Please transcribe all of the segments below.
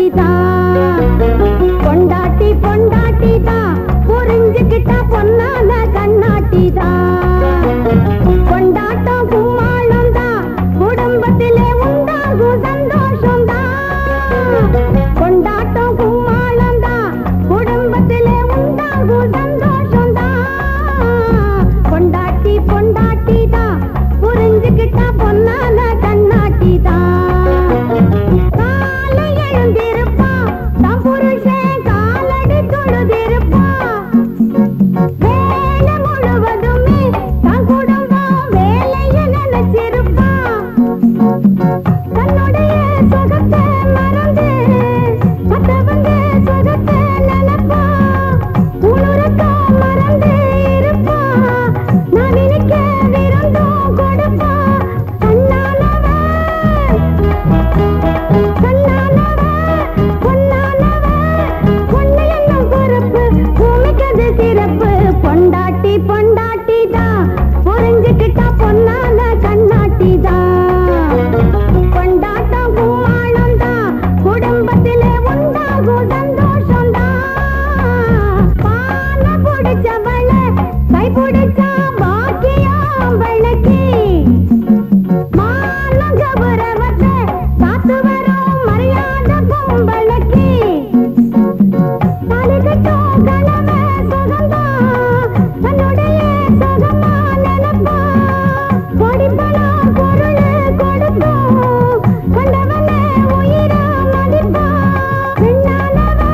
தான் பொண்டாட்டி பொண்டாட்டி தான் புரிஞ்சுக்கிட்டா பொன்னான கண்ணாட்டி தான் கொண்டாட்டம் கும்மாளம் தான் குடும்பத்திலே உண்டாகும் சந்தோஷம் தான் கொண்டாட்டம் கும்மாளம் தான் குடும்பத்திலே உண்டாகும் சந்தோஷம் தான் பொண்டாட்டி பொண்டாட்டி தான் புரிஞ்சுக்கிட்டா பொன்னான கண்ணாட்டி தான் காலை எழுந்திருப்பான் தம் புருஷன் காலடி தொழுதிருப்பான் வேலை முழுவதுமே தன் குடும்பம் வேலையை நினைச்சிருப்பான் தன்னுடைய சுகத்தை மறந்து மத்தவங்க சுகத்தை நினைப்பான் உணரத்தான் மறந்து இருப்பான் நான் நினைக்க விருந்தும் கொடுப்பான் கண்ணானவன் கண்ணானவன் பொன்னானவன் பொண்ணு என்னும் பொறுப்பு பூமிக்கது சிறப்பு பொண்டாட்டி பொண்டாட்டி தான் புரிஞ்சுக்கிட்டா பொன்னான கண்ணாட்டி தான் கொண்டாட்டம் கும்மாளம் தான் குடும்பத்திலே உண்டாகும் சந்தோஷம் தான் பான பிடிச்சவள கை பிடிச்சா பாக்கியம் விளக்கி மானம் கபரவத்த காத்து வரும் மரியாதை பொம்பளைக்கு தாலி கட்டும் கணவ சுகந்தான் தன்னுடைய சுகமா நினைப்பா கோடி பணம் பொருள் கொடுப்போம் கண்டவன உயிரா மதிப்பா பெண்ணானவ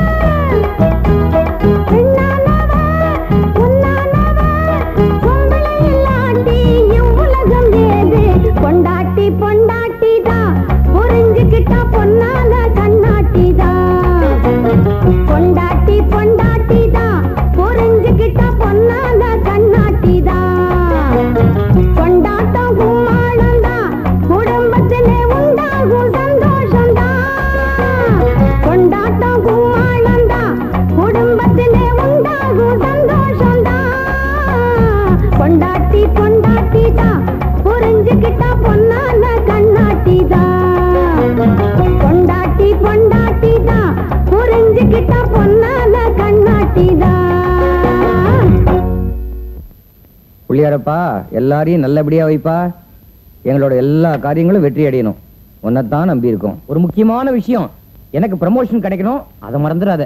பெண்ணானவ பொன்னானவ பொம்பளை இல்லாட்டி இவ்வுலகம் ஏது பொண்டாட்டி பொண்டாட்டி தான் புரிஞ்சுக்கிட்டா பொன்னால கண்ணாட்டி தான் பொண்டாட்டி பொண்டாட்டி தான் புரிஞ்சுக்கிட்டா பொன்னால கண்ணாட்டி தான் கொண்டாட்டம் கும்மாளம் தான் குடும்பத்திலே உண்டாகும் சந்தோஷம் தான் கொண்டாட்டம் கும்மாளம் தான் குடும்பத்திலே உண்டாகும் சந்தோஷம் தான் பொண்டாட்டி பொண்டாட்டி தான் புரிஞ்சுக்கிட்டா பொன்னால கண்ணாட்டி தான் பொண்டாட்டி பொண்டாட்டி தான் புரிஞ்சுக்கிட்டா பொன்னால கண்ணாட்டி தான் புள்ளியாரப்பா எல்லாரையும் நல்லபடியா வைப்பா எங்களோட எல்லா காரியங்களும் வெற்றி அடையணும் உன்னைத்தான் நம்பி இருக்கோம் ஒரு முக்கியமான விஷயம் எனக்கு ப்ரமோஷன் கிடைக்கணும் அதை மறந்துடாத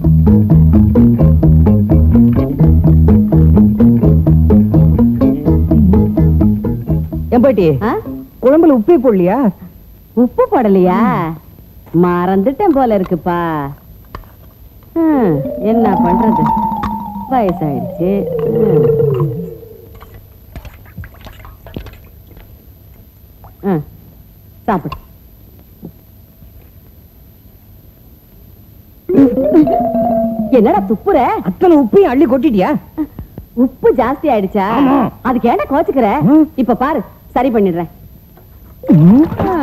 என் பாட்டி ஆ? குழம்புல உப்பே போடலையா உப்பு போடலையா மறந்துட்டேன் போல இருக்குப்பா ஹம், என்ன பண்றது வயசாயிடுச்சு ஹம். ஆ, சாப்பிடு என்னடா துப்புற அத்தனை உப்பையும் அள்ளி கொட்டிட்டியா உப்பு ஜாஸ்தி ஆயிடுச்சா ஆமா. அதுக்கு ஏன்டா கோச்சுக்கிற ம். இப்ப பாரு சரி பண்ணிடுறேன் ஆ.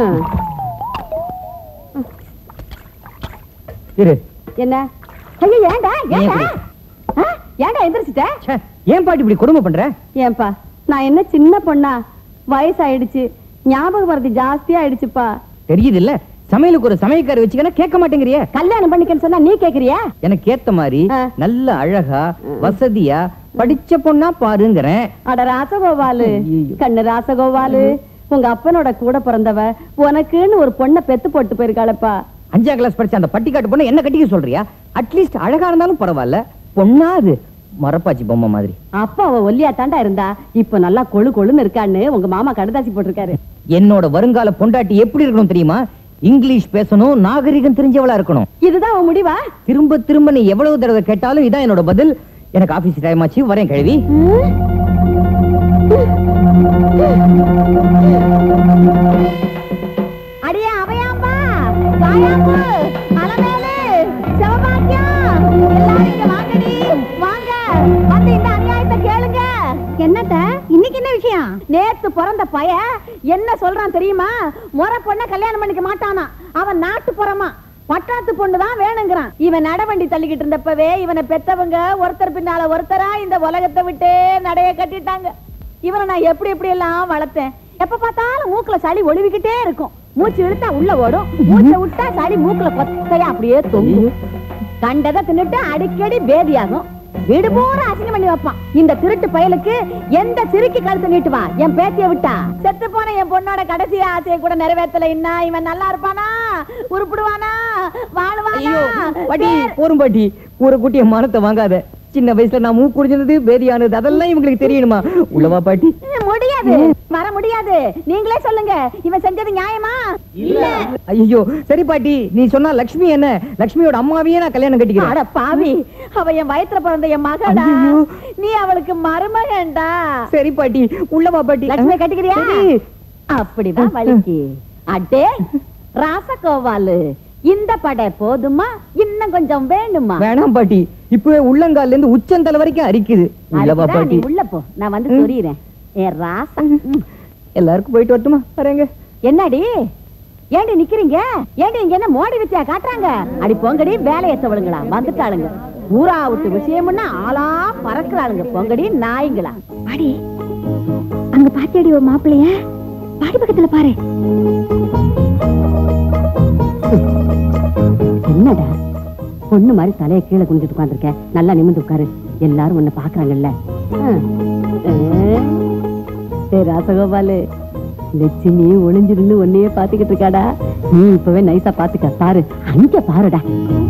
இரு என்ன ஐயோ ஏன்டா ஏன் ஏன்டா இப்படி? ஆ? ஏன்டா எந்திரிச்சிட்ட ச்சே, ஏன் பாட்டி இப்படி கொடுமை பண்ற ஏன்பா நான் என்ன சின்ன பொண்ணா வயசாயிடுச்சு ஞாபக மறதி ஜாஸ்தியா ஆயிடுச்சுப்பா தெரியுது இல்ல சமையலுக்கு ஒரு சமையக்கார வச்சுக்கனா கேட்க மாட்டேங்கிறியே கல்யாணம் பண்ணிக்கன்னு சொன்னா நீ கேக்குறியா எனக்கு ஏத்த மாதிரி ஆ. நல்ல அழகா வசதியா படிச்ச பொண்ணா பாருங்கிறேன் அட ராசகோபாலு ஐயையோ. கண்ணு ராசகோபாலு உங்க அப்பனோட கூட பிறந்தவ உனக்குன்னு ஒரு பொண்ணை பெத்து போட்டு போயிருக்காளப்பா அஞ்சாம் கிளாஸ் படிச்ச அந்த பட்டிக்காட்டு பொண்ணை என்ன கட்டிக்க சொல்றியா அட்லீஸ்ட் அழகா இருந்தாலும் பரவாயில்ல பொண்ணா அது மரப்பாச்சி பொம்மை மாதிரி அப்பா அவ ஒல்லியா தாண்டா இருந்தா இப்ப நல்லா கொழு கொழுன்னு இருக்கான்னு உங்க மாமா கடுதாசி போட்டிருக்காரு என்னோட வருங்கால பொண்டாட்டி எப்படி இருக்கணும் தெரியுமா இங்கிலீஷ் பேசணும் நாகரிகம் தெரிஞ்சவளா இருக்கணும் இதுதான் உன் முடிவா திரும்ப திரும்ப நீ எவ்வளவு தடவை கேட்டாலும் இதான் என்னோட பதில் எனக்கு ஆபீஸ் டைம் ஆச்சு வரேன் கழுவி அடியே அவையாம்பா வாயாம்பு அலமேலு சிவபாக்கியம் எல்லாரும் இங்க வாங்கடி வாங்க வந்து இந்த அநியாயத்தை கேளுங்க என்னத்த இன்னைக்கு என்ன விஷயம் நேத்து பிறந்த பைய என்ன சொல்றான் தெரியுமா முறை பொண்ண கல்யாணம் பண்ணிக்க மாட்டானா அவன் நாட்டு புறமா பட்டாத்து பொண்ணு தான் வேணுங்கிறான் இவன் நடவண்டி தள்ளிக்கிட்டு இருந்தப்பவே இவனை பெத்தவங்க ஒருத்தர் பின்னால ஒருத்தரா இந்த உலகத்தை விட்டே நடைய கட்டிட்டாங்க இவனை நான் எப்படி எப்படி எல்லாம் வளர்த்தேன் எப்ப பார்த்தாலும் மூக்குல சளி ஒளிவிக்கிட்டே இருக்கும் மூச்சு இழுத்தா உள்ள ஓடும் மூச்சை விட்டா சளி மூக்குல கொத்தையா அப்படியே தொங்கும் கண்டதை தின்னுட்டு அடிக்கடி பேதியாகும் வீடு பூரா அசிங்கம் பண்ணி வைப்பான் இந்த திருட்டு பயலுக்கு எந்த சிறுக்கி கழுத்து நீட்டுவான் என் பேத்திய விட்டா செத்து போன என் பொண்ணோட கடைசி ஆசையை கூட நிறைவேற்றல என்ன இவன் நல்லா இருப்பானா உருப்பிடுவானா ஐயோ வாழ்வானா பாட்டி போரும் பாட்டி ஊரை குட்டிய மானத்தை வாங்காத சின்ன வயசுல நான் மூக்கு குடிச்சது பேதியானது அதெல்லாம் இவங்களுக்கு தெரியணுமா உள்ளவா பாட்டி முடியாது வர முடியாது நீங்களே சொல்லுங்க இவன் செஞ்சது நியாயமா இல்ல ஐயோ சரி பாட்டி நீ சொன்னா லக்ஷ்மி என்ன லக்ஷ்மியோட அம்மாவையே நான் கல்யாணம் கட்டிக்கிறேன் அட பாவி அவ என் வயித்துல பிறந்த என் மகடா ஐயையோ. நீ அவளுக்கு மருமகன்டா சரி பாட்டி உள்ளவா பாட்டி லட்சுமி கட்டிக்கிறியா சரி. அப்படிதான் வலிக்கு அடே ராசகோவாலு இந்த படை போதுமா இன்னும் கொஞ்சம் வேணுமா வேணாம் பாட்டி இப்பவே உள்ளங்கால்ல இருந்து உச்சந்தலை வரைக்கும் அரிக்குது உள்ளவா அதுக்குதான் பாட்டி நீ உள்ள போ நான் வந்து ம். சொல்லிடுறேன் ஏ ராசா ம். எல்லாருக்கும் போயிட்டு வரட்டுமா வரேங்க என்னடி ஏண்டி நிக்கிறீங்க ஏண்டி இங்க என்ன மோடி வித்தியா காட்டுறாங்க அடி பொங்கடி வேலையை தவளுங்களா வந்துட்டாளுங்க ஊரா விட்டு விஷயம்னா ஆளா பறக்குறாளுங்க பொங்கடி நாய்ங்களா பாடி அங்க பாத்தியடி ஒரு மாப்பிள்ளைய பாடி பக்கத்துல பாரு என்னடா பொண்ணு மாதிரி தலையை கீழே குனிஞ்சிட்டு உட்காந்துருக்க நல்லா நிமிந்து உட்காரு எல்லாரும் உன்னை பாக்குறாங்கல்ல ராசகோபாலு லட்சுமி ஒளிஞ்சிருந்து உன்னையே பாத்துக்கிட்டு இருக்காடா நீ இப்பவே நைஸா பாத்துக்க பாரு அங்க பாருடா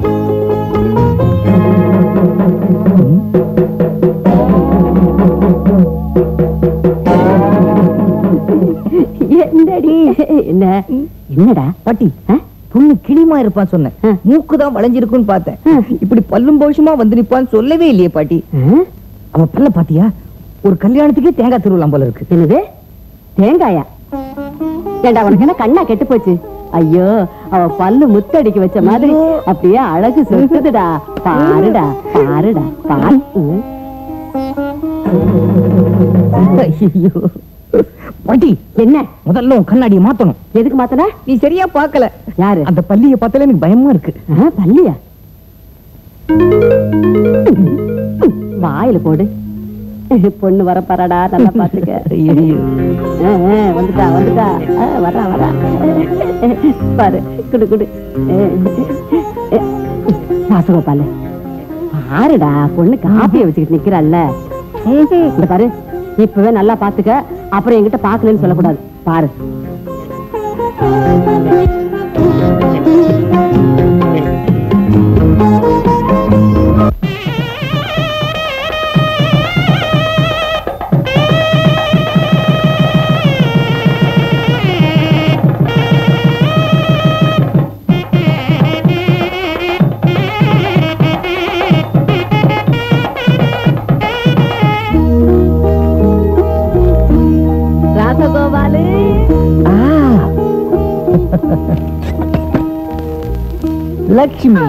என்னடி என்ன என்னடா பாட்டி ஆ? பொண்ணு கிளிமா இருப்பான்னு சொன்னேன் ஆ. மூக்குதான் வளைஞ்சிருக்குன்னு பார்த்தேன் ஆ. இப்படி பல்லும் பௌஷமா வந்து நிப்பான்னு சொல்லவே இல்லையே பாட்டி ஆ? அவ பல்ல பாத்தியா ஒரு கல்யாணத்துக்கே தேங்காய் திருவிழா போல இருக்கு என்னது தேங்காயா ஏண்டா உனக்கு என்ன கண்ணா கெட்டு போச்சு ஐயோ அவ பல்லு முத்தடிக்க வச்ச மாதிரி ஐயோ. அப்படியே அழகு சொக்குதுடா பாருடா பாருடா பாரு ம். ஐயோ பாட்டி என்ன முதல்ல உன் கண்ணாடியை மாத்தணும் எதுக்கு மாத்தனா நீ சரியா பார்க்கல யாரு அந்த பள்ளியை பார்த்தாலே எனக்கு பயமா இருக்கு ஆ, பல்லியா வாயில போடு பொண்ணு வர பாராடா நல்லா பாத்துக்க ஐயையோ. ஆ, ஆ, வந்துட்டா வந்துட்டா ஆ, வரா வரா பாரு குடு குடு ராசகோபாலு பாருடா பொண்ணு காப்பிய வச்சுக்கிட்டு நிக்கிறாள்ல இந்த பாரு இப்பவே நல்லா பாத்துக்க அப்புறம் என்கிட்ட பாக்கலன்னு சொல்லக்கூடாது பாரு ராசகோபாலு ஆ. லக்ஷ்மி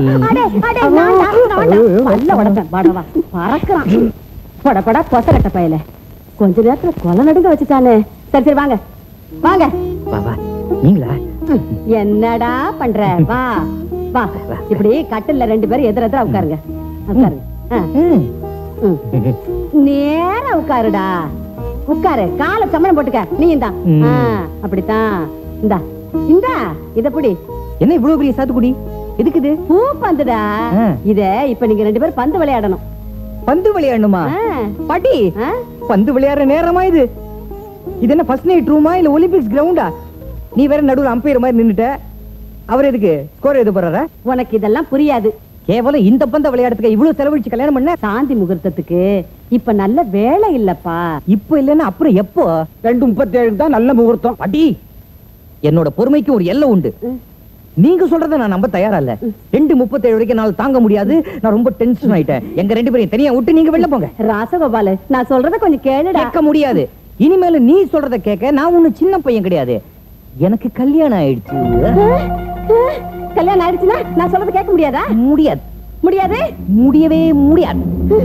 பல்ல உடைப்பேன் படவா பறக்குறான் பட பட கொசகட்ட பயல கொஞ்ச நேரத்துல கொலை நடுங்க வச்சுட்டானே சரி சரி வாங்க வாங்க வா வா நீங்களா ம், என்னடா பண்ற வா வா இப்படி கட்டில்ல ரெண்டு பேரும் எதிர எதிர உட்காருங்க உட்காருங்க ஆ, ம். ம். நேரா உட்காருடா உட்காரு கால சமணம் போட்டுக்க நீ இந்தா ம். ஆ, அப்படித்தான் இந்தா இந்தா இத புடி என்ன இவ்வளவு பெரிய சாத்துக்குடி எதுக்கு இது பூ பந்துடா ஆ. இத இப்ப நீங்க ரெண்டு பேரும் பந்து விளையாடணும் பந்து விளையாடணுமா ஆ, பாட்டி ஆ? பந்து விளையாடுற நேரமா இது இது என்ன ஃபர்ஸ்ட் நைட் ரூமா இல்ல ஒலிம்பிக்ஸ் கிரவுண்டா நீ வேற நடுவுல அம்பையர் மாதிரி நின்னுட்ட அவர் எதுக்கு ஸ்கோர் எது போறாரா உனக்கு இதெல்லாம் புரியாது கேவலம் இந்த பந்த விளையாடுறதுக்கு இவ்வளவு செலவழிச்சு கல்யாணம் பண்ண சாந்தி முகூர்த்தத்துக்கு இப்ப நல்ல வேலை இல்லப்பா இப்ப இல்லன்னா அப்புறம் எப்போ ரெண்டு முப்பத்தி ஏழு தான் நல்ல முகூர்த்தம் பாட்டி என்னோட பொறுமைக்கு ஒரு எல்லை உண்டு ம். நீங்க சொல்றத நான் நம்ப தயாரா இல்ல ரெண்டு முப்பத்தேழு வரைக்கும் என்னால தாங்க முடியாது நான் ரொம்ப டென்ஷன் ஆயிட்டேன் எங்க ரெண்டு பேரையும் தனியா விட்டு நீங்க வெளில போங்க ராசகோபாலு நான் சொல்றத கொஞ்சம் கேளுடா கேட்க முடியாது இனிமேல நீ சொல்றத கேட்க நான் ஒண்ணு சின்ன பையன் கிடையாது எனக்கு கல்யாணம் ஆயிடுச்சு கல்யாணம் ஆயிடுச்சுன்னா நான் சொல்றத கேட்க முடியாதா முடியாது முடியாது முடியவே முடியாது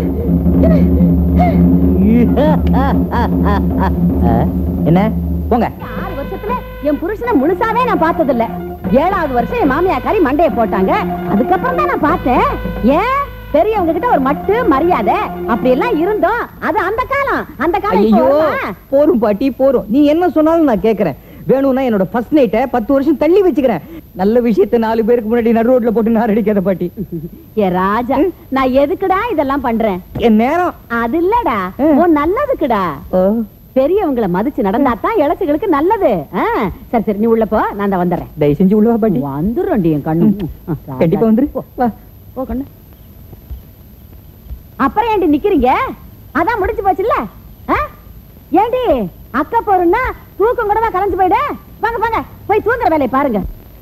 அஹ், என்ன போங்க ஆறு வருஷத்துல என் புருஷனை முழுசாவே நான் பார்த்தது இல்ல ஏழாவது வருஷம் என் மாமியாக்காரி மண்டைய போட்டாங்க அதுக்கப்புறம் தான் நான் பார்த்தேன் ஏன் பெரியவங்க கிட்ட ஒரு மட்டு மரியாதை அப்படி எல்லாம் இருந்தோம் அது அந்த காலம் அந்த காலம் இப்போ ஐயோ வருமா? போரும் பாட்டி போரும் நீ என்ன சொன்னாலும் நான் கேக்குறேன் வேணும்னா என்னோட ஃபர்ஸ்ட் நைட்டை பத்து வருஷம் தள்ளி வச்சுக்கிறேன் நல்ல விஷயத்தை நாலு பேருக்கு முன்னாடி நடு ரோட்ல போட்டு நார் அடிக்காத பாட்டி ஏ ராஜா நான் எதுக்குடா இதெல்லாம் பண்றேன் என் நேரம் அது இல்லடா ஆ. உன் நல்லதுக்குடா ஓ, பெரியவங்கள மதிச்சு நடந்தா தான் இளசுகளுக்கு நல்லது ஆ, சரி சரி நீ உள்ள போ நான் தான் வந்துடுறேன் தயவு செஞ்சு உள்ளவா பாட்டி வந்துடுறோண்டி என் கண்ணு ஆ, ராஜா. கண்டிப்பா வந்துரு வா போ கண்ணு அப்புறம் ஏண்டி நிக்கிறீங்க அதான் முடிஞ்சு போச்சுல்ல ஆ? ஏண்டி அக்கா போறோம்னா தூக்கம் கூட கலைஞ்சு போயிடு வாங்க வாங்க போய் தூங்குற வேலையை பாருங்க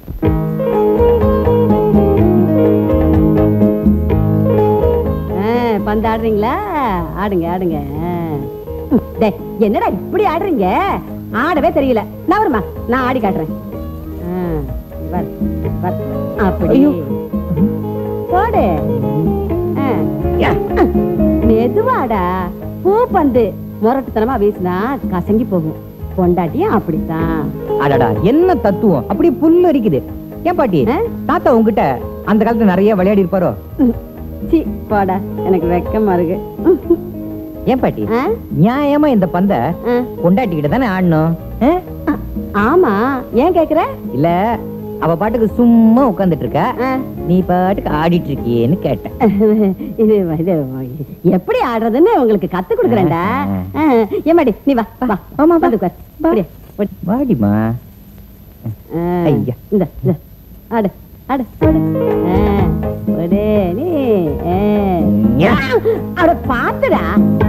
ஆ, பந்து ஆடுறீங்களா ஆடுங்க ஆடுங்க ஆ. டேய், என்னடா இப்படி ஆடுறீங்க ஆடவே தெரியல நான் வருமா நான் ஆடி காட்டுறேன் ஆ, வர், வர். அப்படி ஐயோ. போடு ஆ. மெதுவாடா பூ பந்து முரட்டுத்தனமா வீசினா கசங்கி போகும் பொண்டாட்டியும் அப்படித்தான் அடடா என்ன தத்துவம் அப்படியே புல்லு அரிக்குது ஏன் பாட்டி ஆ? தாத்தா உங்ககிட்ட அந்த காலத்துல நிறைய விளையாடி இருப்பாரோ சி போடா எனக்கு வெக்கமா இருக்கு ஏன் பாட்டி ஆ? நியாயமா இந்த பந்த ஆ. பொண்டாட்டிக்கிட்ட தானே ஆடணும் ஆ? ஆமா ஏன் கேக்குற இல்ல அவ பாட்டுக்கு சும்மா உட்கார்ந்துட்டு இருக்க ஆ. நீ பாட்டுக்கு ஆடிட்டு இருக்கியேன்னு கேட்டேன் இது இது எப்படி ஆடுறதுன்னு உங்களுக்கு கத்து கொடுக்குறேன்டா ஆ, ஏமாடி நீ வா வா ஆமா, வா. வந்து உட்கார். அப்படியே, ஓடி. வாடிமா ஆ, ஐயா. இந்த இந்த ஆடு ஆடு ஆடு ஆ, ஓடு நீ ஆ. ஞா. அட பாத்துடா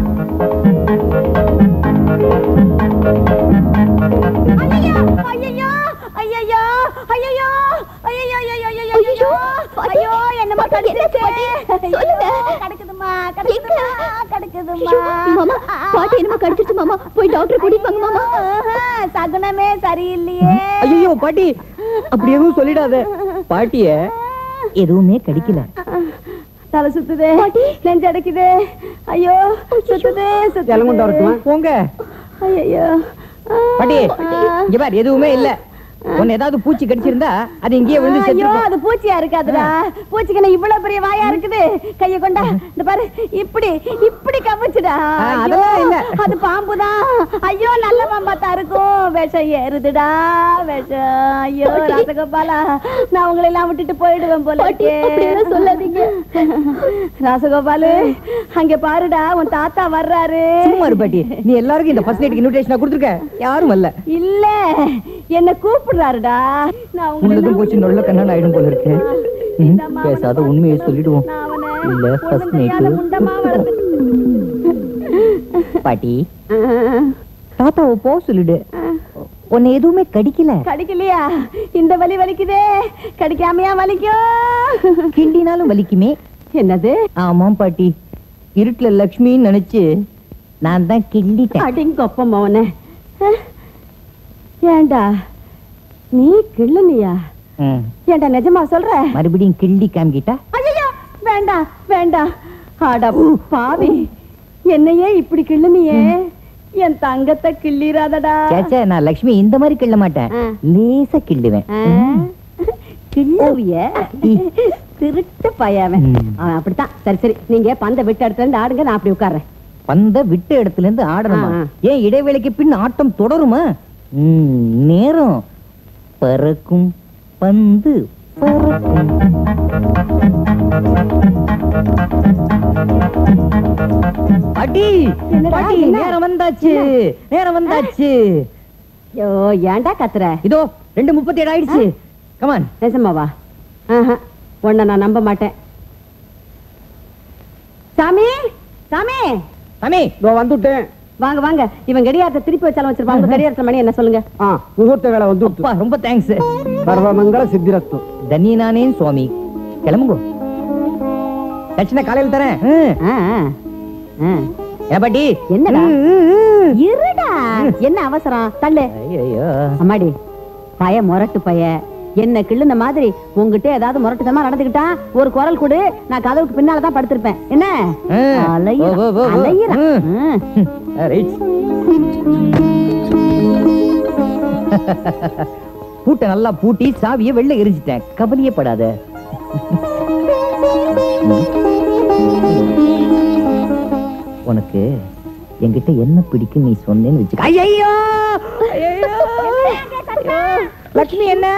ஐயையோ, ஐயையோ, ஐயையோ, ஐயையோ, ஐயையோ, ஐயையோ, ஐயையோ, ஐயோ, ஐயோ, என்னம்மா கடிச்சிருச்சு? சொல்லுங்க. ஐயோ, கிடக்குதும்மா, கிடக்குதும்மா, கிடக்குதும்மா. மாமா பாட்டி என்னமோ கடிச்சிருச்சு மாமா போய் டாக்டர் கூட்டிட்டு வாங்க மாமா ஆஹா, சகுனமே சரியில்லையே ஐயோ பாட்டி அப்படி எதுவும் சொல்லிடாத பாட்டிய எதுவுமே கடிக்கல தலை சுத்துதே நெஞ்சு அடைக்குது ஐயோ சுத்துதே சுத்துதே போங்க ஐயோ பாட்டி இங்க பாரு எதுவுமே இல்ல உன்னை ஏதாவது பூச்சி கடிச்சிருந்தா அது இங்கேயே விழுந்து ஐயோ செத்துருக்கும் அது பூச்சியா இருக்காதுடா பூச்சிக்கு என்ன இவ்வளவு பெரிய வாயா இருக்குது கைய கொண்டா இந்த பாரு இப்படி இப்படி கவிச்சுடா ஆ, ஐயோ, அதெல்லாம் இல்ல. அது பாம்புதான் ஐயோ நல்ல பாம்பா தான் இருக்கும் விஷம் ஏறுதுடா விஷம் ஐயோ ராசகோபாலா நான் உங்களை எல்லாம் விட்டுட்டு போயிடுவேன் போல பாட்டி, இருக்கே. அப்படியெல்லாம் சொல்லாதீங்க. ராசகோபாலு அங்க பாருடா உன் தாத்தா வர்றாரு சும்மா இரு பாட்டி நீ எல்லாருக்கும் இந்த ஃபர்ஸ்ட் நைட்டுக்கு இன்விடேஷன் கொடுத்துருக்க யாரும் வரல இல்ல என்ன கூப்பிடுறாருடா நான் உங்களை உள்ளதும் எல்லாம் போச்சு நொல்ல கண்ணன் ஆயிடும் போல இருக்கு ம், இந்த அம்மாவை பேசாத நான் உண்மையை சொல்லிடுவோம் நான் அவனை இல்ல ஃபர்ஸ்ட் ஒண்ணும் தெரியாத நைட்டு முண்டமா வளர்த்து- பாட்டி ஆ, தாத்தாவை போ சொல்லிடு உன்னை எதுவுமே கடிக்கல கடிக்கலையா இந்த வலி வலிக்குதே கடிக்காமையா வலிக்கும் கிண்டினாலும் வலிக்குமே என்னது ஆமாம் பாட்டி இருட்டுல லக்ஷ்மின்னு நினைச்சு நான் தான் கிண்டிட்டேன் அடிங்கொப்ப மவனே ஏண்டா நீ கிள்ளுனியா ம். ஏண்டா நிஜமா சொல்ற மறுபடியும் கிண்டி காமிக்கிட்டா ஐயோ வேண்டாம் வேண்டாம் ஆடா பாவி என்னையே இப்படி கிள்ளுனியே என் தங்கத்தை கிள்ளிராதடா சேச்சே நான் லக்ஷ்மி இந்த மாதிரி கிள்ள மாட்டேன் ஆ. லேசா கிள்ளுவேன் ஆ, கிள்ளுவிய திருட்டு பையவன் ம். அவன் அப்படித்தான் சரி சரி நீங்க பந்த விட்டு இடத்துல இருந்து ஆடுங்க நான் அப்படி உட்கார்றேன் பந்த விட்ட இடத்துல இருந்து ஆடணுமா ஆ, ஆ. ஏன் இடைவேளைக்கு பின் ஆட்டம் தொடருமா ம், நேரம் பறக்கும் பந்து பறக்கும் பாட்டி என்னடா, பாட்டி என்ன? நேரம் வந்தாச்சு நேரம் வந்தாச்சு ஐயோ ஏன்டா கத்துற இதோ ரெண்டு முப்பத்தி ஏழு ஆயிடுச்சு கமான் நிஜமாவா ஆஹா உன்னை நான் நம்ப மாட்டேன் சாமி சாமி சாமி இதோ வந்துட்டேன் வாங்க வாங்க இவன் கடியாரத்தை திருப்பி வச்சாலும் வச்சிருப்பாங்க கடியாரத்த மணி என்ன சொல்லுங்க ஆ முகூர்த்த வேலை வந்துட்டு அப்பா ரொம்ப தேங்க்ஸ் சர்வமங்கல சித்திரத்து தன்யனானே சுவாமி கிளம்புங்க தட்சிணை காலையில் தரேன் ம். ஆ, ஆ, ஆ. ஏன் பாட்டி என்னடா? ம், ம், ம். இருடா என்ன அவசரம் தள்ளு ஐயையோ. அம்மாடி பய முரட்டு பய என்ன கிள்ளுன மாதிரி உங்ககிட்ட ஏதாவது முரட்டுத்தனமா நடந்துக்கிட்டா ஒரு குரல் கொடு நான் கதவுக்கு பின்னால தான் படுத்திருப்பேன் என்ன ஆ. அலையிறான், ஓ, ஓ, ஓ, ஓ. அலையிறான். ம். ம். ஆ, ரைட். பூட்டை நல்லா பூட்டி சாவியை வெளில எரிஞ்சிட்டேன் கவலையே படாத உனக்கு என்கிட்ட என்ன பிடிக்கும் நீ சொன்னேன்னு வச்சுக்க ஐயையோ ஐயையோ லட்சுமி என்ன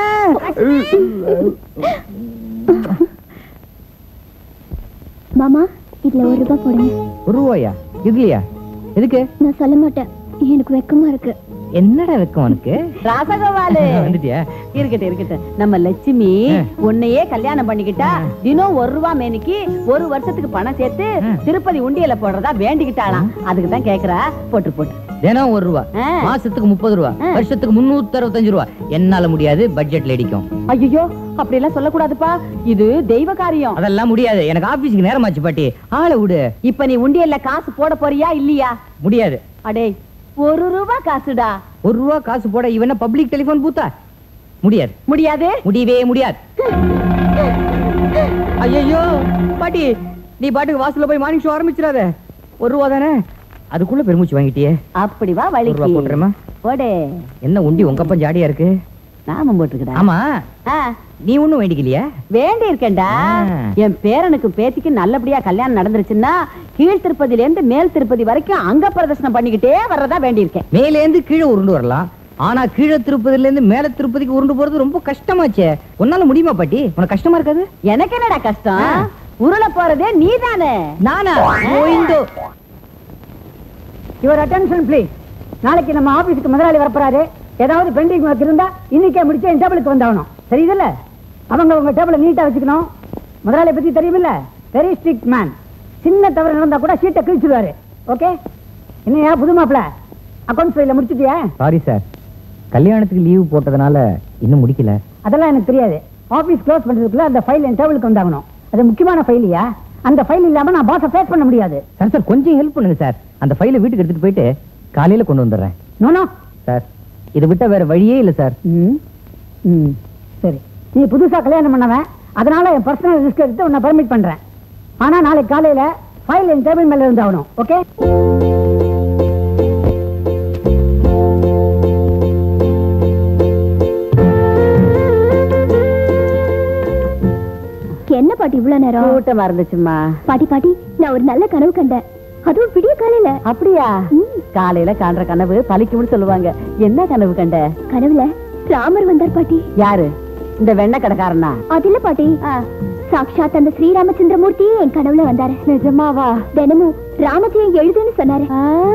மாமா இதுல ஒரு ரூபாய் போடுங்க ஒரு ரூபாயா இதுலயா எதுக்கு நான் சொல்ல மாட்டேன் எனக்கு வெக்கமா இருக்கு என்னடா வெக்கம் உனக்கு ராசகோபாலு வந்துட்டியா இருக்கட்டும் இருக்கட்டும் நம்ம லட்சுமி ஆ. உன்னையே கல்யாணம் பண்ணிக்கிட்டா தினம் ஒரு ரூபா மேனிக்கு ஒரு வருஷத்துக்கு பணம் சேர்த்து ஆ. திருப்பதி உண்டியல போடுறதா வேண்டிக்கிட்டாளாம் அதுக்கு தான் கேக்குறா போட்டு போட்டு தினம் ஒரு ரூபா ஆ. மாசத்துக்கு முப்பது ரூபா ஆ. வருஷத்துக்கு முன்னூத்தி அறுபத்தஞ்சு ரூபா என்னால முடியாது பட்ஜெட்ல இடிக்கும் ஐயோ அப்படி எல்லாம் சொல்லக்கூடாதுப்பா இது தெய்வ காரியம் அதெல்லாம் முடியாது எனக்கு ஆபீஸ்க்கு நேரமாச்சு பாட்டி ஆளை விடு இப்ப நீ உண்டியல்ல காசு போட போறியா இல்லையா முடியாது அடே ஒரு ரூபா காசுடா ஒரு ரூபா காசு போட இவன பப்ளிக் டெலிபோன் பூத்தா முடியாது முடியாது முடியவே முடியாது ஐயோ பாட்டி நீ பாட்டுக்கு வாசல்ல போய் மார்னிங் ஷோ ஆரம்பிச்சிடாத ஒரு ரூபா தானே அதுக்குள்ள பெருமூச்சு வாங்கிட்டியே அப்படி வா ஒரு ரூபா வழிக்கு போட்டுறேமா போடே என்ன உண்டி உங்க அப்பன் ஜாடியா இருக்கு நாமம் போட்டுக்கடா ஆமா ஆ, நீ ஒண்ணும் வேண்டிக்கலையா வேண்டி இருக்கேன்டா ஆ. என் பேரனுக்கு பேத்திக்கு நல்லபடியா கல்யாணம் நடந்துருச்சுன்னா கீழ் திருப்பதில இருந்து மேல் திருப்பதி வரைக்கும் அங்க பிரதர்சனம் பண்ணிக்கிட்டே வர்றதா வேண்டி இருக்கேன் மேலே இருந்து கீழே உருண்டு வரலாம் ஆனா கீழே திருப்பதில இருந்து மேல திருப்பதிக்கு உருண்டு போறது ரொம்ப கஷ்டமாச்சே உன்னால முடியுமா பாட்டி உனக்கு கஷ்டமா இருக்காது எனக்கு என்னடா கஷ்டம் ஆ. உருள போறதே நீதானே நானா கோயிந்தோ யுவர் அட்டென்ஷன் ப்ளீஸ் நாளைக்கு நம்ம ஆபீஸ்க்கு முதலாளி வரப்போறாரு ஏதாவது பெண்டிங் ஒர்க் இருந்தா இன்னைக்கே முடிச்சு என் டேபிளுக்கு வந்தாகணும் தெரியுதுல்ல அவங்க உங்க டேபிளை நீட்டா வச்சுக்கணும் முதலாளி பத்தி தெரியுமில்ல வெரி ஸ்ட்ரிக்ட் மேன் சின்ன தவறு நடந்தா கூட சீட்டை கிழிச்சிடுவாரு ஓகே என்னையா புது மாப்பிள அக்கௌண்ட்ஸ் ஃபைல முடிச்சிட்டியா சாரி சார் கல்யாணத்துக்கு லீவு போட்டதுனால இன்னும் முடிக்கல அதெல்லாம் எனக்கு தெரியாது ஆபீஸ் க்ளோஸ் பண்றதுக்குள்ள அந்த ஃபைல் என் டேபிளுக்கு வந்தாகணும் அது முக்கியமான ஃபைலியா அந்த ஃபைல் இல்லாம நான் பாஸை ஃபேஸ் பண்ண முடியாது சார் சார் கொஞ்சம் ஹெல்ப் பண்ணுங்க சார் அந்த ஃபைலை வீட்டுக்கு எடுத்துட்டு போயிட்டு காலையில கொண்டு வந்துடுறேன் நோ நோ சார் இதை விட்டா வேற வழியே இல்ல சார் ம் ம் சரி நீ புதுசா கல்யாணம் பண்ணவன் அதனால என் பர்சனல் ரிஸ்க் எடுத்து உன்னை பர்மிட் பண்றேன் ஆனா நாளைக்கு காலையில ஃபைல் என் டேபிள் மேல இருந்தாகணும் ஓகே என்ன பாட்டி இவ்வளவு நேரம் கூட்டமா இருந்துச்சுமா பாட்டி பாட்டி நான் ஒரு நல்ல கனவு கண்டேன் அதுவும் விடிய காலையில அப்படியா ம். காலையில காண்ற கனவு பலிக்கும்னு சொல்லுவாங்க என்ன கனவு கண்ட கனவுல ராமர் வந்தார் பாட்டி யாரு இந்த வெண்ணெய் கடைக்காரனா அது இல்ல பாட்டி சாக்ஷாத் அந்த ஸ்ரீராமச்சந்திரமூர்த்தி என் கனவுல வந்தாரு நிஜமாவா தினமும் ராமஜெயம் எழுதுன்னு சொன்னாரு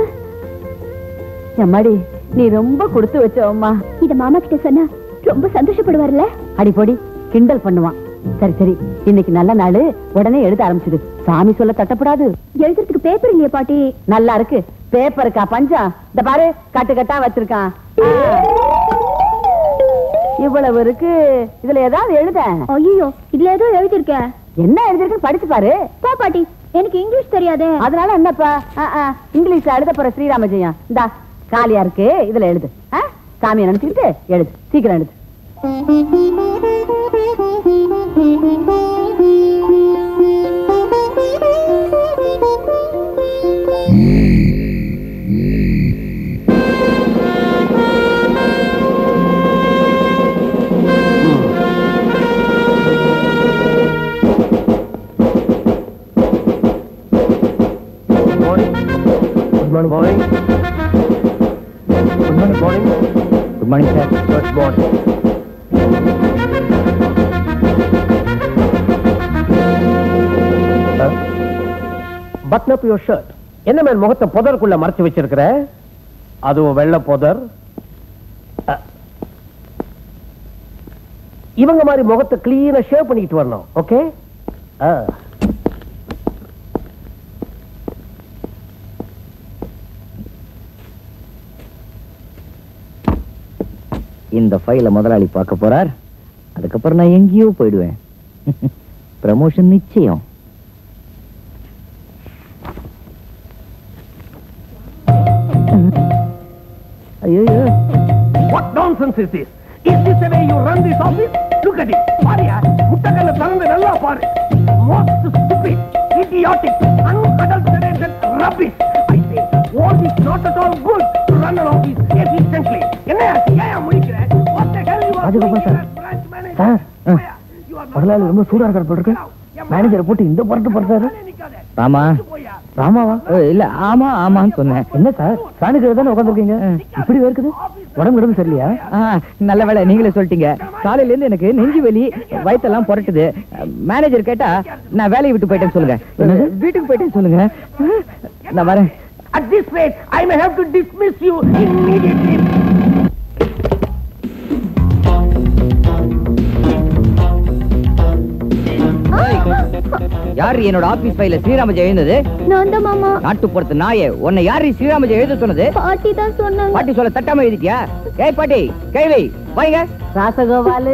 எம்மாடி நீ ரொம்ப கொடுத்து வச்சவம்மா இத மாமா கிட்ட சொன்னா ரொம்ப சந்தோஷப்படுவார்ல அடி போடி கிண்டல் பண்ணுவான் சரி சரி இன்னைக்கு நல்ல நாள் உடனே எழுத ஆரம்பிச்சிடு சாமி சொல்ல தட்டப்படாது எழுதுறதுக்கு பேப்பர் இல்லையா பாட்டி நல்லா இருக்கு பேப்பருக்கா பஞ்சம் இந்த பாரு கட்டு கட்டா வச்சிருக்கான் ஆ. இவ்வளவு இருக்கு இதுல ஏதாவது எழுத ஐயோ இதுல ஏதோ எழுதிருக்க என்ன எழுதிருக்கு படிச்சு பாரு போ பாட்டி எனக்கு இங்கிலீஷ் தெரியாதே அதனால என்னப்பா ஆ, ஆ, இங்கிலீஷ்ல எழுத போற ஸ்ரீராமஜெயம் இந்தா காலியா இருக்கு இதுல எழுது ஆ? சாமியை நினைச்சுக்கிட்டு எழுது சீக்கிரம் எழுது good morning morning good morning morning good morning sir good morning button up your shirt என்ன மேல் முகத்தை புதருக்குள்ள மறைச்சு வச்சிருக்கிற அதுவும் வெள்ளை புதர் அ. இவங்க மாதிரி முகத்தை கிளீனா ஷேவ் பண்ணிக்கிட்டு வரணும் ஓகே இந்த ஃபைல முதலாளி பார்க்க போறார் அதுக்கப்புறம் நான் எங்கேயோ போயிடுவேன் ப்ரமோஷன் நிச்சயம் ஐயோ What nonsense is this? Is this the way you run this office? Look at it. பாரியா முட்டக்கல்ல திறந்து நல்லா பாரு Most stupid, idiotic, unadulterated rubbish. I say, all this not at all good to run an office efficiently. என்ன ஆச்சு? ஏன் முழிக்கிற? What the hell you are Rajagopal doing sir. as branch manager? Sir, ஆ. போயா. You are not- முதலாளி ரொம்ப சூடா இருக்கார் போல இருக்கு. மேனேஜரை போட்டு இந்த புரட்டு போடுறாரு. நிக்காத. ராமா போயா. ராமாவா இல்ல ஆமா ஆமான்னு சொன்னேன் என்ன சார் ஃபேனுக்கு தானே உட்காந்துருக்கீங்க இப்படி இருக்குது உடம்பு உடம்பு சரியில்லையா நல்ல வேலை நீங்களே சொல்லிட்டீங்க காலையில இருந்து எனக்கு நெஞ்சு வலி வயித்தெல்லாம் புரட்டுது மேனேஜர் கேட்டா நான் வேலையை விட்டு போயிட்டேன்னு சொல்லுங்க வீட்டுக்கு போயிட்டேன்னு சொல்லுங்க நான் வரேன் At this rate, I may have to dismiss you immediately. யாரு என்னோட ஆபீஸ் ஃபைல ஸ்ரீராமஜெயம் எழுந்தது நான் தான் மாமா நாட்டுப்புறத்து நாயே உன்னை யாரு ஸ்ரீராமஜெயம் எழுத சொன்னது பாட்டி தான் சொன்னாங்க பாட்டி சொல்ல தட்டாம எழுதிட்டியா ஏய் பாட்டி கைவை வாங்க ராசகோபாலு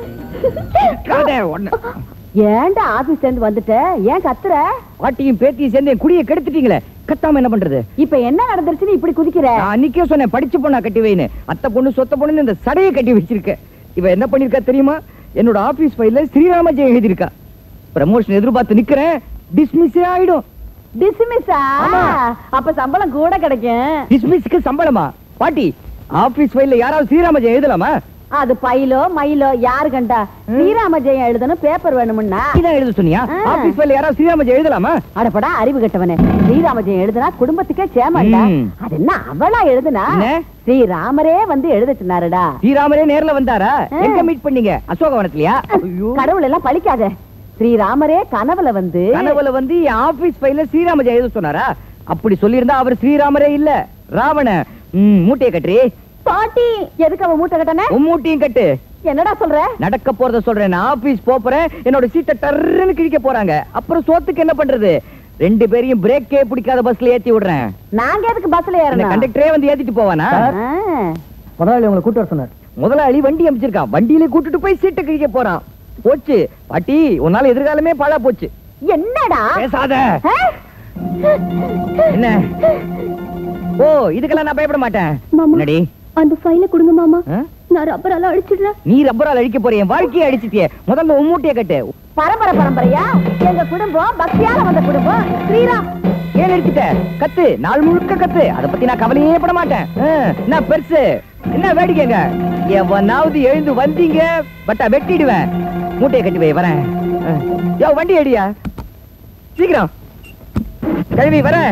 ஏன்டா ஆபீஸ்ல இருந்து வந்துட்ட ஏன் கத்துற பாட்டியும் பேத்தியும் சேர்ந்து என் குடியை கெடுத்துட்டீங்களே கத்தாம என்ன பண்றது இப்ப என்ன நடந்துருச்சுன்னு இப்படி குதிக்கிற நான் அன்னைக்கே சொன்னேன் படிச்சு பொண்ணா கட்டி வைன்னு அத்தை பொண்ணு சொத்த பொண்ணு இந்த சடையை கட்டி வச்சிருக்க இவ என்ன பண்ணிருக்கா தெரியுமா என்னோட ஆபீஸ் ஃபைல்ல ஸ்ரீராமஜெயம் எழுதியிருக்கா ப்ரமோஷன் எதிர்பார்த்து நிக்கிறேன் டிஸ்மிஸே ஆயிடும் டிஸ்மிஸா ஆமா. அப்ப சம்பளம் கூட கிடைக்கும் டிஸ்மிஸ்க்கு சம்பளமா பாட்டி ஆபீஸ் ஃபைல்ல யாராவது ஸ்ரீராமஜெயம் எழுதலாமா அது பைலோ மயிலோ யாரு கண்டா ஸ்ரீராம ஜெயம் எழுதணும் பேப்பர் வேணும்னா இதான் எழுத சொன்னியா ஆ. ஆபீஸ் ஃபைல்ல யாராவது ஸ்ரீராமஜெயம் எழுதலாமா அடப்படா அறிவு கெட்டவனே ஸ்ரீராம ஜெயம் எழுதுனா குடும்பத்துக்கே சேமாண்டா ம். அது என்ன அவளா எழுதுனா என்ன? ஸ்ரீராமரே வந்து எழுத சொன்னாருடா ஸ்ரீராமரே நேர்ல வந்தாரா ஆ. எங்க மீட் பண்ணீங்க அசோகவனத்திலயா ஐயோ கடவுள் எல்லாம் பழிக்காத ஸ்ரீராமரே கனவுல வந்து கனவுல வந்து என் ஆபீஸ் ஃபைல்ல ஸ்ரீராமஜெயம் எழுத சொன்னாரா அப்படி சொல்லியிருந்தா அவர் ஸ்ரீராமரே இல்ல ராவண ம், மூட்டையை கட்டுறி பாட்டி எதுக்கு அவன் மூட்டை கட்டானே உன் மூட்டையும் கட்டு என்னடா சொல்ற நடக்க போறத சொல்றேன் நான் ஆபீஸ் போறேன் என்னோட சீட்டை டர்ன்னு கிழிக்க போறாங்க அப்புறம் சோத்துக்கு என்ன பண்றது ரெண்டு பேரையும் பிரேக்கே பிடிக்காத பஸ்ல ஏத்தி விடுறேன் நாங்க எதுக்கு பஸ்ல அந்த ஏறணும் கண்டக்டரே வந்து ஏத்திட்டு போவானா ஆ. முதலாளி உங்களை கூட்டு வர சொன்னார் முதலாளி வண்டி அமைச்சிருக்கான் வண்டியில கூட்டிட்டு போய் சீட்டை கிழிக்க போறான் போச்சு பாட்டி உன்னால எதிர்காலமே பாழா போச்சு என்னடா பேசாத ஆ? என்ன ஓ இதுக்கெல்லாம் நான் பயப்பட மாட்டேன் மாமா. என்னடி அந்த ஃபைல கொடுங்க மாமா ஆ? நான் ரப்பரால அடிச்சிடுறேன் நீ ரப்பரால் அழிக்க போற என் வாழ்க்கையை அடிச்சிட்டியே முதல்ல உன் மூட்டையை கட்டு பரம்பரை பரம்பரையா எங்க குடும்பம் பக்தியால வந்த குடும்பம் ஸ்ரீராம் ஏன் நிறுத்திட்ட கத்து நாள் முழுக்க கத்து அத பத்தி நான் கவலையே பட மாட்டேன் ஆ, என்ன பெருசு என்ன வேடிக்கைங்க எவனாவது எழுந்து வந்தீங்க பட்டா வெட்டிடுவேன் மூட்டையை கட்டி வை வரேன் ஆ. யோ வண்டி அடியா சீக்கிரம் கழுவி வரேன்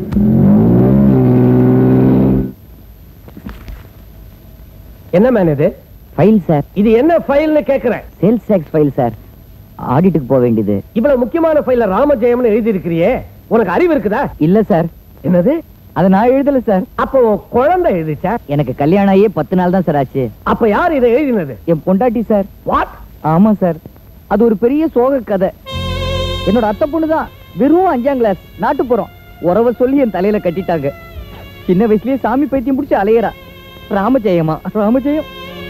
என்ன மேன் இது ஃபைல் சார் இது என்ன ஃபைல்னு கேக்குறேன் சேல்ஸ் டேக்ஸ் ஃபைல் சார் ஆடிட்டுக்கு போக வேண்டியது இவ்வளவு முக்கியமான ஃபைல ராமஜெயம்னு எழுதி இருக்கிறியே உனக்கு அறிவு இருக்குதா இல்ல சார் என்னது அதை நான் எழுதல சார் அப்போ உன் குழந்தை எழுதிச்சா எனக்கு கல்யாணம் ஆகியே பத்து நாள் தான் சார் ஆச்சு அப்ப யார் இதை எழுதினது என் பொண்டாட்டி சார் வாட் ஆமா சார் அது ஒரு பெரிய சோக கதை என்னோட அத்தை பொண்ணு தான் வெறும் அஞ்சாம் கிளாஸ் நாட்டுப்புறம் உறவ சொல்லி என் தலையில கட்டிட்டாங்க சின்ன வயசுலயே சாமி பைத்தியம் பிடிச்சி அலையறா ராமஜெயமா ராமஜெயம்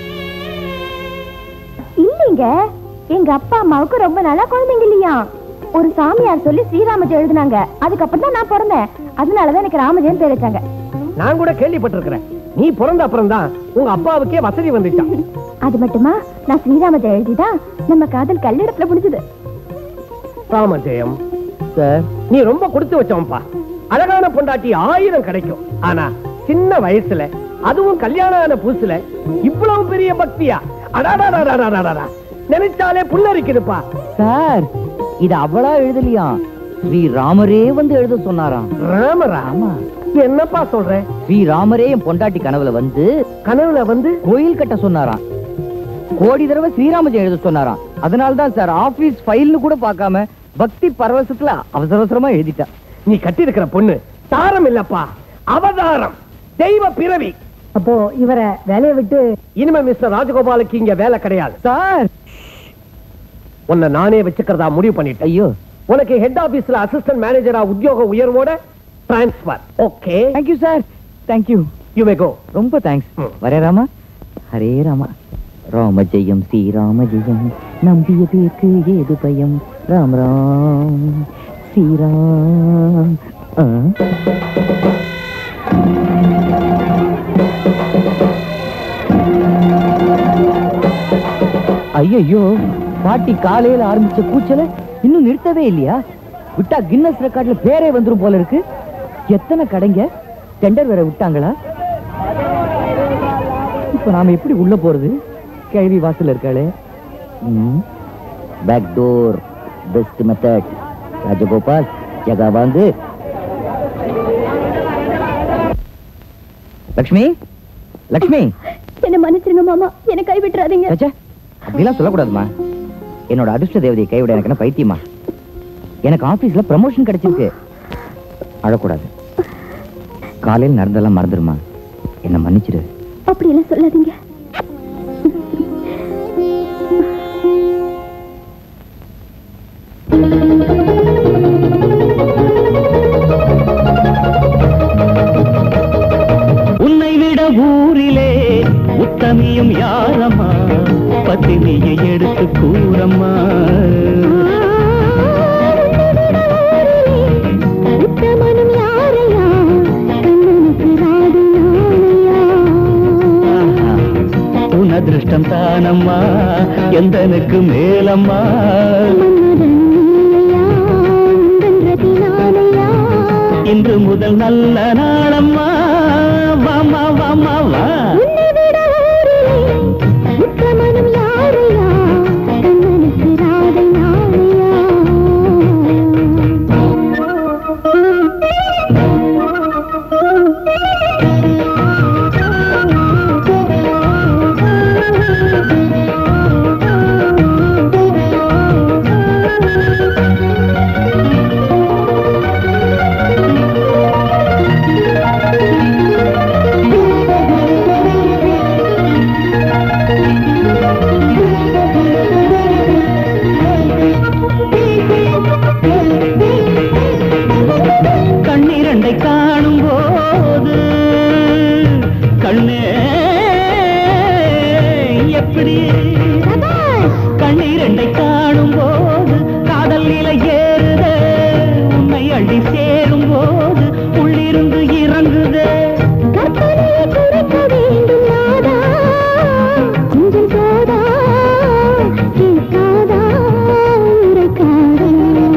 இல்லைங்க எங்க அப்பா அம்மாவுக்கு ரொம்ப நாளா குழந்தைங்க இல்லையா ஒரு சாமியார் சொல்லி ஸ்ரீராமஜெயம் எழுதுனாங்க அதுக்கப்புறம் தான் நான் பிறந்தேன் அதனாலதான் எனக்கு ராமஜெயம் பேர் வச்சாங்க நான் கூட கேள்விப்பட்டிருக்கிறேன் நீ பிறந்த அப்புறம் தான் உங்க அப்பாவுக்கே வசதி வந்துச்சான் அது மட்டுமா நான் ஸ்ரீராமஜெயம் எழுதிதான் நம்ம காதல் கல்லிடத்துல முடிஞ்சது ராமஜெயம் சார் நீ ரொம்ப கொடுத்து வச்சவன்பா அழகான பொண்டாட்டி ஆயிரம் கிடைக்கும் ஆனா சின்ன வயசுல அதுவும் கல்யாணம் ஆன புதுசுல இவ்வளவு பெரிய பக்தியா அடாடாடாடாடாடா நினைச்சாலே புல்லரிக்குதுப்பா சார் இது அவளா எழுதலையா ஸ்ரீ ராமரே வந்து எழுத சொன்னாராம் ராமரா ஆமா என்னப்பா சொல்ற ஸ்ரீ ராமரே என் பொண்டாட்டி கனவுல வந்து கனவுல வந்து கோயில் கட்ட சொன்னாராம் கோடி தடவை ஸ்ரீராமஜெயம் எழுத சொன்னாராம் அதனால தான் சார் ஆபீஸ் ஃபைல்னு கூட பார்க்காம பக்தி பரவசத்துல அவசர அவசரமா எழுதிட்டா நீ கட்டியிருக்கிற பொண்ணு தாரம் இல்லப்பா அவதாரம் தெய்வ பிறவி அப்போ இவரை வேலையை விட்டு இனிமே மிஸ்டர் ராஜகோபாலுக்கு இங்க வேலை கிடையாது சார் உன்னை நானே வச்சுக்கிறதா முடிவு பண்ணிட்டேன் ஐயோ உனக்கு ஹெட் ஆபீஸ்ல அசிஸ்டன்ட் மேனேஜரா உத்தியோக உயர்வோட transfer okay thank you sir thank you may go ரொம்ப தேங்க்ஸ் ம். வரே ராமா ஹரே ராமா ராம ஜெயம் ஸ்ரீராம ஜெயம் நம்பிய பேருக்கு ஏது பயம் ராம் ராம் ஸ்ரீராம் ஆ. ஐயையோ பாட்டி காலையில ஆரம்பிச்ச கூச்சல இன்னும் நிறுத்தவே இல்லையா விட்டா கின்னஸ் ரெக்கார்ட்ல பேரே வந்துரும் போல இருக்கு எத்தனை கடைங்க டெண்டர் வேற விட்டாங்களா இப்ப நாம எப்படி உள்ள போறது கேள்வி வாசல்ல இருக்காளே back door best method Rajagopal ஜகா வாங்கு லக்ஷ்மி லக்ஷ்மி என்ன மன்னிச்சிருங்க மாமா என்ன கைவிட்டுறாதீங்க ச்சே, அப்படிலாம் சொல்லக்கூடாதுமா என்னோட அதிர்ஷ்ட தேவதையை கைவிட எனக்கு என்ன பைத்தியமா எனக்கு ஆபீஸ்ல ப்ரமோஷன் கிடைச்சிருக்கு அழக்கூடாது காலையில் நடந்தெல்லாம் மறந்துடுமா என்ன மன்னிச்சிடு அப்படியெல்லாம் சொல்லாதீங்க உன்னை விட ஊரிலே உத்தமியும் யாரம்மா பத்தினியை எடுத்து கூறம்மா உத்தமனும் யாரையா கண்ணனுக்கு ராது ஆஹா, உன் அதிர்ஷ்டம் தானம்மா எந்தனுக்கு மேலம்மா இன்று முதல் நல்ல நாளம்மா வாமா வாமா வா உத்தமனும் யாரையா கண்ணனுக்கு ராதை கண்ணிரண்டை காணும் போது கண்ணே எப்படி கண்ணீரண்டை காணும் போது காதல் நிலை ஏறுதே உன்னை அள்ளி சேரும் போது உள்ளிருந்து இறங்குதே கற்பனையை குறைக்க வேண்டும் நாதா கொஞ்சம் போதா கேட்காதா உரைக்காதா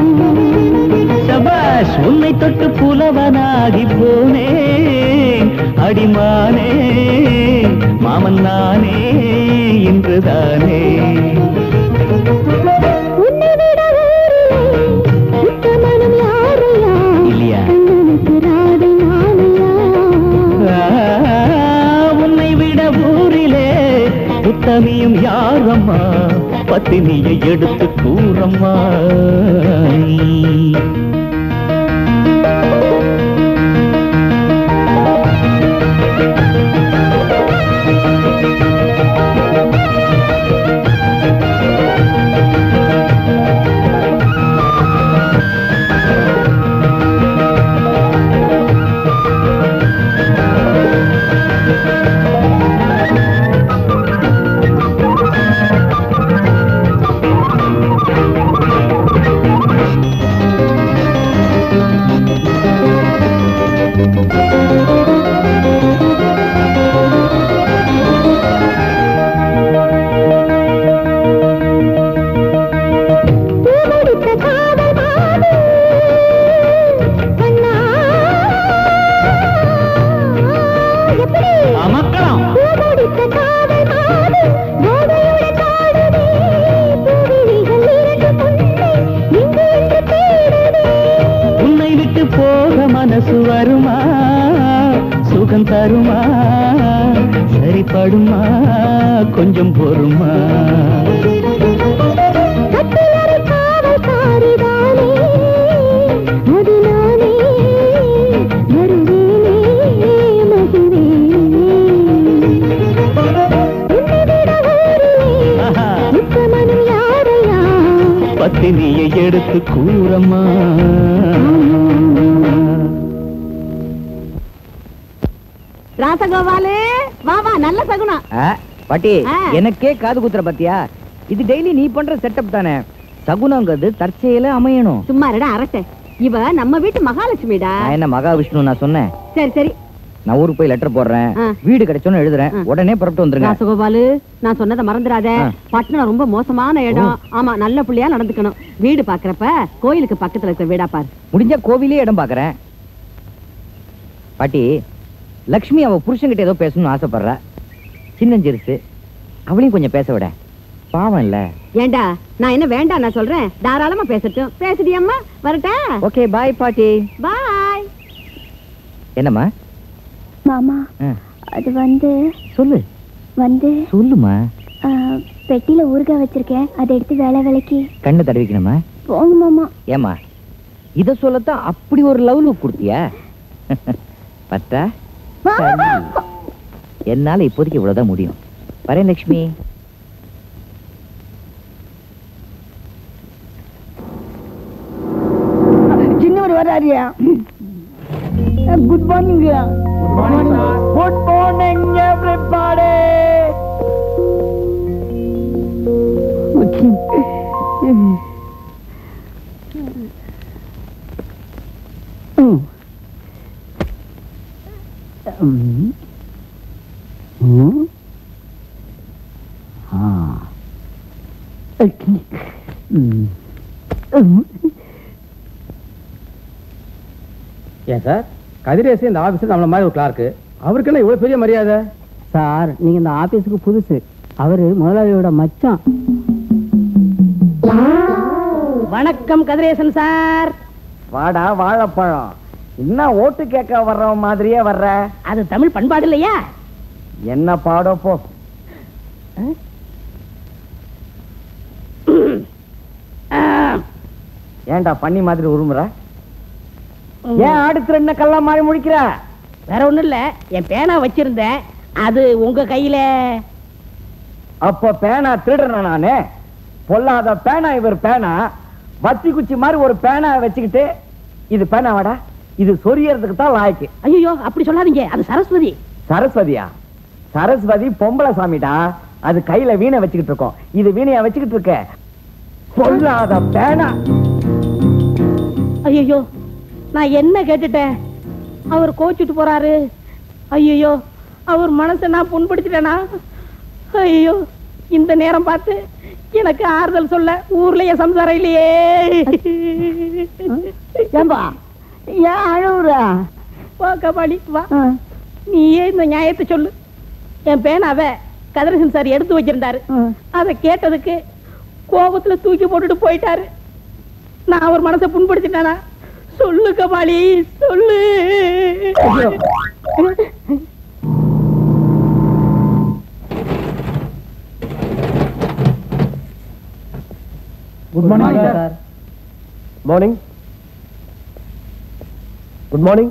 சபாஷ் உன்னை தொட்டு புலவனாகி போனேன் அடிமானே மாமன் நானே இன்றுதானே உன்னை விட ஊரிலே உத்தமனும் யாரையா இல்லையா கண்ணனுக்கு ராதை நானையா ஆ, உன்னை விட ஊரிலே உத்தமியும் யாரம்மா பத்தினியை எடுத்து கூறம்மா பூமுடித்த காதல் மாது கண்ணா எப்படி அமக்கலாம் பூமுடித்த காதல் மாது கோதையுடன் பாடுதே பூவிழிகள் இரண்டு முன்னே இங்கு என்று தேடுதே உன்னை விட்டு போக மனசு வருமா சுகம் தருமா சரிப்படுமா கொஞ்சம் பொறுமா கட்டிலறை காவல்காரிதானே அது நானே வருவேனே மகிழ்வேனே உன்னை விட ஊரிலே ஆஹா. உத்தமனும் யாரையா பத்தினியை எடுத்து கூறம்மா ராசகோபாலு வா வா நல்ல சகுனம் ஆ, பாட்டி ஆ. எனக்கே காது குத்துற பாத்தியா இது டெய்லி நீ பண்ற செட்டப் தானே சகுனங்கிறது தற்செயல அமையணும் சும்மா இருடா அரட்டை இவ நம்ம வீட்டு மகாலட்சுமிடா நான் என்ன மகாவிஷ்ணு நான் சொன்னேன் சரி சரி நான் ஊருக்கு போய் லெட்டர் போடுறேன் ஆ. வீடு கிடைச்சோன்னு எழுதுறேன் ஆ. உடனே புறப்பட்டு வந்துருங்க ராசகோபாலு நான் சொன்னதை மறந்துடாத ஆ. பட்டணம் ரொம்ப மோசமான இடம் ஆமா நல்ல புள்ளையா நடந்துக்கணும் வீடு பாக்குறப்ப கோயிலுக்கு பக்கத்துல இருக்க வீடா பாரு முடிஞ்சா கோவிலே இடம் பாக்குறேன் பாட்டி லக்ஷ்மி அவ புருஷன்கிட்ட ஏதோ பேசணும்னு ஆசைப்படுறா சின்னஞ்சிருசு அவளையும் கொஞ்சம் பேச விட பாவம் இல்ல ஏண்டா நான் என்ன வேண்டாம் நான் சொல்றேன் தாராளமா பேசட்டும் பேசுடியம்மா வரட்டா ஓகே பாய் பாட்டி பாய் என்னம்மா மாமா ஆ. அது வந்து சொல்லு வந்து சொல்லுமா ஆ, பெட்டியில ஊறுகாய் வச்சிருக்கேன் அதை எடுத்து வேலை வேலைக்கு கண்ணு தடவிக்கணுமா போங்க மாமா ஏமா இத சொல்லத்தான் அப்படி ஒரு லவ் லுக் கொடுத்தியா பத்தா சரி. என்னால இப்போதைக்கு இவ்வளவுதான் முடியும் வரேன் லட்சுமி சின்னவர் வராரியா good morning good morning everybody ஏன் சார் கதிரேசு இந்த ஆபீஸ்ல நம்மள மாதிரி ஒரு கிளார்க்கு அவருக்கு என்ன இவ்வளவு பெரிய மரியாதை சார் நீங்க இந்த ஆபீஸுக்கு புதுசு அவரு முதலாளியோட மச்சான் வணக்கம் கதிரேசன் சார் வாடா வாழைப்பழம் என்ன ஓட்டு கேட்க வர்ற மாதிரியே வர்ற அது தமிழ் பண்பாடு இல்லையா என்ன பாடோ போ ஏன்டா பண்ணி மாதிரி உருமுற ஏன் அடுத்து என்ன கல்லா மாதிரி முடிக்கிற வேற ஒண்ணும் இல்ல என் பேனா வச்சிருந்தேன் அது உங்க கையில அப்ப பேனா திருடுறேன் நானு பொல்லாத பேனா இவர் பேனா வத்தி குச்சி மாதிரி ஒரு பேனா வச்சுக்கிட்டு இது பேனாவாடா இது சொரியறதுக்கு தான் லாய்க்கு ஐயோ அப்படி சொல்லாதீங்க அது சரஸ்வதி சரஸ்வதியா சரஸ்வதி பொம்பளை சாமிடா அது கையில வீணை வச்சுக்கிட்டு இருக்கோம் இது வீணையா வச்சுக்கிட்டு இருக்க பொல்லாத பேனா ஐயோ நான் என்ன கேட்டுட்டேன் அவர் கோச்சிட்டு போறாரு ஐயோ அவர் மனசை நான் புண்படுத்திட்டேனா ஐயோ இந்த நேரம் பார்த்து எனக்கு ஆறுதல் சொல்ல ஊர்லயே சம்சாரம் இல்லையே ஏம்பா ஏன் அழுவுற வா கபாலி வா நீயே இந்த நியாயத்தை சொல்லு என் பேனாவ கதிரசன் சார் எடுத்து வச்சிருந்தாரு அதை கேட்டதுக்கு கோபத்துல தூக்கி போட்டுட்டு போயிட்டாரு நான் அவர் மனசை புண்படுத்திட்டானா சொல்லு கபாலி சொல்லு good morning sir morning good morning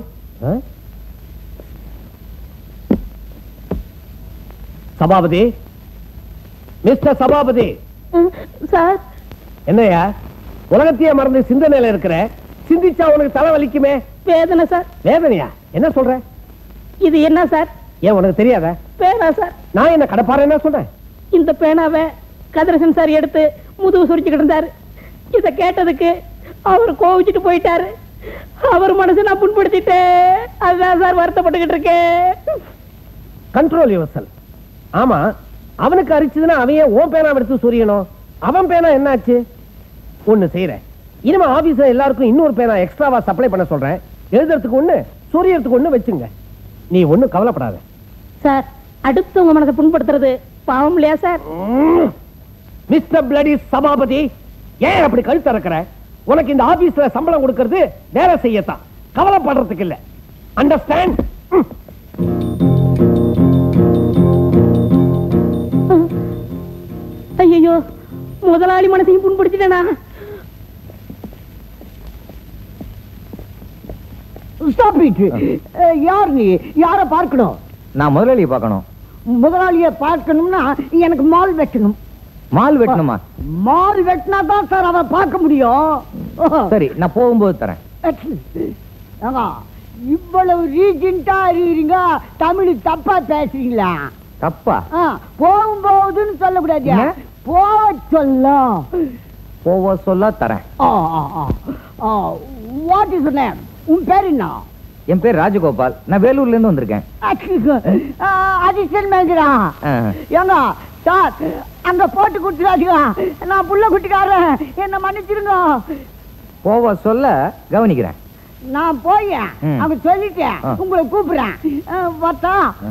Sabapathi mister Sabapathi sir என்னையா உலகத்தையே மறந்து சிந்தனையில இருக்கிற சிந்திச்சா உனக்கு தலை வலிக்குமே வேதனை சார் வேதனையா என்ன சொல்ற இது என்ன சார் ஏன் உனக்கு தெரியாதா பேனா சார் நான் என்ன கடப்பாறை என்ன சொல்றேன் இந்த பேனாவை கதிரசன் சார் எடுத்து முதுகு சுரிச்சுக்கிட்டு இருந்தாரு இத கேட்டதுக்கு அவர் கோவிச்சுட்டு போயிட்டாரு அவர் மனசை நான் புண்படுத்திட்டேன் அதுதான் சார் வருத்தப்பட்டுக்கிட்டு இருக்கேன் கண்ட்ரோல் யுவர் ஆமா அவனுக்கு அரிச்சதுன்னா அவன் ஏன் ஓன் பேனா எடுத்து சொரியணும் அவன் பேனா என்னாச்சு ஒண்ணு செய்யறேன் இனிமே ஆபீஸ்ல எல்லாருக்கும் இன்னொரு பேனா எக்ஸ்ட்ராவா சப்ளை பண்ண சொல்றேன் எழுதுறதுக்கு ஒண்ணு சொரியறதுக்கு ஒண்ணு வச்சுங்க நீ ஒண்ணும் கவலைப்படாத சார் அடுத்தவங்க மனசை புண்படுத்துறது பாவம் இல்லையா சார் மிஸ்டர் பிளடி சபாபதி ஏன் அப்படி கழுத்து இறக்குற உனக்கு இந்த ஆபீஸ்ல சம்பளம் கொடுக்கறது வேலை செய்யத்தான் கவலைப்படுறதுக்கு இல்ல அண்டர்ஸ்டாண்ட் ஐயோ முதலாளி மனசையும் புண்படுத்திட்டேனா ஸ்டாப் இட் யார் நீ யார பார்க்கணும் நான் முதலாளியை பார்க்கணும் முதலாளிய பார்க்கணும்னா எனக்கு மால் வெட்டணும் மால் வெட்டணுமா மால் வெட்டினா தான் சார் அவன் பார்க்க முடியும் சரி நான் போகும்போது தரேன் ஏங்க, இவ்வளவு ரீஜெண்டா இருக்கீங்க தமிழ் தப்பா பேசுறீங்களா தப்பா ஆ, போகும்போதுன்னு சொல்லக்கூடாது என்ன? போக சொல்லும் போவ சொல்ல தரேன் வாட் இஸ் நேம் உன் பேர் என்ன என் பேர் ராஜகோபால் நான் வேலூர்ல இருந்து வந்திருக்கேன் அதிர்ஷ்டன் மேஜரா ஆ. ஏங்க சார் அங்க போட்டு கொடுத்துடாதீங்க நான் புள்ள குட்டிக்காரன் என்ன மன்னிச்சிருங்க போவ சொல்ல கவனிக்கிறேன் நான் போய் ம். அங்க சொல்லிட்டேன் ஆ. உங்களை கூப்பிடுறேன் ஆ, பார்த்தா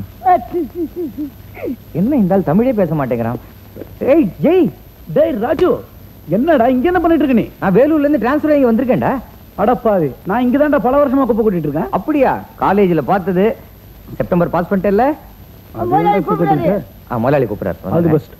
என்ன இந்த ஆள் தமிழே பேச மாட்டேங்கிறான் ஏய் ஜெய் டேய் ராஜு என்னடா இங்க என்ன பண்ணிட்டு இருக்க நீ நான் வேலூர்ல இருந்து டிரான்ஸ்ஃபர் ஆகி வந்திருக்கேன்டா அடப்பாவி நான் இங்க பல வருஷமா குப்பை கூட்டிட்டு இருக்கேன் அப்படியா காலேஜ்ல பார்த்தது செப்டம்பர் பாஸ் பண்ணிட்டேல்ல முதலாளி கூப்பிடுறாரு ஆ முதலாளி கூப்பிடுறாரு ஆல் தி வந்துடுறேன். பெஸ்ட்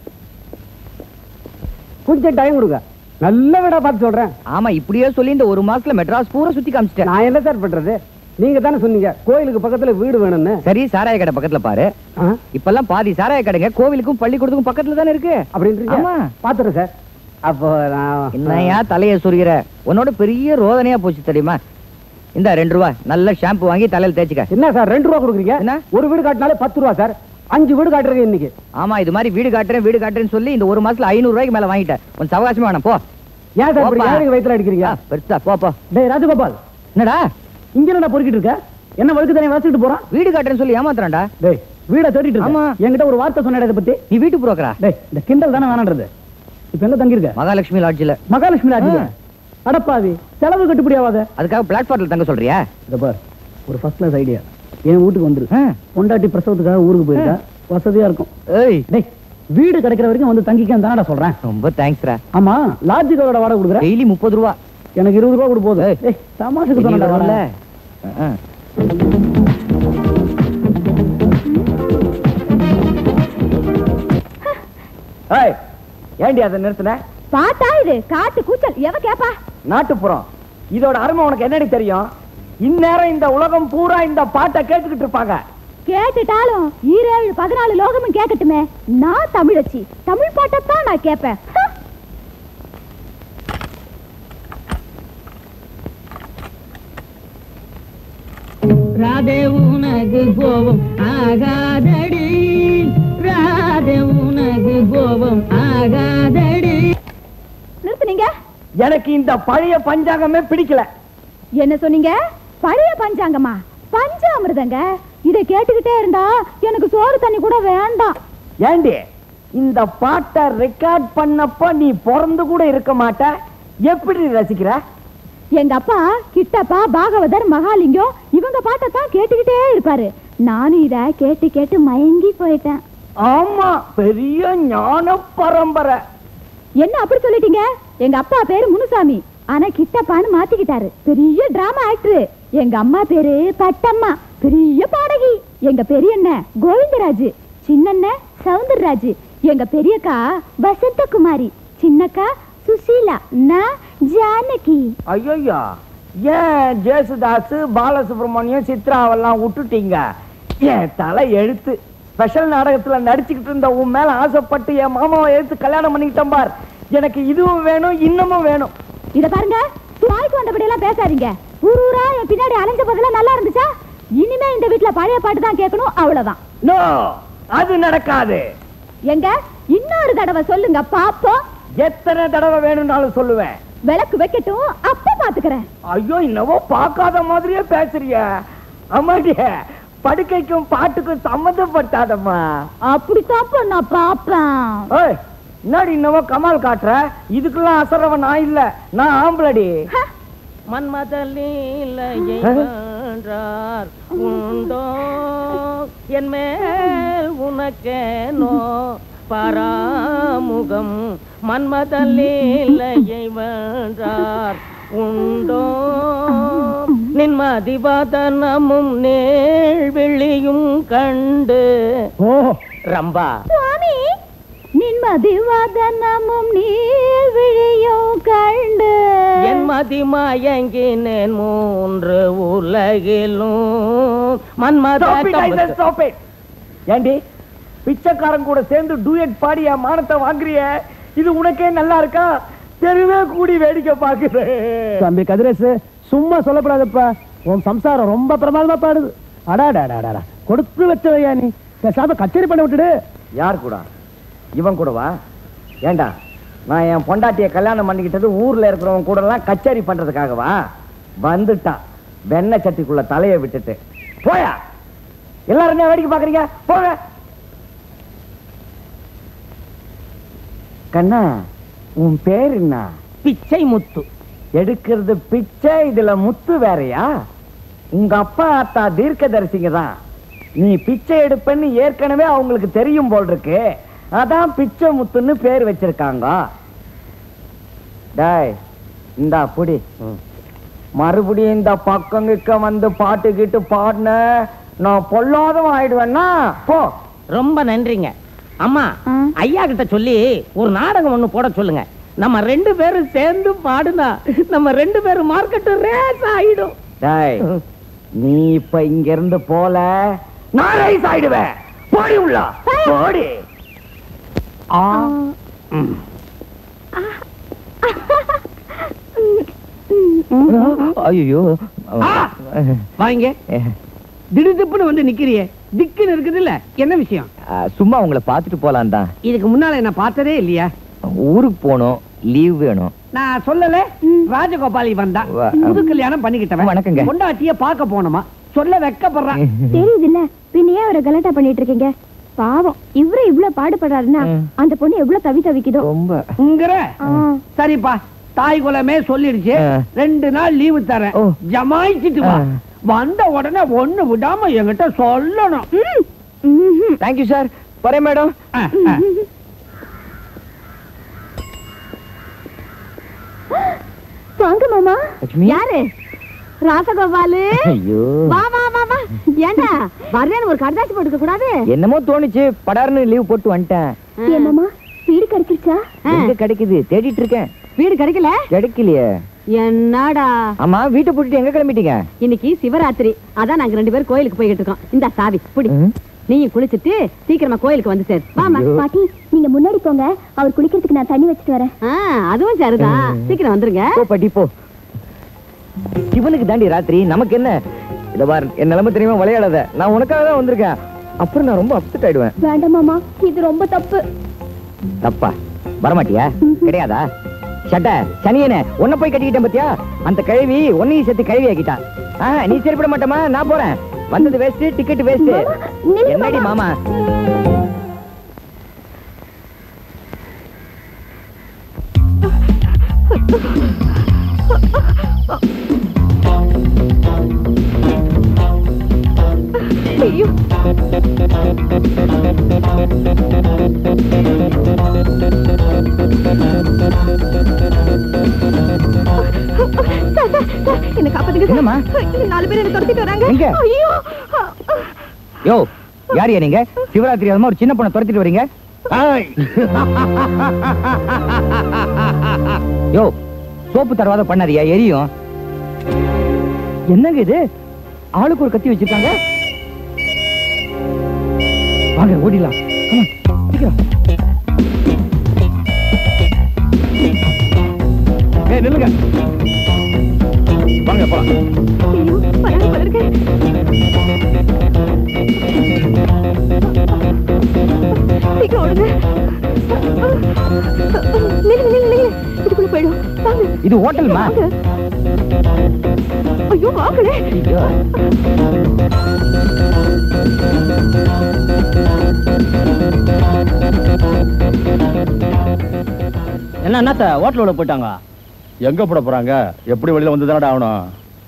கொஞ்சம் டைம் கொடுங்க நல்ல வீடா பார்த்து சொல்றேன் ஆமா இப்படியே சொல்லி இந்த ஒரு மாசத்துல மெட்ராஸ் பூரா சுத்தி காமிச்சிட்டேன் நான் என்ன சார் பண்றது நீங்க தானே சொன்னீங்க கோயிலுக்கு பக்கத்துல வீடு வேணும்னு சரி சாராய கடை பக்கத்துல பாரு ஆ, இப்பெல்லாம் பாதி சாராய கடைங்க கோவிலுக்கும் பள்ளிக்கூடத்துக்கும் பக்கத்துல தானே இருக்கு அப்படின்றீங்க ஆமா. பாத்துறேன் சார் அப்போ நான் என்னையா தலைய சுரிகிற உன்னோட பெரிய ரோதனையா போச்சு தெரியுமா இந்த ரெண்டு ரூபா நல்ல ஷாம்பு வாங்கி தலையில தேய்ச்சுக்க என்ன சார் ரெண்டு ரூபா கொடுக்குறீங்க என்ன? ஒரு வீடு காட்டினாலே பத்து ரூபா சார் அஞ்சு வீடு காட்டுறீங்க இன்னைக்கு ஆமா இது மாதிரி வீடு காட்டுறேன் வீடு காட்டுறேன்னு சொல்லி இந்த ஒரு மாசத்துல ஐநூறு ரூபாய்க்கு மேல வாங்கிட்டேன் உன் சவகாசமே வேணாம் போ ஏன் சார் இப்படி போப்பா. ஏழைங்க வயித்துல அடிக்கிறீங்க ஆ, பெருசா போ போ டேய் ராஜகோபால் என்னடா இங்க என்ன பொறுக்கிட்டு இருக்க என்ன வழுக்கு தனியா வச்சுட்டு போறான் வீடு காட்டுறேன்னு சொல்லி ஏமாத்துறான்டா டேய் வீட தேடிட்டு ஆமா. இருக்க என்கிட்ட ஒரு வார்த்தை சொன்னேன் இதை பத்தி நீ வீட்டு புரோக்கரா டேய் இந்த கிண்டல் தானே வேணான்றது இப்ப எங்க தங்கி இருக்க மகாலட்சுமி லாட்ஜில மகாலட்சுமி ராஜ்யம் ஆ. அடப்பாவி செலவு கட்டுப்படி ஆகாத அதுக்காக பிளாட்ஃபார்ம்ல தங்க சொல்றியா இத பார் ஒரு ஃபர்ஸ்ட் கிளாஸ் ஐடியா என் வீட்டுக்கு வந்துரு ஆ. பொண்டாட்டி பிரசவத்துக்காக ஊருக்கு போயிருக்கா வசதியா இருக்கும் ஏய் டேய் வீடு கிடைக்கிற வரைக்கும் வந்து தங்கிக்க தானடா சொல்றேன் ரொம்ப தேங்க்ஸ்ரா ஆமா லாட்ஜுக்கோட வாடகை கொடுக்குற டெய்லி முப்பது ரூபா எனக்கு இருபது ரூபா கொடு போதும் ஏய். ஏய் தமாஷுக்கு சொன்னடா வரல வரல ஏய் ஏண்டி அதை நிறுத்தின பாத்தா இது காட்டு கூச்சல் எவ கேப்பா நாட்டுப்புறம் இதோட அருமை உனக்கு என்னடி தெரியும் இந்நேரம் இந்த உலகம் பூரா இந்த பாட்டை கேட்டுக்கிட்டு இருப்பாங்க கேட்டுட்டாலும் ஈரேழு பதினாலு லோகமும் கேட்கட்டுமே நான் தமிழச்சி தமிழ் பாட்டத்தான் நான் கேட்பேன் ஹ! ராதே உனக்கு கோபம் ஆகாதடி ராதே உனக்கு கோபம் ஆகாதடி நிறுத்துனீங்க எனக்கு இந்த பழைய பஞ்சாங்கமே பிடிக்கல என்ன சொன்னீங்க பழைய பஞ்சாங்கம்மா பஞ்சாமிர்தங்க இதை கேட்டுக்கிட்டே இருந்தா எனக்கு சோறு தண்ணி கூட வேண்டாம் ஏண்டி இந்த பாட்டை ரெக்கார்ட் பண்ணப்ப நீ பிறந்து கூட இருக்க மாட்ட எப்படி ரசிக்கிற எங்க அப்பா கிட்டப்பா பாகவதர் மகாலிங்கம் இவங்க பாட்டத்தான் கேட்டுக்கிட்டே இருப்பாரு நானும் இத கேட்டு கேட்டு மயங்கி போயிட்டேன் ஆமா பெரிய ஞான பரம்பரை என்ன அப்படி சொல்லிட்டீங்க எங்க அப்பா பேரு முனுசாமி ஆனா கிட்டப்பான்னு மாத்திக்கிட்டாரு பெரிய டிராமா ஆக்டர் எங்க அம்மா பேரு பட்டம்மா பெரிய பாடகி எங்க பெரியண்ண கோவிந்தராஜ் சின்னண்ண சவுந்தரராஜ் எங்க பெரியக்கா வசந்தகுமாரி சின்னக்கா சுசீலா நான் ஜானகி ஐயோ ஏன் ஜேசுதாஸ் பாலசுப்ரமணியம் சித்ராவெல்லாம் விட்டுட்டீங்க என் தலை எழுத்து ஸ்பெஷல் நாடகத்துல நடிச்சுக்கிட்டு இருந்த உன் மேல ஆசைப்பட்டு என் மாமாவை எடுத்து கல்யாணம் பண்ணிக்கிட்டேன் பார் எனக்கு இதுவும் வேணும் இன்னமும் வேணும் இத பாருங்க வாய்க்கு வந்தபடி எல்லாம் பேசாதீங்க ஊர் ஊரா என் பின்னாடி அலைஞ்ச போதெல்லாம் நல்லா இருந்துச்சா இனிமே இந்த வீட்ல பழைய பாட்டு தான் கேட்கணும் அவ்வளவுதான் நோ அது நடக்காது எங்க இன்னொரு தடவை சொல்லுங்க பாப்போம் எத்தனை தடவை வேணும்னாலும் சொல்லுவேன் விளக்கு வைக்கட்டும் அப்ப பாத்துக்கிறேன் ஐயோ என்னவோ பார்க்காத மாதிரியே பேசுறிய அம்மாடிய படுக்கைக்கும் பாட்டுக்கும் சம்மந்தப்பட்டாதம்மா அப்படித்தான் நான் பாப்பேன் ஏய் என்னடி என்னவோ கமால் காட்டுற இதுக்கெல்லாம் அசரவன் நான் இல்ல நான் ஆம்பளடி மன்மதலீலையை வென்றார் உண்டோ என் மேல் உனக்கேனோ பராமுகம் மன்மதலீலையை வென்றார் உண்டோ நின்மதிவதனமும் நேழ்விழியும் கண்டு ஓ ரம்பா சுவாமி நின்மதி வதனமும் நீர் விழியும் கண்டு என் மதி மயங்கினேன் மூன்று உலகிலும் மன்மத Stop it, I said stop it. ஏண்டி பிச்சைக்காரன் கூட சேர்ந்து டூயட் பாடி என் மானத்தை வாங்குறிய இது உனக்கே நல்லா இருக்கா தெருவே கூடி வேடிக்கை பாக்குறேன் தம்பி கதிரேசு சும்மா சொல்லக்கூடாதுப்பா உன் சம்சாரம் ரொம்ப பிரமாதமா பாடுது அடாடாடாடா கொடுத்து வச்சவையா நீ பேசாம கச்சேரி பண்ண விட்டுடு யார் கூட இவன் கூடவா ஏண்டா நான் என் பொண்டாட்டிய கல்யாணம் பண்ணிக்கிட்டது ஊர்ல இருக்கிறவங்க கூட எல்லாம் கச்சேரி பண்றதுக்காகவா வந்துட்டான் வெண்ணெய் சட்டிக்குள்ள தலையை விட்டுட்டு போயா எல்லாரும் என்ன வேடிக்கை பாக்குறீங்க போங்க கண்ணா உன் பேர் என்ன பிச்சை முத்து எடுக்கிறது பிச்சை இதுல முத்து வேறயா உங்க அப்பா அத்தா தீர்க்கதரிசிங்க தான் நீ பிச்சை எடுப்பேன்னு ஏற்கனவே அவங்களுக்கு தெரியும் போல் இருக்கு அதான் பிச்சை முத்துன்னு பேர் வச்சிருக்காங்க டேய் இந்தா புடி மறுபடியும் இந்த பக்கம் கிக்க வந்து பாட்டு கிட்டு பாடின நான் பொல்லாதவன் ஆயிடுவேன்னா போ ரொம்ப நன்றிங்க அம்மா ஆ. ஐயா கிட்ட சொல்லி ஒரு நாடகம் ஒண்ணு போட சொல்லுங்க நம்ம ரெண்டு பேரும் சேர்ந்து பாடுனா நம்ம ரெண்டு பேரும் மார்க்கெட் ரேஸ் ஆயிடும் டேய் நீ இப்ப இங்க இருந்து போல நான் ரைஸ் ஆயிடுவேன் போடி உள்ள போடி ஆ ஐயோ ஆ! வாங்க திடுதிப்புன்னு வந்து நிக்கிறியே திக்குன்னு இருக்குது இல்ல என்ன விஷயம் சும்மா உங்களை பார்த்துட்டு போலாம் தான் இதுக்கு முன்னால என்ன பார்த்ததே இல்லையா ஊருக்கு போகணும் லீவ் வேணும் நான் சொல்லல ராஜகோபாலி வந்தா வா- புது கல்யாணம் பண்ணிக்கிட்டவன் வணக்கங்க. பொண்டாட்டிய பார்க்க போனோமா சொல்ல வெக்கப்படுறான் தெரியுது இல்ல பின்னையே அவரை கலாட்டா பண்ணிட்டு இருக்கீங்க பாவம் இவரு இவ்வளவு பாடுபடுறாருன்னா ம். அந்த பொண்ணு எவ்வளவு தவி தவிக்குதோ ரொம்ப உங்கிற ஆ. சரிப்பா தாய் குலமே சொல்லிடுச்சு ஆ. ரெண்டு நாள் லீவு தரேன் ஓ. ஜமாயிச்சிட்டு வா ஆ. வந்த உடனே ஒண்ணு விடாம என்கிட்ட சொல்லணும் ம்ஹும். தேங்க்யூ சார் வரேன் மேடம் ஆ, ஆ. வாங்க மாமா லட்சுமி யாரு ராசகோபாலு ஐயோ வா வா வா வா ஏண்டா வர்றேன்னு ஒரு கடுதாசி போட்டுக்க கூடாது என்னமோ தோணுச்சு படார்னு லீவ் போட்டு வந்துட்டேன் ஏன் மாமா வீடு கிடைச்சிருச்சா எங்க கிடைக்குது தேடிட்டு இருக்கேன் வீடு கிடைக்கல கிடைக்கலையே என்னடா ஆமா வீட்டை போட்டுட்டு எங்க கிளம்பிட்டீங்க இன்னைக்கு சிவராத்திரி அதான் நாங்க ரெண்டு பேரும் கோயிலுக்கு போய்கிட்டு இருக்கோம் இந்த சாவி புடி ம். நீயும் குளிச்சிட்டு சீக்கிரமா கோயிலுக்கு வந்து சேர் வாமா ஐயோ. பாட்டி நீங்க முன்னாடி போங்க அவர் குளிக்கிறதுக்கு நான் தண்ணி வச்சுட்டு வரேன் அதுவும் சரிதான் சீக்கிரம் வந்துருங்க போ பாட்டி போ இவனுக்கு தாண்டி ராத்திரி நமக்கு என்ன இத பார் என் நிலைமை தெரியுமா விளையாடாத நான் உனக்காக தான் வந்திருக்கேன் அப்புறம் நான் ரொம்ப அப்செட் ஆயிடுவேன் வேண்டாம் மாமா இது ரொம்ப தப்பு தப்பா வரமாட்டியா கிடையாதா சட்ட சனியனே உன்னை போய் கட்டிக்கிட்டேன் பாத்தியா அந்த கழுவி உன்னையும் சேர்த்து கழுவி ஆக்கிட்டான் ஆ, நீ சரிப்பட மாட்டமா நான் போறேன் வந்தது வேஸ்ட் டிக்கெட் வேஸ்ட் நில்லு என்னடி மாமா ஐயோ என்ன காப்பாத்துங்க என்னம்மா? நாலு பேர் என்ன துரத்திட்டு வராங்க எங்க? ஐயோ யோ யாரியா நீங்க சிவராத்திரி அதுமா ஒரு சின்ன பொண்ணை துரத்திட்டு வரீங்க யோ சோப்பு தரவாத பண்ணாதியா எரியும் என்னங்க இது ஆளுக்கு ஒரு கத்தி வச்சிருக்காங்க வாங்க ஓடிடலாம் Come on, சீக்கிரம் ஏய், நில்லுங்க வாங்க போலாம் ஐயோ வராங்க போல இருக்கு சீக்கிரம் ஓடுங்க நில்லு நில்லு நில்லு இதுக்குள்ள போயிடும் வாங்க இது ஹோட்டல்மா வாங்க ஐயோ வாங்களே ஐயோ. என்ன என்னத்த ஹோட்டலோட போயிட்டாங்க எங்க போட போறாங்க எப்படி வெளியில வந்து தானடா ஆகணும்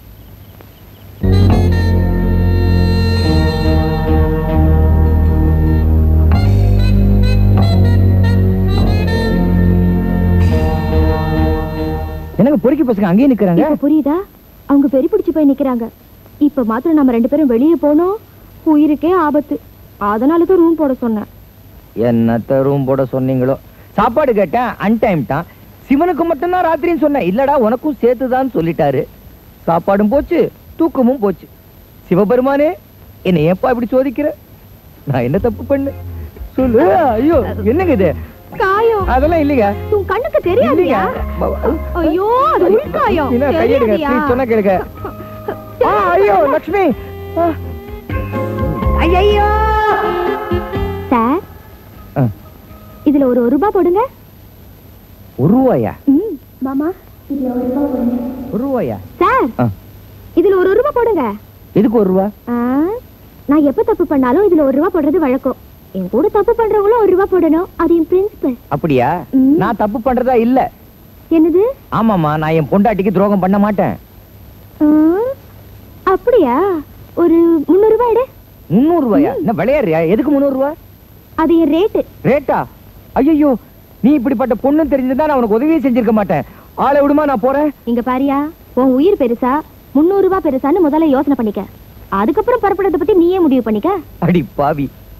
என்னங்க பொறுக்கி பசங்க அங்கேயே நிக்கிறாங்க இப்ப புரியுதா அவங்க பெரி பிடிச்சு போய் நிக்கிறாங்க இப்ப மாத்திரம் நம்ம ரெண்டு பேரும் வெளியே போனோம் உயிருக்கே ஆபத்து அதனால தான் ரூம் போட சொன்னேன் என்னத்த ரூம் போட சொன்னீங்களோ சாப்பாடு கேட்டேன் அன்டைம் தான் சிவனுக்கு மட்டும்தான் ராத்திரின்னு சொன்னேன் இல்லடா உனக்கும் சேர்த்துதான் சொல்லிட்டாரு சாப்பாடும் போச்சு தூக்கமும் போச்சு சிவபெருமானே என்னை ஏப்பா இப்படி சோதிக்கிற நான் என்ன தப்பு பண்ணு சொல்லு ஐயோ என்னங்க இது காயம் அதெல்லாம் இல்லைங்க உன் கண்ணுக்கு தெரியாதியா இல்லைங்க. ஐயோ அது உள்காயம் என்ன, கையெடுங்க தெரியாதியா? please, சொன்னா கேளுங்க ஆ, ஐயோ லக்ஷ்மி ஆ. ஐயையோ சார் ஆ, இதுல ஒரு ஒரு ரூபாய் போடுங்க ஒரு ரூபாயா ம், மாமா இதுல ஒரு ரூபாய் போடுங்க ஒரு ரூபாயா சார் ஆ, இதுல ஒரு ரூபாய் போடுங்க எதுக்கு ஒரு ரூபா ஆ, நான் எப்ப தப்பு பண்ணாலும் இதுல ஒரு ரூபாய் போடுறது வழக்கம் என் கூட தப்பு பண்றவங்களும் ஒரு ரூபாய் போடணும் அது என் பிரின்சிபல் அப்படியா ம். நான் தப்பு பண்றதா இல்ல என்னது ஆமாமா நான் என் பொண்டாட்டிக்கு துரோகம் பண்ண மாட்டேன் ஆ, அப்படியா ஒரு முந்நூறு ரூபாய் எடு முந்நூறு ரூபாயா என்ன விளையாடுறியா எதுக்கு முந்நூறு ரூபாய் அது என் ரேட்டு ரேட்டா ஐயோ நீ இப்படிப்பட்ட பொண்ணு தெரிஞ்சிருந்தா நான் உனக்கு உதவியே செஞ்சிருக்க மாட்டேன் ஆளை விடுமா நான் போறேன் இங்க பாரியா உன் உயிர் பெருசா முந்நூறு ரூபாய் பெருசான்னு முதல்ல யோசனை பண்ணிக்க அதுக்கப்புறம் புறப்படுறத பத்தி நீயே முடிவு பண்ணிக்க அடி பாவி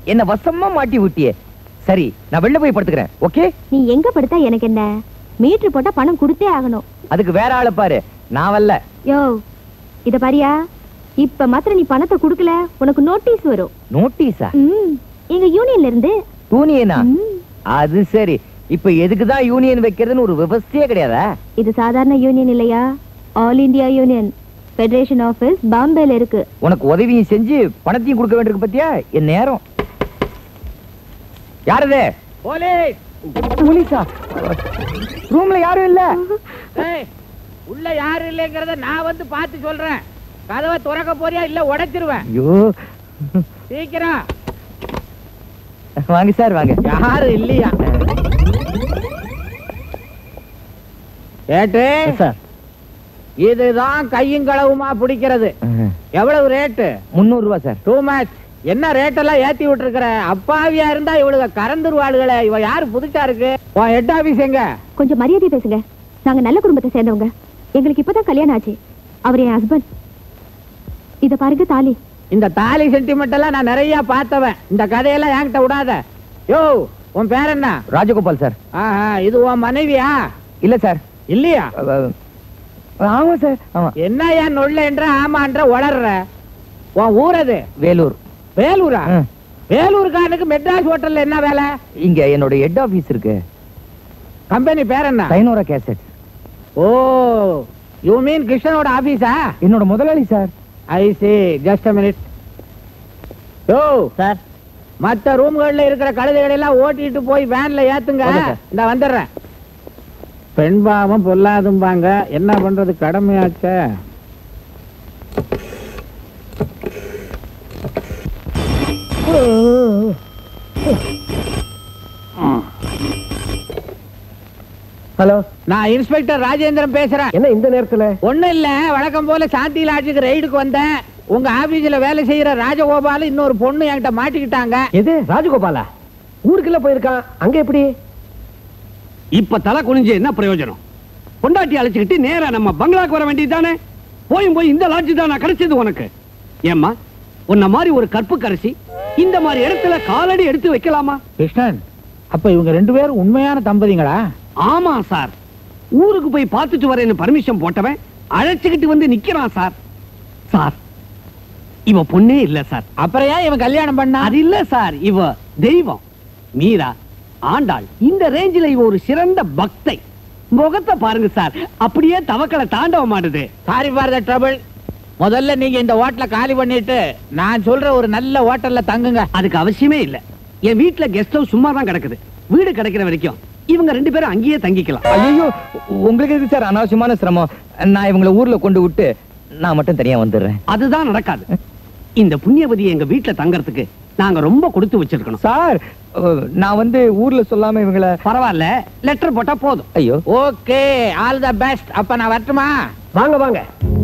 என்ன வசமா மாட்டி விட்டியே சரி நான் வெளில போய் படுத்துக்கிறேன் ஓகே நீ எங்க படுத்தா எனக்கு என்ன மீட்டர் போட்டா பணம் கொடுத்தே ஆகணும் அதுக்கு வேற ஆளை பாரு நான் வரல யோ இத பாரியா இப்ப மாத்திரம் நீ பணத்தை கொடுக்கல உனக்கு நோட்டீஸ் வரும் நோட்டீஸா ம், எங்க யூனியன்ல இருந்து யூனியனா ம், அது சரி இப்ப எதுக்குதான் யூனியன் வைக்கிறதுன்னு ஒரு விவசாயே கிடையாதா இது சாதாரண யூனியன் இல்லையா all India union federation office பாம்பேல இருக்கு உனக்கு உதவியும் செஞ்சு பணத்தையும் கொடுக்க வேண்டியிருக்கு பத்தியா என் நேரம் யாரது போலீஸ் போலீஸா ரூம்ல யாரும் இல்ல ஏய், உள்ள யாரு இல்லைங்கிறத நான் வந்து பார்த்து சொல்றேன் கதவை திறக்க போறியா இல்ல உடைச்சிருவேன் ஐயோ சீக்கிரம் வாங்க சார் வாங்க யாரு இல்லையா ஏட்டு சார் இதுதான் கையும் களவுமா பிடிக்கிறது எவ்வளவு ரேட்டு முந்நூறு ரூபா சார் டூ மேட்ச் என்ன ரேட் எல்லாம் ஏத்தி விட்டுருக்கிற அப்பாவியா இருந்தா இவளுக கறந்துருவாளுகளே இவ யாரு புதுசா இருக்கு உன் ஹெட் ஆபீஸ் எங்க கொஞ்சம் மரியாதை பேசுங்க நாங்க நல்ல குடும்பத்தை சேர்ந்தவங்க எங்களுக்கு இப்பதான் கல்யாணம் ஆச்சு அவர் என் ஹஸ்பண்ட் இத பாருங்க தாலி இந்த தாலி சென்டிமெண்ட் எல்லாம் நான் நிறைய பார்த்தவன் இந்த கதையெல்லாம் என்கிட்ட விடாத யோ உன் பேர் என்ன ராஜகோபால் சார் ஆஹா இது உன் மனைவியா இல்ல சார் இல்லையா அஹ், ஆமா சார் ஆமா என்ன ஏன் நொல்லன்ற ஆமான்ற உளர்ற உன் ஊர் அது வேலூர் வேலூரா ம். வேலூர்காரனுக்கு மெட்ராஸ் ஹோட்டல்ல என்ன வேலை இங்க என்னோட ஹெட் ஆபீஸ் இருக்கு கம்பெனி பேர் என்ன தைனோரா கேசட் ஓ யூ மீன் கிருஷ்ணனோட ஆபீஸா என்னோட முதலாளி sir I see just minute யோ சார் மத்த ரூம்கள்ல இருக்கிற கழுதைகளை எல்லாம் ஓட்டிட்டு போய் வேன்ல ஏத்துங்க ஓகே, சார். இந்த வந்துடுறேன் பெண் பாவம் பொல்லாதும்பாங்க என்ன பண்றது கடமையாச்ச ஹலோ நான் இன்ஸ்பெக்டர் ராஜேந்திரன் பேசுறேன் என்ன இந்த நேரத்துல ஒண்ணும் இல்ல வழக்கம் போல சாந்தி லாட்ஜுக்கு ரைடுக்கு வந்தேன் உங்க ஆபீஸ்ல வேலை செய்யற ராஜகோபால் இன்னொரு பொண்ணு என்கிட்ட மாட்டிக்கிட்டாங்க எது ராஜகோபாலா ஊருக்குள்ள போயிருக்கான் அங்க எப்படி இப்ப தலை குனிஞ்சு என்ன பிரயோஜனம் பொண்டாட்டி அழைச்சுக்கிட்டு நேரா நம்ம பங்களாக்கு வர வேண்டியதுதானே போயும் போய் இந்த லாட்ஜ் தான் நான் கிடைச்சது உனக்கு ஏம்மா உன்ன மாதிரி ஒரு கற்பு கரைசி இந்த மாதிரி இடத்துல காலடி எடுத்து வைக்கலாமா கிருஷ்ணன் அப்ப இவங்க ரெண்டு பேரும் உண்மையான தம்பதிங்களா ஆமா சார் ஊருக்கு போய் பார்த்துட்டு வரேன்னு பர்மிஷன் போட்டவன் அழைச்சுக்கிட்டு வந்து நிக்கிறான் சார் சார் இவ பொண்ணே இல்ல சார் அப்புறம் ஏன் இவன் கல்யாணம் பண்ணா அது இல்ல சார் இவ தெய்வம் மீரா ஆண்டாள் இந்த ரேஞ்சில இவ ஒரு சிறந்த பக்தை முகத்தை பாருங்க சார் அப்படியே தவக்களை தாண்டவ மாட்டுது சாரி ஃபார் த ட்ரபிள் முதல்ல நீங்க இந்த ஹோட்டல காலி பண்ணிட்டு நான் சொல்ற ஒரு நல்ல ஹோட்டல்ல தங்குங்க அதுக்கு அவசியமே இல்ல என் வீட்ல கெஸ்ட் ஹவுஸ் சும்மா தான் கிடக்குது வீடு கிடைக்கிற வரைக்கும் இவங்க ரெண்டு பேரும் அங்கேயே தங்கிக்கலாம் ஐயோ உங்களுக்கு எதுக்கு சார் அனாவசியமான சிரமம் நான் இவங்களை ஊர்ல கொண்டு விட்டு நான் மட்டும் தனியா வந்துடுறேன் அதுதான் நடக்காது இந்த புண்ணியவதியை எங்க வீட்ல தங்கறதுக்கு நாங்க ரொம்ப கொடுத்து வச்சிருக்கணும் சார் அஹ், நான் வந்து ஊர்ல சொல்லாம இவங்களை பரவாயில்ல லெட்டர் போட்டா போதும் ஐயோ ஓகே ஆல் த பெஸ்ட் அப்ப நான் வரட்டுமா வாங்க வாங்க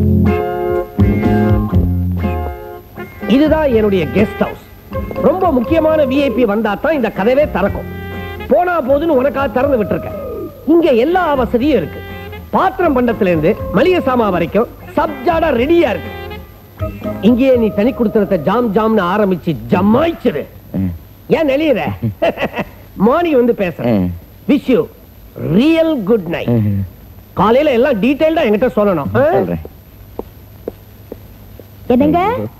இதுதான் என்னுடைய கெஸ்ட் ஹவுஸ் ரொம்ப முக்கியமான விஐபி வந்தா தான் இந்த கதவே திறக்கும் போனா போதுன்னு உனக்காக திறந்து விட்டுருக்கேன் இங்க எல்லா வசதியும் இருக்கு பாத்திரம் பண்டத்துல இருந்து மளிகை சாமான் வரைக்கும் சப்ஜாடா ரெடியா இருக்கு இங்கேயே நீ தனி கொடுத்தனத்தை ஜாம் ஜாம்னு ஆரம்பிச்சு ஜமாய்ச்சிரு ம். ஏன் நெளியுற மார்னிங் வந்து பேசுறேன் ம். Wish you real good night ம். காலையில எல்லாம் டீடைல்டா என்கிட்ட சொல்லணும் ஆ? சொல்றேன் என்னங்க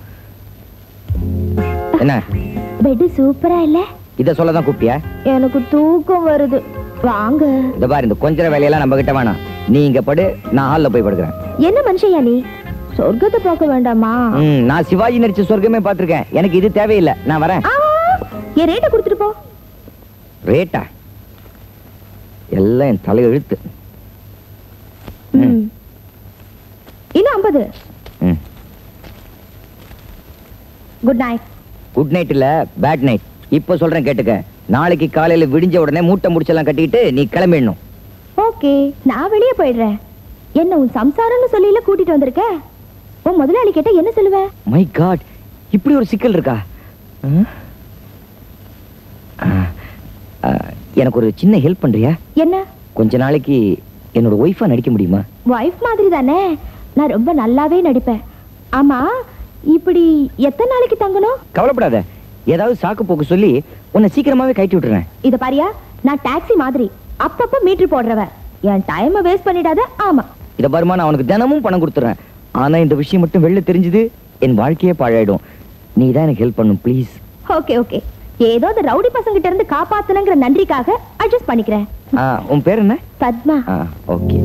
என்ன பெட் சூப்பரா இல்ல இத சொல்லதான் கூப்பிட்டியா எனக்கு தூக்கம் வருது வாங்க இந்த பாரு இந்த கொஞ்ச வேலையெல்லாம் நம்ம கிட்ட வேணாம் நீ இங்க படு நான் ஹால்ல போய் படுக்கிறேன் என்ன மனுஷயா நீ சொர்க்கத்தை பார்க்க வேண்டாமா ம், நான் சிவாஜி நடிச்ச சொர்க்கமே பார்த்திருக்கேன் எனக்கு இது தேவையில்லை நான் வரேன் ஆ, என் ரேட்டை கொடுத்துட்டு போ ரேட்டா எல்லாம் என் தலை எழுத்து ம். இன்னும் ஐம்பது ம். குட் நைட் குட் நைட் இல்ல பேட் நைட் இப்ப சொல்றேன் கேட்டுக்க நாளைக்கு காலையில விடிஞ்ச உடனே மூட்டை முடிச்செல்லாம் கட்டிட்டு நீ கிளம்பிடணும் ஓகே நான் வெளியே போயிடுறேன் என்ன உன் சம்சாரம்னு சொல்லில கூட்டிட்டு வந்திருக்க உன் முதலாளி கேட்டா என்ன சொல்லுவ மை காட் இப்படி ஒரு சிக்கல் இருக்கா ம்? ஆ, ஆ, எனக்கு ஒரு சின்ன ஹெல்ப் பண்றியா என்ன கொஞ்ச நாளைக்கு என்னோட ஒய்ஃபா நடிக்க முடியுமா வைஃப் மாதிரி தானே நான் ரொம்ப நல்லாவே நடிப்பேன் ஆமா இப்படி எத்தனை நாளைக்கு தங்கணும் கவலைப்படாத ஏதாவது சாக்கு போக்கு சொல்லி உன்னை சீக்கிரமாவே கட்டி விட்டுறேன் இத பாரியா நான் டாக்ஸி மாதிரி அப்பப்ப மீட்டர் போடுறவ என் டைமை வேஸ்ட் பண்ணிடாத ஆமா இத பாருமா நான் உனக்கு தினமும் பணம் கொடுத்துறேன் ஆனா இந்த விஷயம் மட்டும் வெளில தெரிஞ்சது என் வாழ்க்கையே பாழாயிடும் நீ தான் எனக்கு ஹெல்ப் பண்ணும் ப்ளீஸ் ஓகே ஓகே ஏதோ அந்த ரவுடி பசங்கிட்ட இருந்து காப்பாத்தணுங்கிற நன்றிக்காக அட்ஜஸ்ட் பண்ணிக்கிறேன் உன் பேர் என்ன Padma okay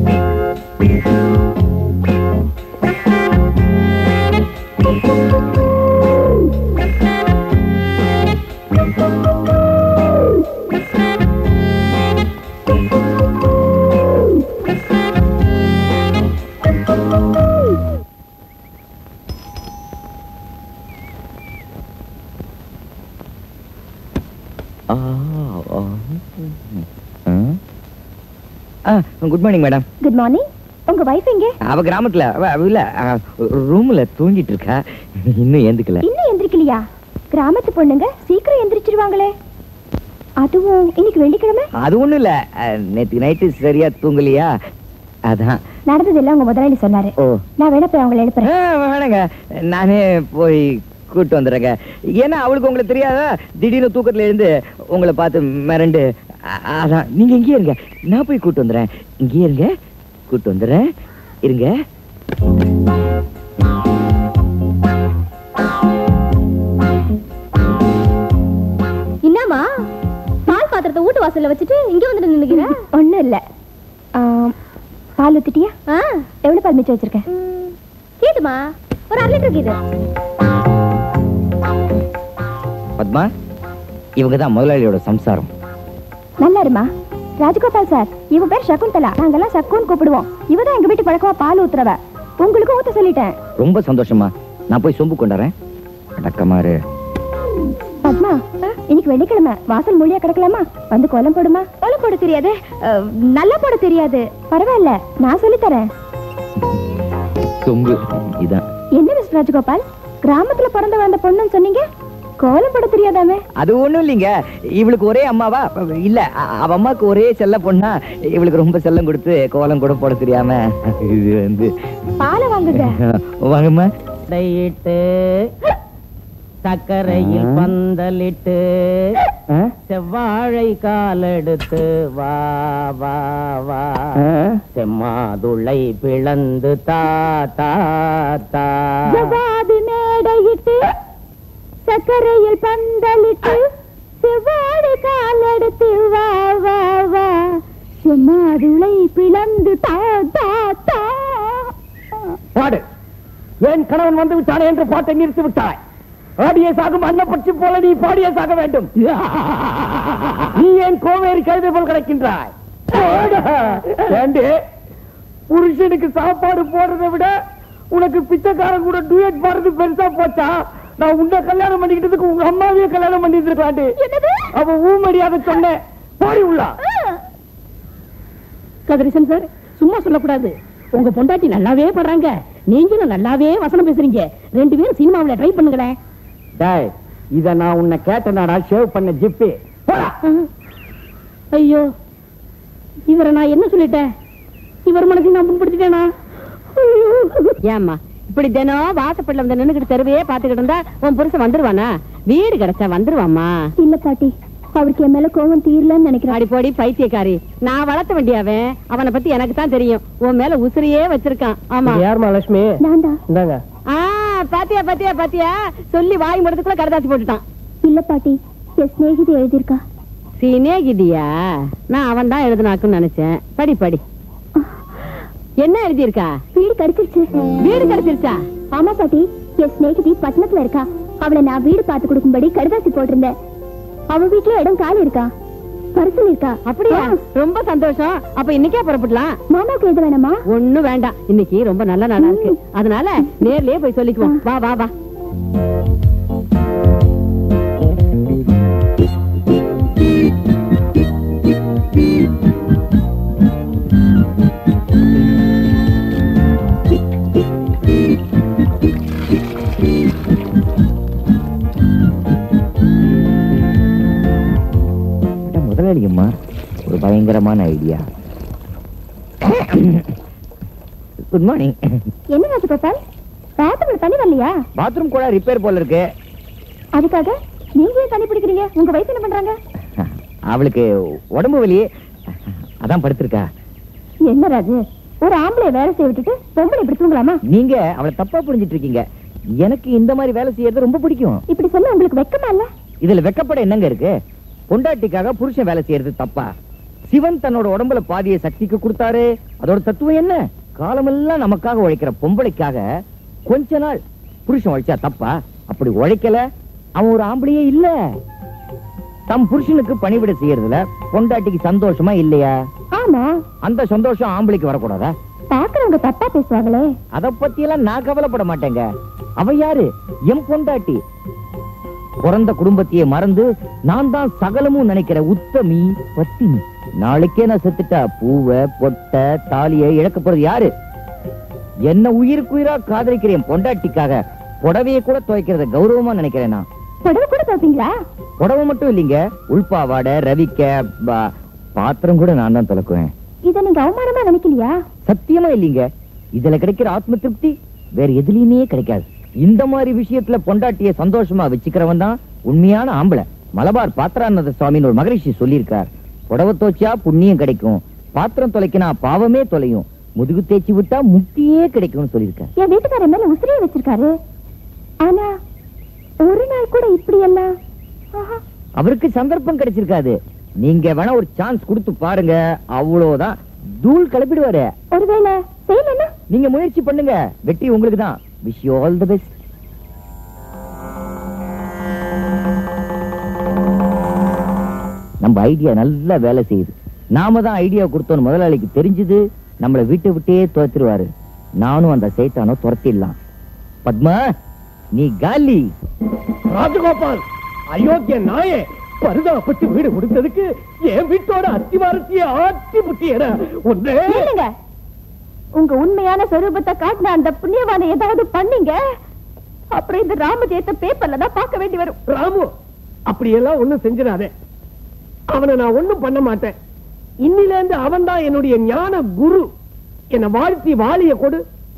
good morning madam good morning உங்க வைஃப் எங்க அவ கிராமத்துல அவ- அவ இல்ல ரூம்ல தூங்கிட்டு இருக்கா இன்னும் ஏந்துக்கல இன்னும் எந்திரிக்கலையா கிராமத்து பொண்ணுங்க சீக்கிரம் எந்திரிச்சிருவாங்களே அதுவும் இன்னைக்கு வெள்ளிக்கிழமை அது ஒண்ணும் இல்ல அஹ், நேத்து நைட்டு சரியா தூங்கலையா அதான் நடந்ததெல்லாம் உங்க முதலாளி சொன்னாரு ஓ நான் வேணா போய் அவங்களை எழுப்புறேன் ஆ, வேணாங்க நானே போய் கூட்டு வந்துடுறேங்க ஏன்னா அவளுக்கு உங்களுக்கு தெரியாதா திடீர்னு தூக்கத்துல இருந்து உங்களை பார்த்து மிரண்டு அ- அதான் நீங்க இங்கேயே இருங்க நான் போய் கூட்டு வந்துடுறேன் இங்கேயே இருங்க கூட்டு வந்துடுறேன் இருங்க என்னம்மா பால் பாத்திரத்தை வீட்டு வாசல்ல வச்சுட்டு இங்க வந்துட்டு நின்னுக்கிற ஒண்ணும் இல்ல ஆம், பால் ஊத்திட்டியா எவ்வளவு பால் மிச்சம் வச்சிருக்க கேதுமா ஒரு அரை லிட்டர் கீது பத்மா இவங்க தான் முதலாளியோட சம்சாரம் நல்லா இருமா ராஜகோபால் சார் இவ பேர் சகுந்தலா நாங்கெல்லாம் சக்குன்னு கூப்பிடுவோம் இவ தான் எங்க வீட்டு பழக்கமா பால் ஊத்துறவ உங்களுக்கும் ஊத்த சொல்லிட்டேன் ரொம்ப சந்தோஷமா நான் போய் சொம்பு கொண்டாறேன் அடக்கமாறு பத்மா இன்னைக்கு வெள்ளிக்கிழமை வாசல் மொழியா கிடக்கலாமா வந்து கோலம் போடுமா கோலம் போட தெரியாது அஹ், நல்லா போட தெரியாது பரவாயில்ல நான் சொல்லித் தரேன் சொம்பு இதான் என்ன மிஸ்டர் ராஜகோபால் கிராமத்துல பிறந்த வந்த பொண்ணுன்னு சொன்னீங்க கோலம் போட தெரியாதாமே அது ஒண்ணும் இல்லைங்க இவளுக்கு ஒரே அம்மாவா இல்ல அ- அவ அம்மாக்கு ஒரே செல்ல பொண்ணா இவளுக்கு ரொம்ப செல்லம் கொடுத்து கோலம் கூட போட தெரியாம இது வந்து பாலை வாங்குங்க வாங்கம்மா இட்டு சக்கரையில் பந்தலிட்டு செவ்வாழை காலெடுத்து வா வா வா செம்மாதுளை பிளந்து தா தா தா ஜவாது மேடையிட்டு சக்கரையில் பந்தலிட்டு செவ்வாடு காலெடுத்து வா வா வா செம்மாதுளை பிளந்து தா தா தா பாடு என் கணவன் வந்து விட்டானே என்று பாட்டை நிறுத்தி விட்டாய் ஆடிய சாகும் அன்னப்பட்சி போல நீ பாடிய சாக வேண்டும் நீ ஏன் கோவேரி கழுதை போல் கிடைக்கின்றாய் ஏண்டி புருஷனுக்கு சாப்பாடு போடுறதை விட உனக்கு பிச்சைக்காரன் கூட டூயட் பாடுறது பெருசா போச்சா நான் உன்னை கல்யாணம் பண்ணிக்கிட்டதுக்கு உங்க அம்மாவையே கல்யாணம் பண்ணி இருக்காண்டி அவ ஊமடியாக சொன்னேன் பாடி உள்ளா கதிரிசன் சார் சும்மா சொல்லக்கூடாது உங்க பொண்டாட்டி நல்லாவே படுறாங்க நீங்களும் நல்லாவே வசனம் பேசுறீங்க ரெண்டு பேரும் சினிமாவுல ட்ரை பண்ணுங்களேன் டேய் இத நான் உன்னை கேட்டனாடா ஷேவ் பண்ண ஜிப்பி போடா ஐயோ இவரை நான் என்ன சொல்லிட்டேன் இவர் மனசை நான் புண்படுத்திட்டேனா ஏம்மா இப்படி தினம் வாசப்படல வந்து நின்னுக்கிட்டு தெருவையே பாத்துக்கிட்டு இருந்தா உன் புருஷன் வந்துருவானா வீடு கிடைச்சா வந்துருவாம்மா இல்ல பாட்டி அவருக்கு என் மேல கோவம் தீரலன்னு நினைக்கிறேன் அடி போடி பைத்தியக்காரி நான் வளர்த்த வேண்டியவன் அவனை பத்தி எனக்கு தான் தெரியும் உன் மேல உசிரியே வச்சிருக்கான் ஆமா யாருமா லட்சுமி நான் தான் இந்தாங்க ஆ பாத்தியா பாத்தியா பாத்தியா சொல்லி வாய் முடத்துக்குள்ள கடதாசி போட்டுட்டான் இல்ல பாட்டி என் சிநேகிதி எழுதியிருக்கா சினேகிதியா நான் அவன் தான் எழுதுனாக்குன்னு நினைச்சேன் படி படி என்ன எழுதியிருக்கா வீடு கிடைச்சிருச்சு வீடு கிடைச்சிருச்சா ஆமா பாட்டி என் சிநேகிதி பட்டணத்துல இருக்கா அவளை நான் வீடு பார்த்து கொடுக்கும்படி கடுதாசி போட்டிருந்தேன் அவ வீட்டுல இடம் காலி இருக்கா பரிசல் இருக்கா அப்படியா ஆ. ரொம்ப சந்தோஷம் அப்ப இன்னைக்கே புறப்படலாம் மாமாவுக்கு எது வேணாமா ஒண்ணும் வேண்டாம் இன்னைக்கு ரொம்ப நல்ல நாளா இருக்கு அதனால நேர்லயே போய் சொல்லிக்குவோம் வா வா வா அட, முதலாளி அம்மா ஒரு பயங்கரமான ஐடியா குட் மார்னிங் என்ன ராஜகோபால் பாத்ரூம்ல தண்ணி வரலையா பாத்ரூம் கூட ரிப்பேர் போல இருக்கு அதுக்காக நீங்க ஏன் தண்ணி பிடிக்கிறீங்க உங்க வயசு என்ன பண்றாங்க அவளுக்கு உடம்பு வலி அதான் படுத்திருக்கா என்ன ராஜு ஒரு ஆம்பளை வேலை செய்ய விட்டுட்டு பொம்பளை இப்படி தூங்கலாமா நீங்க அவளை தப்பா புரிஞ்சிட்டு இருக்கீங்க எனக்கு இந்த மாதிரி வேலை செய்யறது ரொம்ப பிடிக்கும் இப்படி சொன்னா உங்களுக்கு வெக்கமா இல்ல இதுல வெக்கப்பட என்னங்க இருக்கு பொண்டாட்டிக்காக புருஷன் வேலை செய்யறது தப்பா சிவன் தன்னோட உடம்புல பாதியை சக்திக்கு கொடுத்தாரு அதோட தத்துவம் என்ன காலமெல்லாம் நமக்காக உழைக்கிற பொம்பளைக்காக கொஞ்ச நாள் புருஷன் உழைச்சா தப்பா அப்படி உழைக்கல அவன் ஒரு ஆம்பளையே இல்ல தம் புருஷனுக்கு பணிவிட செய்யறதுல பொண்டாட்டிக்கு சந்தோஷமா இல்லையா ஆமா அந்த சந்தோஷம் ஆம்பளைக்கு வரக்கூடாதா பாக்குறவங்க தப்பா பேசுவாங்களே அத பத்தி எல்லாம் நான் கவலைப்பட மாட்டேங்க அவ யாரு எம் பொண்டாட்டி பிறந்த குடும்பத்தையே மறந்து நான் தான் சகலமும் நினைக்கிற உத்தமி பத்தினி நாளைக்கே நான் செத்துட்டா பூவை பொட்டை தாலியை இழக்க போறது யாரு என்ன உயிருக்கு உயிரா காதலிக்கிற என் பொண்டாட்டிக்காக புடவையை கூட துவைக்கிறத கௌரவமா நினைக்கிறேன் நான் புடவை கூட பாப்பீங்களா புடவை மட்டும் இல்லைங்க உள்பாவாடை ரவிக்க பா- பாத்திரம் கூட நான் தான் துலக்குவேன் இத நீங்க அவமானமா நினைக்கலையா சத்தியமா இல்லீங்க இதுல கிடைக்கிற ஆத்ம திருப்தி வேற எதுலயுமே கிடைக்காது இந்த மாதிரி விஷயத்துல பொண்டாட்டிய சந்தோஷமா வச்சுக்கிறவன் தான் உண்மையான ஆம்பளை மலபார் பாத்திரானந்த சுவாமின்னு ஒரு மகரிஷி சொல்லியிருக்கார் புடவை தோச்சா புண்ணியம் கிடைக்கும் பாத்திரம் தொலைக்கினா பாவமே தொலையும் முதுகு தேய்ச்சி விட்டா முக்தியே கிடைக்கும்னு சொல்லியிருக்கார் என் வீட்டுக்காரர் மேல உசிரியை வச்சிருக்காரு ஆனா ஒரு நாள் கூட இப்படி எல்லாம் ஆஹா. அவருக்கு சந்தர்ப்பம் கிடைச்சிருக்காது நீங்க வேணா ஒரு சான்ஸ் கொடுத்து பாருங்க அவ்வளவுதான் தூள் கிளப்பிடுவாரு ஒருவேளை செய்யலன்னா நீங்க முயற்சி பண்ணுங்க வெற்றி உங்களுக்கு தான் wish you all the best நம்ம ஐடியா நல்லா வேலை செய்யுது நாம தான் ஐடியா கொடுத்தோம் முதலாளிக்கு தெரிஞ்சது நம்மள வீட்டை விட்டே துரத்திடுவாரு நானும் அந்த சைத்தானோ துரத்திடலாம் பத்மா நீ காலி ராஜகோபால் அயோக்கிய நாயே பரிதாபப்பட்டு வீடு கொடுத்ததுக்கு என் வீட்டோட அத்திவாரத்தையே ஆட்டி புட்டியற ஒன்றே இல்லைங்க உங்க உண்மையான சொரூபத்தை காட்டின அந்த புண்ணியவானை ஏதாவது பண்ணீங்க அப்புறம் இந்த ராமஜெயத்தை பேப்பர்ல தான் பார்க்க வேண்டி வரும் ராமு அப்படியெல்லாம் ஒண்ணும் செஞ்சிடாதே அவனை நான் ஒண்ணும் பண்ண மாட்டேன் இன்னில இருந்து அவன் தான் என்னுடைய ஞான குரு என்னை வாழ்த்தி வாளிய கொடு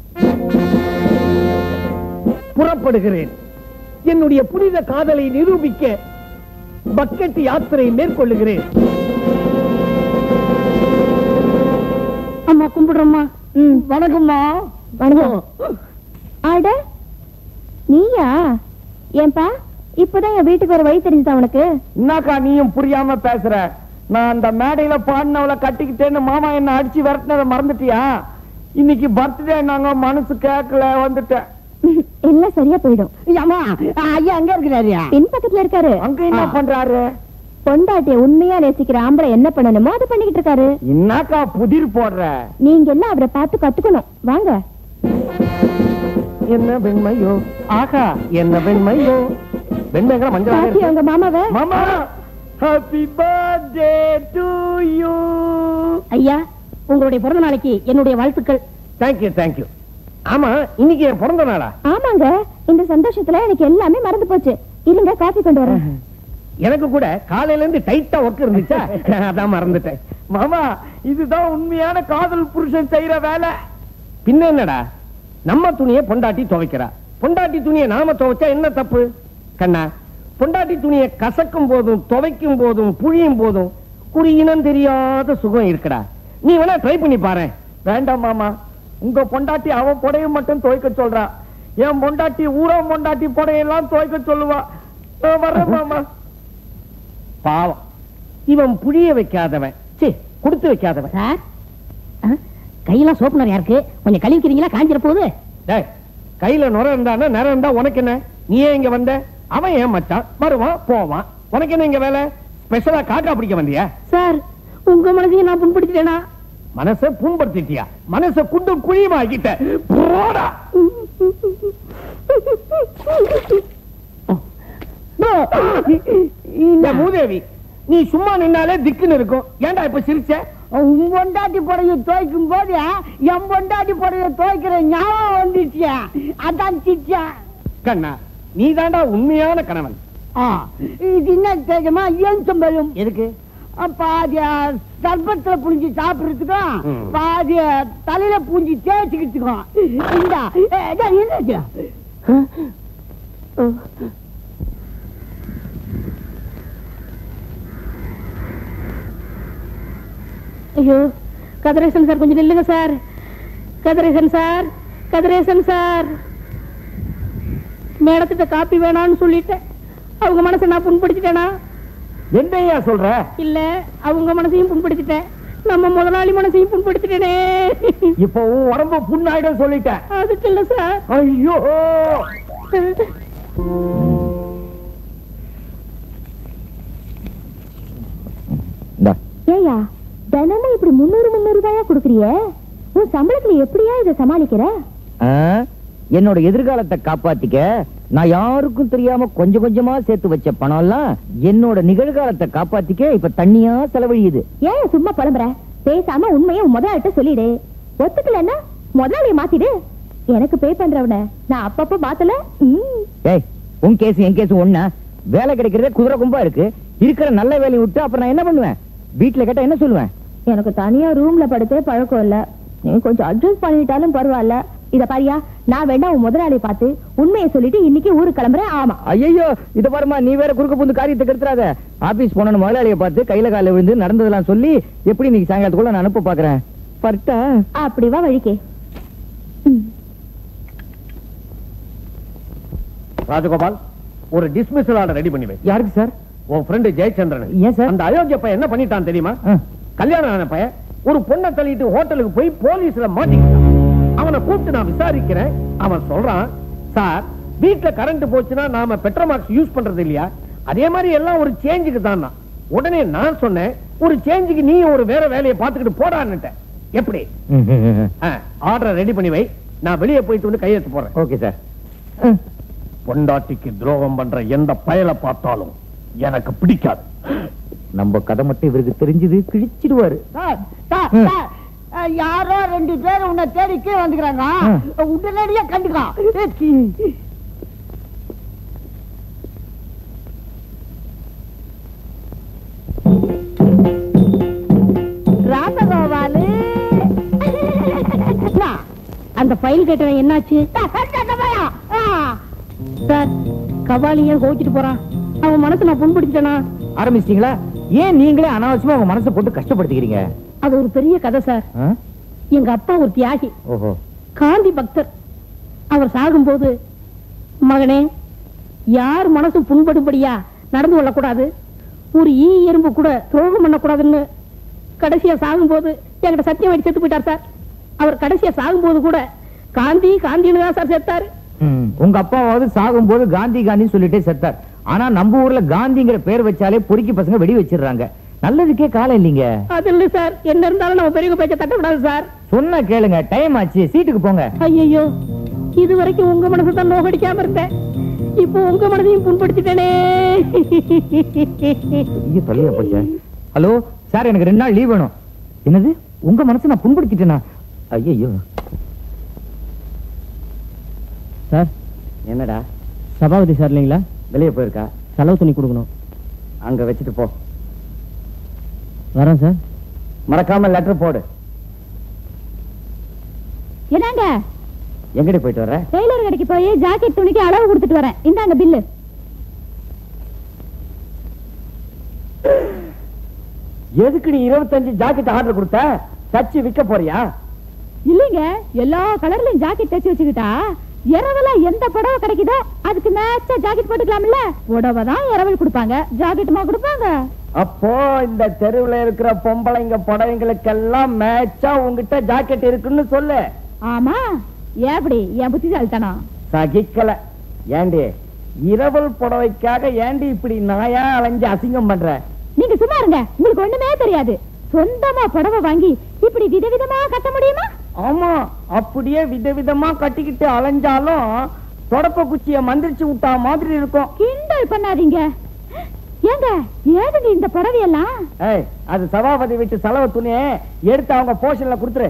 புறப்படுகிறேன் என்னுடைய புனித காதலை நிரூபிக்க பக்கெட் யாத்திரை மேற்கொள்ளுகிறேன் அம்மா கும்பிடுறோம்மா வணக்கம்மா வணக்கம் ஆட நீயா ஏன்பா இப்பதான் என் வீட்டுக்கு ஒரு வழி தெரிஞ்சுதா உனக்கு என்னக்கா நீயும் புரியாம பேசுற நான் அந்த மேடையில பாடினவளை கட்டிக்கிட்டேன்னு மாமா என்ன அடிச்சு விரட்டினதை மறந்துட்டியா இன்னைக்கு பர்த்டே நாங்க மனசு கேட்கல வந்துட்டேன் எல்லாம் சரியா போயிடும் அம்மா ஐயா அங்க இருக்கிறாரியா பின் பக்கத்துல இருக்காரு அங்க என்ன பண்றாரு பொண்டாட்டிய உண்மையா நேசிக்கிற ஆம்பளை என்ன பண்ணணுமோ அதை பண்ணிக்கிட்டு இருக்காரு என்னக்கா புதிர் போடுற நீங்க எல்லாம் அவரை பார்த்து கத்துக்கணும் வாங்க என்ன வெண்மையோ ஆகா என்ன வெண்மையோ வெண்மைங்கிற மஞ்சள் பாத்தி உங்க மாமாவை மாமா ஹாப்பி பர்த்டே டு யூ ஐயா உங்களுடைய பிறந்த நாளைக்கு என்னுடைய வாழ்த்துக்கள் தேங்க்யூ தேங்க்யூ ஆமா இன்னைக்கு என் பிறந்த நாளா ஆமாங்க இந்த சந்தோஷத்துல எனக்கு எல்லாமே மறந்து போச்சு இருங்க காஃபி கொண்டு வரேன் எனக்கு கூட காலையில இருந்து டைட்டா ஒர்க் இருந்துச்சா அதான் மறந்துட்டேன் மாமா இதுதான் உண்மையான காதல் புருஷன் செய்யற வேலை பின்ன என்னடா நம்ம துணியை பொண்டாட்டி துவைக்கிறா பொண்டாட்டி துணியை நாம துவைச்சா என்ன தப்பு கண்ணா பொண்டாட்டி துணியை கசக்கும் போதும் துவைக்கும் போதும் புழியும் போதும் ஒரு இனம் தெரியாத சுகம் இருக்குடா நீ வேணா ட்ரை பண்ணி பாரு வேண்டாம் மாமா உங்க பொண்டாட்டி அவன் புடைய மட்டும் துவைக்க சொல்றா என் பொண்டாட்டி ஊரா பொண்டாட்டி புடையெல்லாம் துவைக்க சொல்லுவா நான் வர்றேன் மாமா பாவம் இவன் புழிய வைக்காதவன் சீ கொடுத்து வைக்காதவன் சார் ஆ, கையெல்லாம் சோப்பு நிறையா இருக்கு கொஞ்சம் கழுவிக்கிறீங்களா காஞ்சிட போகுது டேய் கையில நுர இருந்தானா நிறம் இருந்தா உனக்கு என்ன நீ ஏன் இங்க வந்த அவன் ஏன் மச்சான் வருவான் போவான் உனக்கு என்ன இங்க வேலை ஸ்பெஷலா காக்கா பிடிக்க வந்தியா சார் உங்க மனசையும் நான் புண்படுத்திட்டேனா மனச புண்படுத்திட்டியா மனச குண்டு குழியுமா ஆக்கிட்ட போடா இந்த மூதேவி நீ சும்மா நின்னாலே திக்குன்னு இருக்கும் ஏன்டா இப்ப சிரிச்ச உன் பொண்டாட்டி புடைய துவைக்கும் போது என் பொண்டாட்டி புடைய துவைக்கிற ஞாபகம் வந்துச்சியா அதான் சிச்சா கண்ணா நீ தாண்டா உண்மையான கணவன் இது என்ன தெரியுமா ஏன் சம்பளம் எதுக்கு பாதிய சர்பத்துல புழிஞ்சு சாப்பிடுறதுக்கும் ம். பாதிய தலையில பூஞ்சி தேய்ச்சிக்கிறதுக்கும் இந்தா ஏ, இதோ என்னது? ஐயோ கதிரேசன் சார் கொஞ்சம் நில்லுங்க sir Kathiresan sir Kathiresan sir மேடத்திட்ட காப்பி வேணாம்னு சொல்லிட்டேன் அவங்க மனசை நான் புண்படுத்திட்டேனா என்னையா சொல்ற இல்ல அவங்க மனசையும் புண்படுத்திட்டேன் நம்ம முதலாளி மனசையும் புண்படுத்திட்டேனே இப்போ உன் உடம்பு புண்ணாயிடும் சொல்லிட்டேன் அதுக்கு இல்ல சார் ஐயோ இந்தா ஏயா தினமும் இப்படி முன்னூறு முன்னூறு ரூபாயா கொடுக்குறிய உன் சம்பளத்துல எப்படியா இதை சமாளிக்கிற ஆ, என்னோட எதிர்காலத்தை காப்பாத்திக்க நான் யாருக்கும் தெரியாம கொஞ்சம் கொஞ்சமா சேர்த்து வச்ச பணம் எல்லாம் என்னோட நிகழ்காலத்தை காப்பாத்திக்க இப்ப தண்ணியா செலவழியுது ஏன் சும்மா புலம்புற பேசாம உண்மையை உன் முதலாளிட்ட சொல்லிடு ஒத்துக்கலன்னா முதலாளிய மாத்திடு எனக்கு பே பண்றவன நான் அப்பப்ப மாத்தல ம். ஏய் உன் கேஸ் என் கேஸ் ஒண்ணா வேலை கிடைக்கிறதே குதிரை கும்பா இருக்கு இருக்கிற நல்ல வேலையை விட்டு அப்புறம் நான் என்ன பண்ணுவேன் வீட்டுல கேட்டா என்ன சொல்லுவேன் எனக்கு தனியா ரூம்ல படுத்தே பழக்கம் இல்ல நீ கொஞ்சம் அட்ஜஸ்ட் பண்ணிட்டாலும் பரவாயில்ல இத பாரியா நான் வேணா உன் முதலாளி பார்த்து உண்மையை சொல்லிட்டு இன்னைக்கு ஊருக்கு கிளம்புறேன் ஆமா ஐயோ இத பாருமா நீ வேற குறுக்க புந்து காரியத்தை கெடுத்துறாத ஆபீஸ் போன முதலாளியை பார்த்து கையில கால விழுந்து நடந்ததெல்லாம் சொல்லி எப்படி இன்னைக்கு சாயங்காலத்துக்குள்ள நான் அனுப்ப பாக்குறேன் பர்ட்டா அப்படி வா வழிக்கே ராஜகோபால் ஒரு டிஸ்மிசல் ஆர்டர் ரெடி பண்ணி வை யாருக்கு சார் உன் ஃப்ரெண்டு ஜெயச்சந்திரன் ஏன் சார்? அந்த அயோக்கிய பையன் என்ன பண்ணிட்டான் தெரியுமா ஆ. கல்யாணம் ஆன பையன் ஒரு பொண்ணை தள்ளிட்டு ஹோட்டலுக்கு போய் போலீஸ்ல மாட்டிக்கிட்டான் அவனை கூப்பிட்டு நான் விசாரிக்கிறேன் அவன் சொல்றான் சார் வீட்ல கரண்ட் போச்சுன்னா நாம பெட்ரோமாக்ஸ் யூஸ் பண்றது இல்லையா அதே மாதிரி எல்லாம் ஒரு சேஞ்சுக்கு தான் உடனே நான் சொன்னேன் ஒரு சேஞ்சுக்கு நீ ஒரு வேற வேலையை பார்த்துக்கிட்டு போடான்னுட்டேன் எப்படி ஆர்டர் ரெடி பண்ணி வை நான் வெளியே போயிட்டு வந்து கையெழுத்து போறேன் ஓகே சார் பொண்டாட்டிக்கு துரோகம் பண்ற எந்த பயலை பார்த்தாலும் எனக்கு பிடிக்காது நம்ம கதை மட்டும் இவருக்கு தெரிஞ்சது கிழிச்சிடுவாரு சார், சார், ம். சார், அஹ், யாரோ ரெண்டு பேர் உன்னை தேடி கீழே வந்துக்கிறாங்க உடனடியா கண்டுக்கா ராசகோபாலு அந்த ஃபைல் கேட்டவன் என்னாச்சு சார் கபாலி ஏன் கோச்சிட்டு போறான் அவன் மனசு நான் புண்படுத்திட்டேனா ஆரம்பிச்சிட்டீங்களா ஏன் நீங்களே அனாவசியமா உங்க மனசை போட்டு கஷ்டப்படுத்திக்கிறீங்க அது ஒரு பெரிய கதை சார் ஆ? எங்க அப்பா ஒரு தியாகி ஓஹோ காந்தி பக்தர் அவர் சாகும்போது மகனே யார் மனசு புண்படும்படியா நடந்து கொள்ளக்கூடாது ஒரு ஈ எறும்பு கூட துரோகம் பண்ணக்கூடாதுன்னு கடைசியா சாகும்போது என்கிட்ட சத்தியம் அடி செத்து போயிட்டார் சார் அவர் கடைசியா சாகும்போது கூட காந்தி காந்தின்னு தான் சார் செத்தாரு ம், உங்க அப்பாவாவது சாகும்போது காந்தி காந்தி சொல்லிட்டே செத்தார் ஆனா நம்ம ஊர்ல காந்திங்கிற பேர் வச்சாலே பொறுக்கி பசங்க வெடி வச்சிடுறாங்க நல்லதுக்கே காலம் இல்லைங்க அது இல்ல சார் என்ன இருந்தாலும் நம்ம பெரியவங்க பேச்ச தட்டக்கூடாது சார் சொன்னா கேளுங்க டைம் ஆச்சு சீட்டுக்கு போங்க ஐயோ இது வரைக்கும் உங்க மனசு தான் நோகடிக்காம இருந்தேன் இப்போ உங்க மனதையும் புண்படுத்திட்டேனே ஐயோ தொல்லையா போச்சு ஹலோ சார் எனக்கு ரெண்டு நாள் லீவ் வேணும் என்னது உங்க மனசை நான் புண்படுத்திட்டேனா ஐயோ சார் என்னடா சபாபதி சார் இல்லைங்களா வெளியே போயிருக்கா செலவு துணி கொடுக்கணும் அங்க வச்சுட்டு போ வரேன் சார் மறக்காம லெட்டர் போடு என்னங்க எங்கடி போயிட்டு வர்ற டெய்லர் கடைக்கு போய் ஜாக்கெட் துணிக்கு அளவு கொடுத்துட்டு வரேன் இந்தாங்க பில்லு எதுக்கு நீ இருபத்தஞ்சு ஜாக்கெட் ஆர்டர் கொடுத்த தச்சு விற்க போறியா இல்லைங்க எல்லா கலர்லயும் ஜாக்கெட் தச்சு வச்சுக்கிட்டா இரவெல்லாம் எந்த புடவை கிடைக்குதோ அதுக்கு மேட்சா ஜாக்கெட் போட்டுக்கலாம்ல புடவை தான் இரவல் கொடுப்பாங்க ஜாக்கெட்டுமா கொடுப்பாங்க அப்போ இந்த தெருவுல இருக்கிற பொம்பளைங்க புடவைங்களுக்கெல்லாம் மேட்சா உங்ககிட்ட ஜாக்கெட் இருக்குன்னு சொல்லு ஆமா எப்படி என் புத்திசாலித்தனம் சகிக்கல ஏண்டி இரவல் புடவைக்காக ஏண்டி இப்படி நாயா அலைஞ்சு அசிங்கம் பண்ற நீங்க சும்மா இருங்க உங்களுக்கு ஒண்ணுமே தெரியாது சொந்தமா புடவை வாங்கி இப்படி விதவிதமா கட்ட முடியுமா ஆமா அப்படியே விதவிதமா கட்டிக்கிட்டு அலைஞ்சாலும் தொடப்ப குச்சிய மந்திரிச்சு விட்டா மாதிரி இருக்கும் கிண்டல் பண்ணாதீங்க ஏங்க ஏதுங்க இந்த புடவையெல்லாம் ஏய் அது சபாபதி வீட்டு செலவு துணி எடுத்து அவங்க போஷன்ல கொடுத்துரு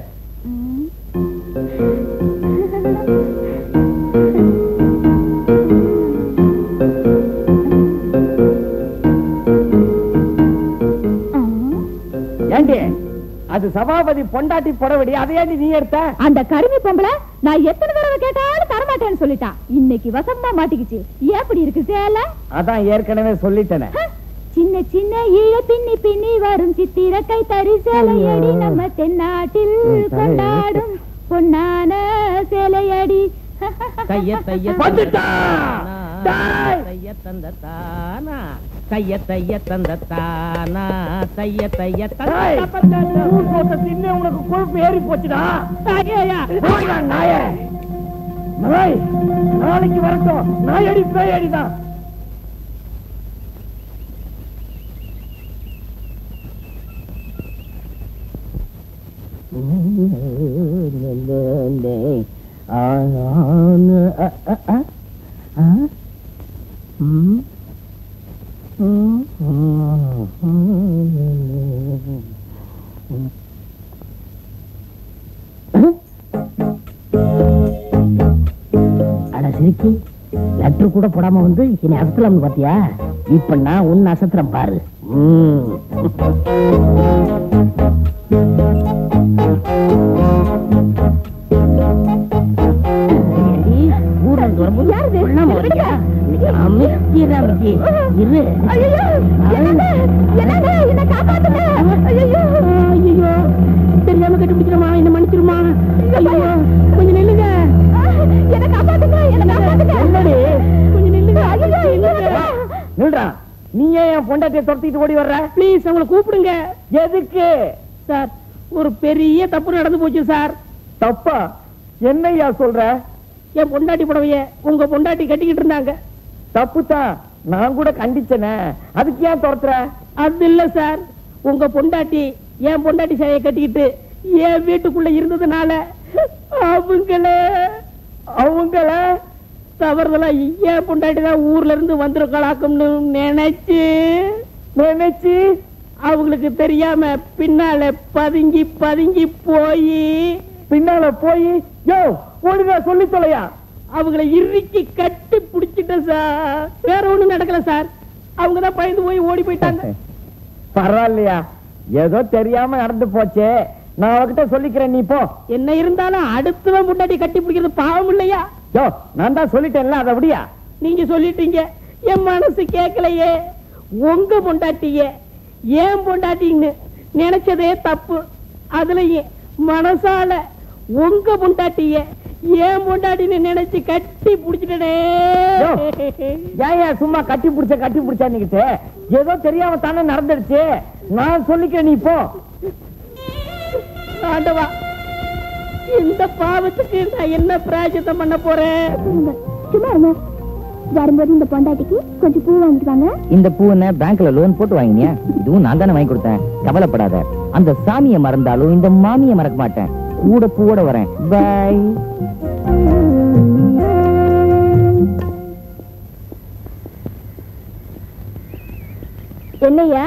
ஏண்டி அது சபாபதி பொண்டாட்டி புடவடி அதை ஏண்டி நீ எடுத்த அந்த கருமி பொம்பளை நான் எத்தனை தடவை கேட்டாலும் தரமாட்டேன்னு சொல்லிட்டான் இன்னைக்கு வசமா மாட்டிக்கிச்சு எப்படி இருக்கு சேலை அதான் ஏற்கனவே சொல்லிட்டேனே சின்ன சின்ன ஈழ பின்னி பின்னி வரும் சித்திரக்கை தறி சேலையடி நம்ம தென்னாட்டில் கொண்டாடும் பொன்னான சேலையடி தைய தைய வந்துட்டா! டேய்! தைய தந்த தானா தைய தைய தந்த தானா தைய தைய ஏய், ஊர் போட்ட தின்னு உனக்கு கொழுப்பு ஏறி போச்சுடா போடா, நாயே நாய் நாளைக்கு வரட்டும் நாயடி பேயடி தான் அட சிரிக்கி லெட்டர் கூட போடாம வந்து என்னை அசத்தலாம் பாத்தியா இப்ப நான் உன்னை அசத்துறேன் பாரு ம். ஏண்டி, ஊர்ல இருந்து வரும்போது சொல்லாம வரியா? இன்னைக்கு அமைதியா இருக்கு. இரு. ஐயோ தெரியாம கண்டுபிடிச்சிருமா என்ன மன்னிச்சிருமா ஐயோ கொஞ்சம் நில்லுங்க என்ன காப்பாத்துங்க என்ன காப்பாத்துங்க என்னடி கொஞ்சம் நில்லுங்க நில்றா நீ ஏன் என் பொண்டாட்டியை துரத்திட்டு ஓடி வர்ற ப்ளீஸ் அவங்கள கூப்பிடுங்க எதுக்கு சார் ஒரு பெரிய தப்பு நடந்து போச்சு சார் தப்பா என்னய்யா சொல்ற என் பொண்டாட்டி புடவைய உங்க பொண்டாட்டி கட்டிக்கிட்டு இருந்தாங்க தப்புதான் நான் கூட கண்டிச்சனே அதுக்கு ஏன் துரத்துற அது இல்ல சார் உங்க பொண்டாட்டி என் பொண்டாட்டி சேலையை கட்டிக்கிட்டு என் வீட்டுக்குள்ள இருந்ததுனால அவங்கள அவங்கள தவறுதலா என் பொண்டாட்டி தான் ஊர்ல இருந்து வந்திருக்கலாக்கும்னு நினைச்சு நினைச்சு அவங்களுக்கு தெரியாம பின்னால பதுங்கி பதுங்கி போய் பின்னால போய் யோ ஓடுங்க சொல்லி தொலையா அவங்கள இறுக்கி கட்டி பிடிச்சிட்டேன் சார் வேற ஒண்ணும் நடக்கல சார் அவங்க தான் பயந்து போய் ஓடி போயிட்டாங்க பரவாயில்லையா ஏதோ தெரியாம நடந்து போச்சே நான் அவகிட்ட சொல்லிக்கிறேன் நீ போ என்ன இருந்தாலும் அடுத்தவன் முன்னாடி கட்டி பிடிக்கிறது பாவம் இல்லையா யோ நான் தான் சொல்லிட்டேன்ல அதை விடியா நீங்க சொல்லிட்டீங்க என் மனசு கேட்கலையே உங்க பொண்டாட்டிய ஏன் பொண்டாட்டின்னு நினைச்சதே தப்பு அதுலயே மனசால உங்க பொண்டாட்டிய ஏன் பொண்டாட்டின்னு நினைச்சு கட்டி பிடிச்சிட்டே யோ, ஏன் ஏன் சும்மா கட்டி பிடிச்ச கட்டி பிடிச்சான்னுகிட்டு ஏதோ தெரியாம தானே நடந்துடுச்சு நான் சொல்லிக்கிறேன் நீ போ ஆண்டவா இந்த பாவத்துக்கு நான் என்ன பிராயச்சித்தம் பண்ண போறேன் சும்மா இருங்க வரும்போது இந்த பொண்டாட்டிக்கு கொஞ்சம் பூ வாங்கிட்டு வாங்க இந்த பூனை பேங்க்ல லோன் போட்டு வாங்கினியா இதுவும் நான் தானே வாங்கி கொடுத்தேன் கவலைப்படாத அந்த சாமியை மறந்தாலும் இந்த மாமியை மறக்க மாட்டேன் கூட பூவோட வரேன் பை என்னையா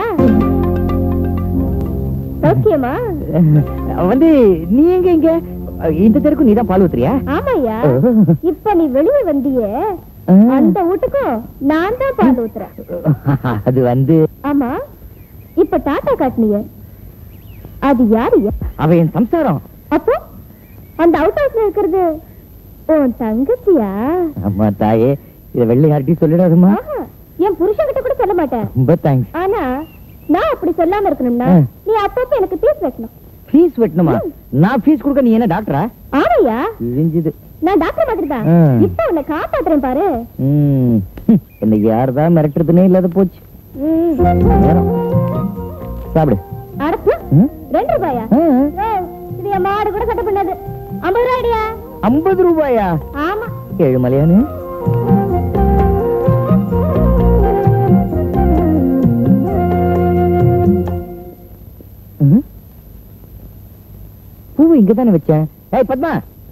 ஓகேமா வந்து நீ எங்க இங்க இந்த தெருக்கு நீதான் பால் ஊத்துறியா ஆமாய்யா இப்ப நீ வெளியே வந்தியே அந்த வீட்டுக்கும் நான் தான் பால் ஊத்துறேன் அது வந்து ஆமா இப்ப டாட்டா காட்டினிய அது யாருயா அவ என் சம்சாரம் அப்போ அந்த அவுட் ஹவுஸ்ல இருக்கிறது உன் தங்கச்சியா அம்மா தாயே இத வெள்ளை யார்கிட்டயும் சொல்லிடாதுமா ஆஹா, என் புருஷன் கிட்ட கூட சொல்ல மாட்டேன் ரொம்ப தேங்க்ஸ் ஆனா நான் அப்படி சொல்லாம இருக்கணும்னா ஆ. நீ அப்பப்ப எனக்கு பீஸ் வைக்கணும் ஃபீஸ் வெட்டணுமா நான் ஃபீஸ் கொடுக்க நீ என்ன டாக்டரா ஆமையா இழிஞ்சுது நான் டாக்டர் மாதிரி தான் ஆ. இப்ப உன்னை காப்பாத்துறேன் பாரு ம் ஹம், என்னை யார்தான் மிரட்டுறதுனே இல்லாத போச்சு ம். நேரம். சாப்பிடு அடப்பு ம்? ரெண்டு ரூபாயா ஆ, ஏய், இது என் மாடு கூட சட்டை பண்ணாது ஐம்பது ரூபாய்டியா ஐம்பது ரூபாயா ஆமா ஏழு மலையானு ம்? பூவை இங்க தானே வச்சேன் ஏய் பத்மா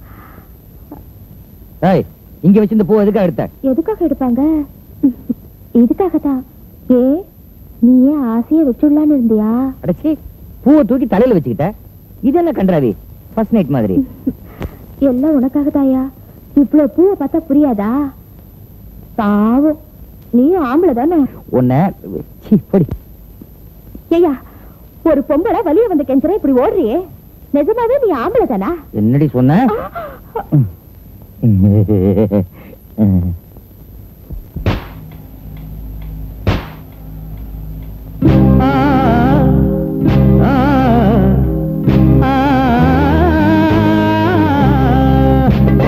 ஏய் இங்க வச்சு இந்த பூ எதுக்காக எடுத்த எதுக்காக எடுப்பாங்க இதுக்காகத்தான் ஏ நீ ஏன் ஆசைய வச்சுடலான்னு இருந்தியா அடச்சி பூவை தூக்கி தலையில வச்சுக்கிட்ட இது என்ன கன்றாவி ஃபர்ஸ்ட் நைட் மாதிரி எல்லாம் உனக்காக தாயா இவ்வளவு பூவை பார்த்தா புரியாதா பாவம் நீ ஆம்பளை தானே உன்னை சீ போடி ஏய்யா ஒரு பொம்பளை வலிய வந்து கெஞ்சற இப்படி ஓடுறியே நிஜமாவே நீ ஆம்பளை தானா என்னடி சொன்ன ஆ, ஆ, ஆ.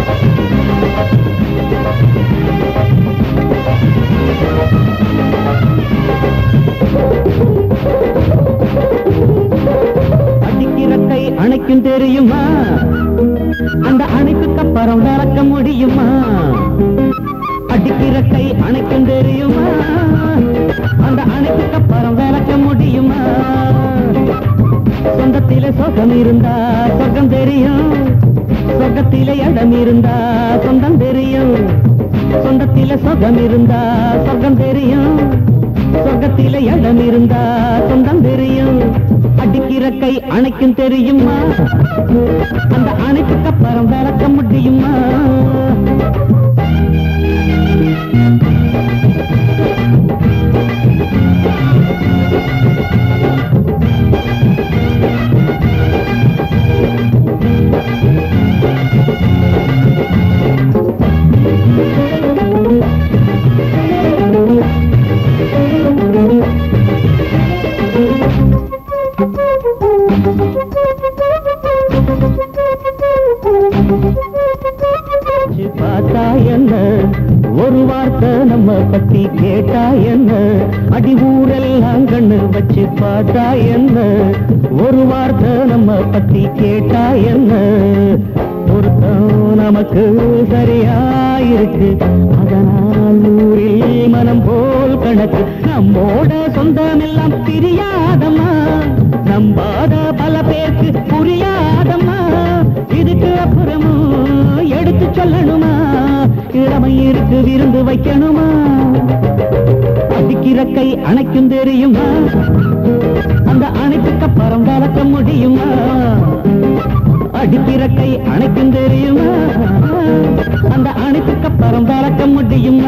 அடிக்கிறக்கை அணைக்கும் தெரியுமா அந்த அணைப்புக்கு அப்புறம் விளக்க முடியுமா அடிக்கிறக்கை அணைக்கும் தெரியுமா அந்த அணைப்புக்கு அப்புறம் விளக்க முடியுமா சொந்தத்திலே சொகம் இருந்தா சொர்க்கம் தெரியும் சொர்க்கத்திலே இடம் இருந்தா சொந்தம் தெரியும் சொந்தத்திலே சொகம் இருந்தா சொர்க்கம் தெரியும் சொர்க்கத்திலே இடம் இருந்தா சொந்தம் தெரியும் அடிக்கிற கை அணைக்கும் தெரியுமா அந்த அணைப்புக்கு அப்புறம் விளக்க முடியுமா வச்சு பார்த்தா என்ன ஒரு வார்த்தை நம்ம பத்தி கேட்டா என்ன அடி ஊரெல்லாம் கண்ணு வச்சு பார்த்தா என்ன ஒரு வார்த்தை நம்ம பத்தி கேட்டா என்ன பொருத்தம் நமக்கு சரியாயிருக்கு அதனால் ஊரில் மனம் போல் கணக்கு நம்மோட சொந்தமெல்லாம் பிரியாதம்மா நம்பாத பல பேருக்கு புரியாதம்மா இதுக்கு அப்புறமும் எடுத்து சொல்லணுமா இளமை இருக்கு விருந்து வைக்கணுமா அடிக்கிற கை அணைக்கும் தெரியுமா அந்த அணைப்புக்கு அப்புறம் வளர்க்க முடியுமா அடிக்கிற கை அணைக்கும் தெரியுமா அந்த அணைப்புக்கு அப்புறம் வளர்க்க முடியுமா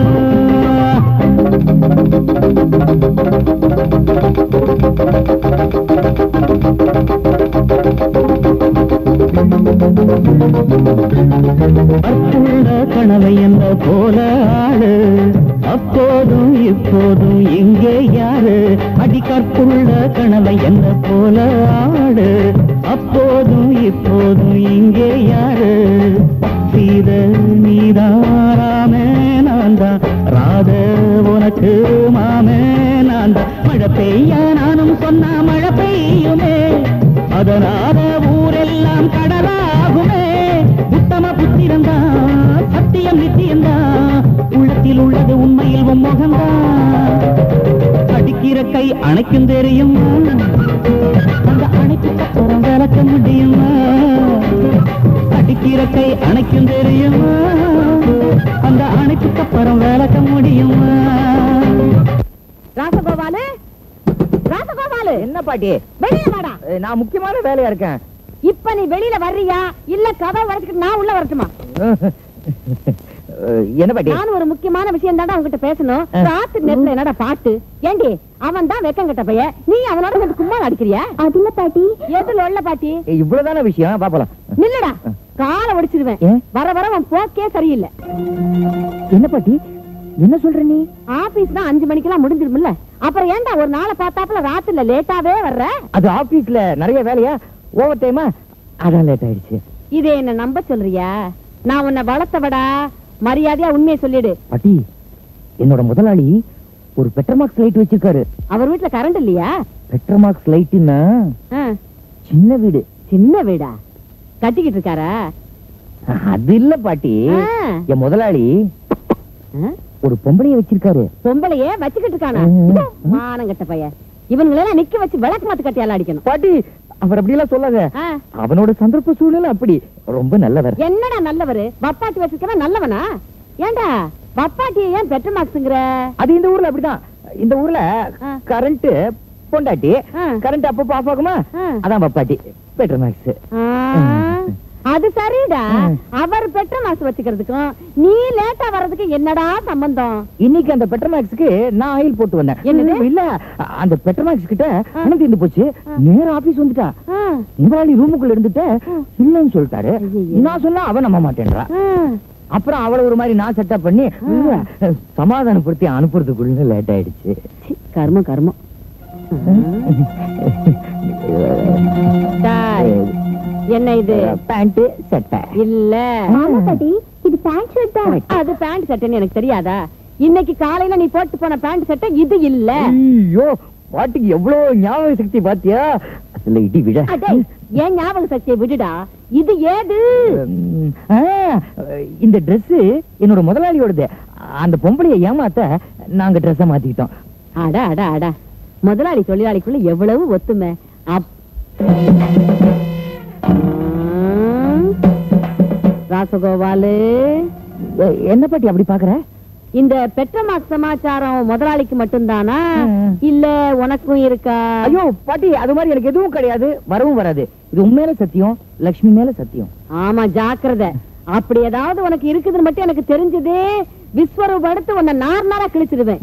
அற்புள்ள கனவை என்ற போல ஆளு அப்போதும் இப்போதும் இங்கே யாரு அடி கற்புள்ள கனவை என்ற போல ஆடு அப்போதும் இப்போதும் இங்கே யாரு சீத நீதாராமே நான் தான் ராத உனக்கு மாமே நான் தான் மழை பெய்ய நானும் சொன்னா மழை பெய்யுமே அதனால ஊரெல்லாம் கடலாகுமே உத்தம புத்திரந்தான் சத்தியம் நித்தியந்தான் உள்ளத்தில் உள்ளது உண்மையில் உன் முகம்தான் அடிக்கிற கை அணைக்கும் தெரியுமா அந்த அணைப்புக்கு அப்புறம் விளக்க முடியுமா அடிக்கிற கை அணைக்கும் தெரியுமா அந்த அணைப்புக்கு அப்புறம் விளக்க முடியுமா ராசகோபாலு ராசகோபாலு என்ன பாட்டி வெளியே வாடா அஹ், நான் முக்கியமான வேலையா இருக்கேன் இப்ப நீ வெளியில வர்றியா இல்ல கதை வரைக்கும் நான் உள்ள வரட்டுமா அஹ், என்ன பாட்டி நான் ஒரு முக்கியமான விஷயம் தாண்டா அவன்கிட்ட பேசணும் ஆ. ராத்து நேரத்துல என்னடா பாட்டு ஏண்டி அவன் தான் வெக்கம் கட்ட பைய நீ அவனோட சேர்ந்து கும்மாள் அடிக்கிறியா அது இல்ல பாட்டி எதுல உள்ள பாட்டி இவ்வளவுதான விஷயம் பாப்பலாம் நில்லுடா காலை ஒடிச்சிருவேன் ஏன்? வர வர அவன் போக்கே சரியில்லை என்ன பாட்டி என்ன சொல்ற நீ ஆபீஸ் தான் அஞ்சு மணிக்கெல்லாம் முடிஞ்சிருமில்ல அப்புறம் ஏன்டா ஒரு நாளை பார்த்தாப்புல ராத்துல லேட்டாவே வர்ற அது ஆபீஸ்ல நிறைய வேலையா ஓவர் டைமா அதான் லேட் ஆயிடுச்சு இதை என்ன நம்ப சொல்றியா நான் உன்னை வளர்த்தவடா மரியாதையா உண்மையை சொல்லிடு பாட்டி என்னோட முதலாளி ஒரு பெட்ரமார்க்ஸ் லைட் வச்சிருக்காரு அவர் வீட்டுல கரண்ட் இல்லையா பெட்ரமார்க்ஸ் லைட்னா ஆ, சின்ன வீடு சின்ன வீடா கட்டிக்கிட்டு இருக்காரா அது இல்ல பாட்டி ஆ. என் முதலாளி ஆ? ஒரு பொம்பளைய வச்சிருக்காரு பொம்பளையே வச்சுக்கிட்டு இருக்கானா ம். மானங்கட்ட பையன் இவங்களெல்லாம் நிக்க வச்சு விளக்கு மாத்து கட்டியால அடிக்கணும் பாட்டி அவர் அப்படி எல்லாம் சொல்லாத ஆ, அவனோட சந்தர்ப்ப சூழ்நிலை அப்படி ரொம்ப நல்லவர் என்னடா நல்லவரு வப்பாட்டி வச்சிருக்கவன் நல்லவனா ஏண்டா வப்பாட்டியை ஏன் பெட்ர மார்க்ஸுங்கிற அது இந்த ஊர்ல அப்படிதான் இந்த ஊர்ல ஆ. கரண்ட் பொண்டாட்டி ஆ. கரண்ட் அப்பப்போ ஆஃப் ஆகுமா ஆ. அதான் பப்பாட்டி பெட்ரோல் மேக்ஸ் அது சரிடா ம். அவர் பெட்ர மார்க்ஸ் வச்சுக்கிறதுக்கும் நீ லேட்டா வர்றதுக்கு என்னடா சம்பந்தம் இன்னைக்கு அந்த பெட்ரோல் மேக்ஸ்க்கு நான் ஆயில் போட்டு வந்தேன் என்னது? இல்ல அந்த பெட்ரோல் மேக்ஸ் கிட்ட பணம் தீர்ந்து போச்சு நேரா ஆபீஸ் வந்துட்டா ஆ, முதலாளி ரூமுக்குள்ள இருந்துட்டு இல்லன்னு சொல்லிட்டாரு ஐயையோ. நான் சொன்னா அவன் நம்ப மாட்டேன்றா ஆ. அப்புறம் அவள ஒரு மாதிரி நான் செட்டப் பண்ணி சமாதானப்படுத்தி அனுப்புறதுக்குள்ள லேட் ஆயிடுச்சு சி, கர்மம் கர்மம் என்ன இது பேண்ட் சட்டை இல்ல ஆமா பாட்டி இது பேண்ட் ஷர்ட் தான் அது பேண்ட் சட்டைன்னு எனக்கு தெரியாதா இன்னைக்கு காலையில நீ போட்டு போன பேண்ட் சட்டை இது இல்ல ஐயோ பாட்டுக்கு எவ்வளவு ஞாபக சக்தி பாத்தியா அதுல இடி விழ அடே ஏன் ஞாபக சக்தியை விடுடா இது ஏது உம், ஆ, இந்த Dress என்னோட முதலாளியோடது அந்த பொம்பளைய ஏமாத்த நாங்க ட்ரெஸ்ஸ மாத்திக்கிட்டோம் அட அட அட முதலாளி தொழிலாளிக்குள்ள எவ்வளவு ஒத்துமை அப் ம். ராசகோபாலு எ- என்ன பாட்டி அப்படி பாக்குற இந்த பெட்ரமாக் சமாச்சாரம் முதலாளிக்கு மட்டும்தானா ம். இல்ல உனக்கும் இருக்கா ஐயோ பாட்டி அது மாதிரி எனக்கு எதுவும் கிடையாது வரவும் வராது இது உண்மையில சத்தியம் லக்ஷ்மி மேல சத்தியம் ஆமா ஜாக்கிரதை அப்படி ஏதாவது உனக்கு இருக்குதுன்னு மட்டும் எனக்கு தெரிஞ்சதே விஸ்வரூபம் எடுத்து உன்னை நார் நாரா கிழிச்சிடுவேன்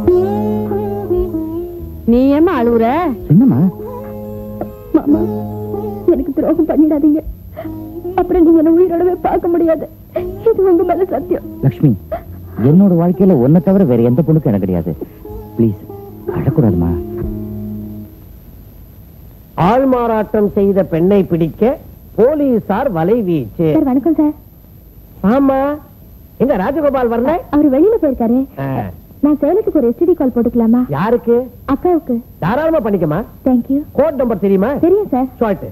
நீ ஏமா அழுவுற என்னம்மா மாமா எனக்கு துரோகம் பண்ணிடாதீங்க அப்புறம் நீங்க என்ன உயிரோடவே பார்க்க முடியாது இது உங்க மேல சத்தியம் லக்ஷ்மி என்னோட வாழ்க்கையில ஒன்ன தவிர வேற எந்த பொண்ணுக்கும் எனக்கு கிடையாது ப்ளீஸ் அழக்கூடாதுமா ஆள்மாறாட்டம் செய்த பெண்ணை பிடிக்க போலீசார் வலை வீச்சு சார் வணக்கம் சார் ஆமா எங்க ராஜகோபால் வரல அவர் வெளியில போயிருக்காரு நான் சேலத்துக்கு ஒரு எஸ்டிடி கால் போட்டுக்கலாமா யாருக்கு அக்காவுக்கு தாராளமா பண்ணிக்கமா தேங்க்யூ கோட் நம்பர் தெரியுமா தெரியும் சார் சொல்லிட்டு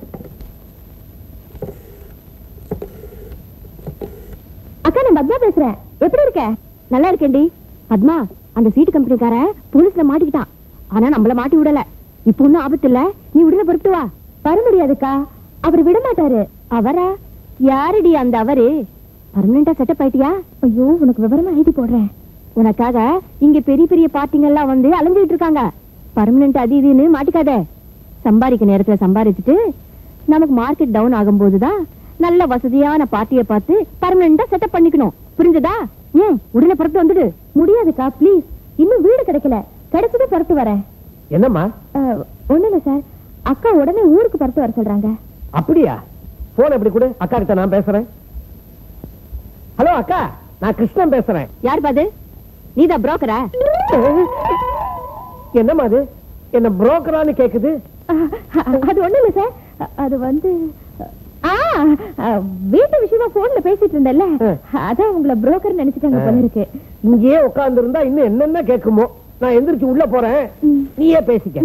அக்கா நான் பத்மா பேசுறேன் எப்படி இருக்க நல்லா இருக்கேன்டி பத்மா அந்த சீட்டு கம்பெனிக்காரன் போலீஸ்ல மாட்டிக்கிட்டான் ஆனா நம்மள மாட்டி விடல இப்ப ஒண்ணும் ஆபத்து இல்ல நீ உடனே பொறுத்து வா வர முடியாதுக்கா அவர் விட மாட்டாரு அவரா யாருடி அந்த அவரு பர்மனண்டா செட்டப் ஆயிட்டியா ஐயோ உனக்கு விவரமா எழுதி போடுறேன் உனக்காக இங்க பெரிய பெரிய பார்ட்டிங்க எல்லாம் வந்து அலைஞ்சிட்டு இருக்காங்க பர்மனன்ட் அது இதுன்னு மாட்டிக்காத சம்பாதிக்க நேரத்துல சம்பாதிச்சுட்டு நமக்கு மார்க்கெட் டவுன் ஆகும்போதுதான் நல்ல வசதியான பார்ட்டியை பார்த்து பர்மனண்டா செட்டப் பண்ணிக்கணும் புரிஞ்சதா ஏன் உடனே புறத்து வந்துடு முடியாதுக்கா ப்ளீஸ் இன்னும் வீடு கிடைக்கல கிடைச்சதும் புறத்து வரேன் என்னம்மா ஒண்ணு இல்ல சார் அக்கா உடனே ஊருக்கு புறத்து வர சொல்றாங்க அப்படியா போன் எப்படி கொடு அக்கா கிட்ட நான் பேசுறேன் ஹலோ அக்கா நான் கிருஷ்ணன் பேசுறேன் யார் பாது நீதான் புரோக்கரா என்னம்மா அது என்ன புரோக்கரான்னு கேக்குது அது ஒண்ணு இல்ல சார் அது வந்து ஆ வீட்டு விஷயமா போன்ல பேசிட்டு இருந்தேன்ல அதான் உங்களை புரோக்கர் நினைச்சிட்டாங்க போல இருக்கு இங்கேயே உட்கார்ந்து இருந்தா இன்னும் என்னென்ன கேக்குமோ நான் எந்திரிச்சு உள்ள போறேன் நீயே பேசிக்க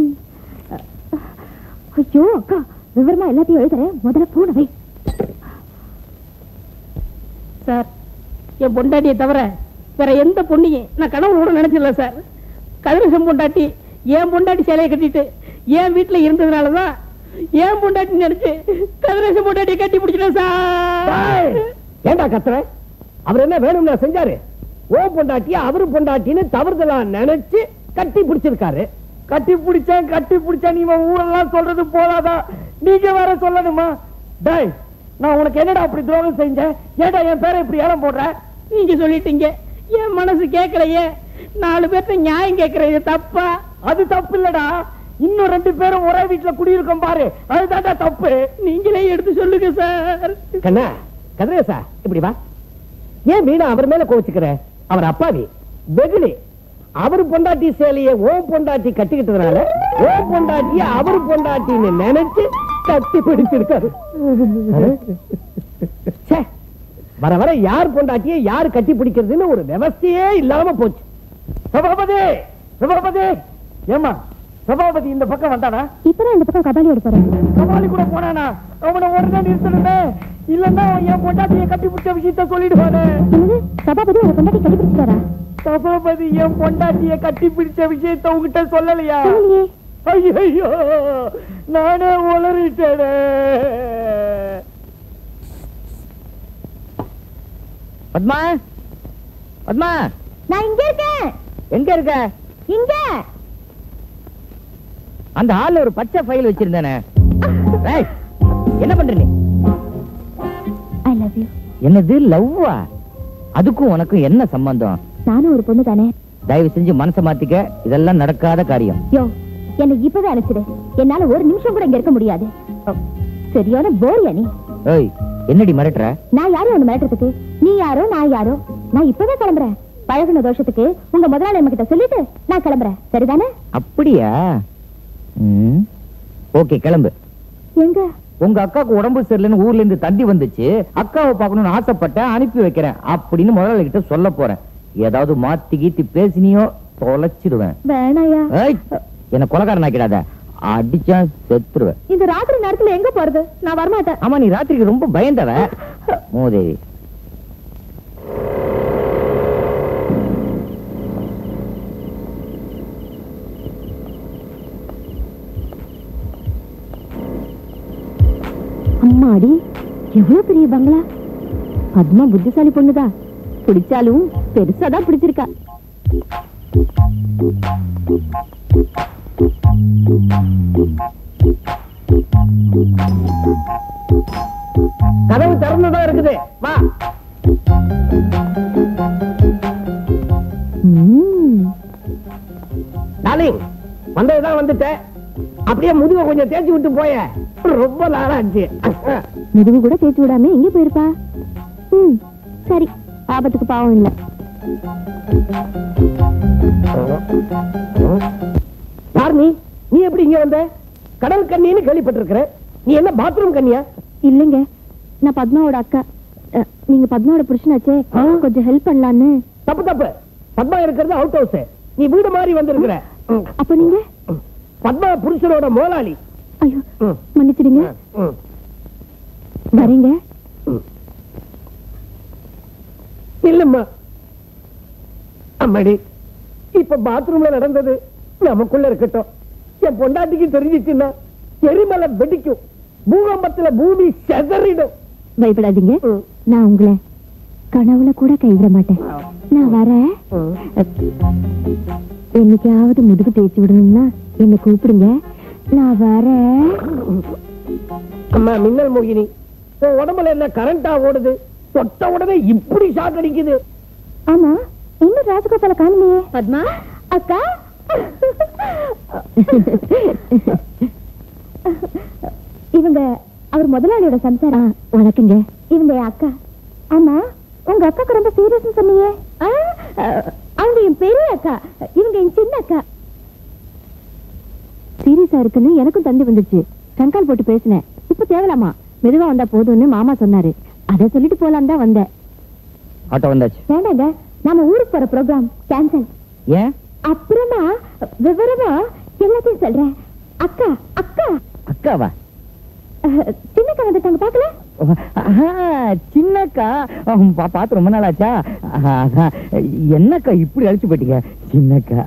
ஐயோ அக்கா விவரமா எல்லாத்தையும் எழுதுறேன் முதல்ல போன வை சார் என் பொண்டாட்டியை தவிர வேற எந்த பொண்ணையும் நான் கடவுள் கூட நினைச்சிடல சார் கதிரசம் பொண்டாட்டி என் பொண்டாட்டி சேலையை கட்டிட்டு என் வீட்டுல இருந்ததுனாலதான் என் பொண்டாட்டி நினைச்சு கதிரசம் பொண்டாட்டியை கட்டி பிடிச்சிட்டேன் சார் டேய், ஏன்டா கத்துற அவர் என்ன வேணும்னா செஞ்சாரு ஓ பொண்டாட்டிய அவரு பொண்டாட்டின்னு தவறுதலா நினைச்சு கட்டி பிடிச்சிருக்காரு கட்டி பிடிச்சேன் கட்டி பிடிச்சேன் இவன் ஊரெல்லாம் சொல்றது போதாதா நீங்க வேற சொல்லணுமா டேய் நான் உனக்கு என்னடா அப்படி துரோகம் செஞ்சேன் ஏன்டா என் பேரை இப்படி ஏலம் போடுற நீங்க சொல்லிட்டீங்க என் மனசு கேட்கலையே நாலு பேர்த்த நியாயம் கேட்கறது தப்பா அது தப்பு இல்லடா இன்னும் ரெண்டு பேரும் ஒரே வீட்டுல குடியிருக்கோம் பாரு அதுதான்டா தப்பு நீங்களே எடுத்து சொல்லுங்க சார் கண்ணா கதிரேசா இப்படி வா ஏன் மீனா அவர் மேல கோச்சுக்கிற அவர் அப்பாவி வெகுளி அவர் பொண்டாட்டி சேலைய ஓ பொண்டாட்டி கட்டிக்கிட்டதுனால ஓ பொண்டாட்டிய அவர் பொண்டாட்டின்னு நினைச்சு கட்டி பிடிச்சிருக்காரு ச்சே, வர வர யார் பொண்டாட்டிய யார் கட்டி பிடிக்கிறதுன்னு ஒரு விவஸ்தையே இல்லாம போச்சு சபாபதி சபாபதி ஏமா சபாபதி இந்த பக்கம் வந்தானா இப்பதான் இந்த பக்கம் கபாலி எடுத்து போறேன் கபாலி கூட போனானா அவனை உடனே நிறுத்தணுமே இல்லன்னா அவன் என் பொண்டாட்டிய கட்டி பிடிச்ச விஷயத்த சொல்லிடுவானே என்னது சபாபதி உங்க கொண்டாட்டி கண்டுபிடிச்சிட்டாரா சபாபதி என் பொண்டாட்டிய கட்டி பிடிச்ச விஷயத்த உங்ககிட்ட சொல்லலையா சொல்லலையே ஐயோ நானே உளறிட்டேனே பத்மா பத்மா நான் இங்க இருக்கேன் எங்க இருக்க இங்க அந்த ஹால்ல ஒரு பச்சை ஃபைல் வச்சிருந்தானே ஏய், என்ன பண்ற நீ ஐ லவ் யூ என்னது லவ்வா அதுக்கும் உனக்கும் என்ன சம்பந்தம் நானும் ஒரு பொண்ணு தானே தயவு செஞ்சு மனசை மாத்திக்க இதெல்லாம் நடக்காத காரியம் யோ என்னை இப்பவே அனுப்பிச்சிடு என்னால ஒரு நிமிஷம் கூட இங்க இருக்க முடியாது ஓ, சரியான போரியா நீ ஏய் என்னடி மிரட்டுற நான் யாரும் ஒண்ணு மிரட்டுறதுக்கு நீ யாரோ நான் யாரோ நான் இப்பவே கிளம்புறேன் பழகுன தோஷத்துக்கு உங்க முதலாளி கிட்ட சொல்லிட்டு நான் கிளம்புறேன் சரிதானே அப்படியா ஓகே கிளம்பு எங்க உங்க அக்காவுக்கு உடம்பு சரியில்லைன்னு ஊர்ல இருந்து தந்தி வந்துச்சு அக்காவை பார்க்கணும்னு ஆசைப்பட்டேன் அனுப்பி வைக்கிறேன் அப்படின்னு முதலாளி கிட்ட சொல்ல போறேன் ஏதாவது மாத்தி கீத்தி பேசினியோ தொலைச்சிடுவேன் வேணாயா ஏய், என்ன கொலகாரன் ஆக்கிடாத அடிச்சா செத்துருவேன் இந்த ராத்திரி நேரத்துல எங்க போறது நான் வரமாட்டேன் ஆமா நீ ராத்திரிக்கு ரொம்ப பயந்தவ மோதேவி அம்மாடி எவ்வளவு பெரிய பங்களா பத்மா புத்திசாலி பொண்ணுதா பிடிச்சாலும் பெருசாதான் பிடிச்சிருக்கா கதவு திறந்துதான் இருக்குது வா ம்ம். டார்லிங் வந்ததுதான் வந்துட்டேன் அப்படியே முதுக கொஞ்சம் தேய்ச்சி விட்டு போய ரொம்ப நாளாச்சு மெதுவு கூட தேய்ச்சி விடாம எங்க போயிருப்பா ம் சரி ஆபத்துக்கு பாவம் இல்ல யார் நீ நீ எப்படி இங்க வந்த கடல் கண்ணின்னு கேள்விப்பட்டிருக்கிற நீ என்ன பாத்ரூம் கண்ணியா இல்லைங்க நான் பத்மாவோட அக்கா அ, நீங்க பத்மாவோட புருஷனாச்சே ஆ? கொஞ்சம் ஹெல்ப் பண்ணலான்னு தப்பு தப்பு பத்மா இருக்கிறது அவுட் ஹவுஸ் நீ வீடு மாதிரி வந்திருக்கிற ம். அப்ப நீங்க பத்மா புருஷனோட முதலாளி ஐயோ ம். மன்னிச்சிடுங்க ம். வரீங்க இல்லம்மா அம்மாடி இப்ப பாத்ரூம்ல நடந்தது நமக்குள்ள இருக்கட்டும் என் பொண்டாட்டிக்கு தெரிஞ்சிச்சுன்னா எரிமலை வெடிக்கும் பூகம்பத்துல பூமி செதறிடும் பயப்படாதீங்க ம். நான் உங்களை கனவுல கூட கைவிட மாட்டேன் நான் வரேன் ம். என்னைக்காவது முதுகு தேய்ச்சி விடணும்னா என்ன கூப்பிடுங்க நான் வரேன் அம்மா மின்னல் மோகினி உன் உடம்புல என்ன கரண்டா ஓடுது தொட்ட உடனே இப்படி ஷாக் அடிக்குது ஆமா இன்னும் ராஜகோபால காணலையே பத்மா அக்கா இவங்க அவர் முதலாளியோட சம்சாரம் வணக்கங்க இவங்க என் அக்கா ஆமா உங்க அக்காக்கு ரொம்ப சீரியஸ் சொன்னீங்க ஆ, அஹ், அவங்க என் பெரிய அக்கா இவங்க என் சின்ன அக்கா சீரியஸா இருக்குன்னு எனக்கும் தந்தி வந்துச்சு கங்கால் போட்டு பேசினேன் இப்ப தேவலாமா மெதுவா வந்தா போதும்னு மாமா சொன்னாரு அத சொல்லிட்டு போலாம் தான் வந்தேன் ஆட்டோ வந்தாச்சு வேண்டாங்க நாம ஊருக்கு போற ப்ரோக்ராம் கேன்சல் ஏன் அப்புறமா விவரமா எல்லாத்தையும் சொல்றேன் அக்கா அக்கா அக்காவா அஹ், சின்னக்கா வந்துட்டாங்க பாக்கல ஆஹா, சின்னக்கா ஆம், பா- பார்த்து ரொம்ப நாள் ஆச்சா ஆஹா, அதான். என்னக்கா இப்படி அழிச்சு போயிட்டீங்க சின்னக்கா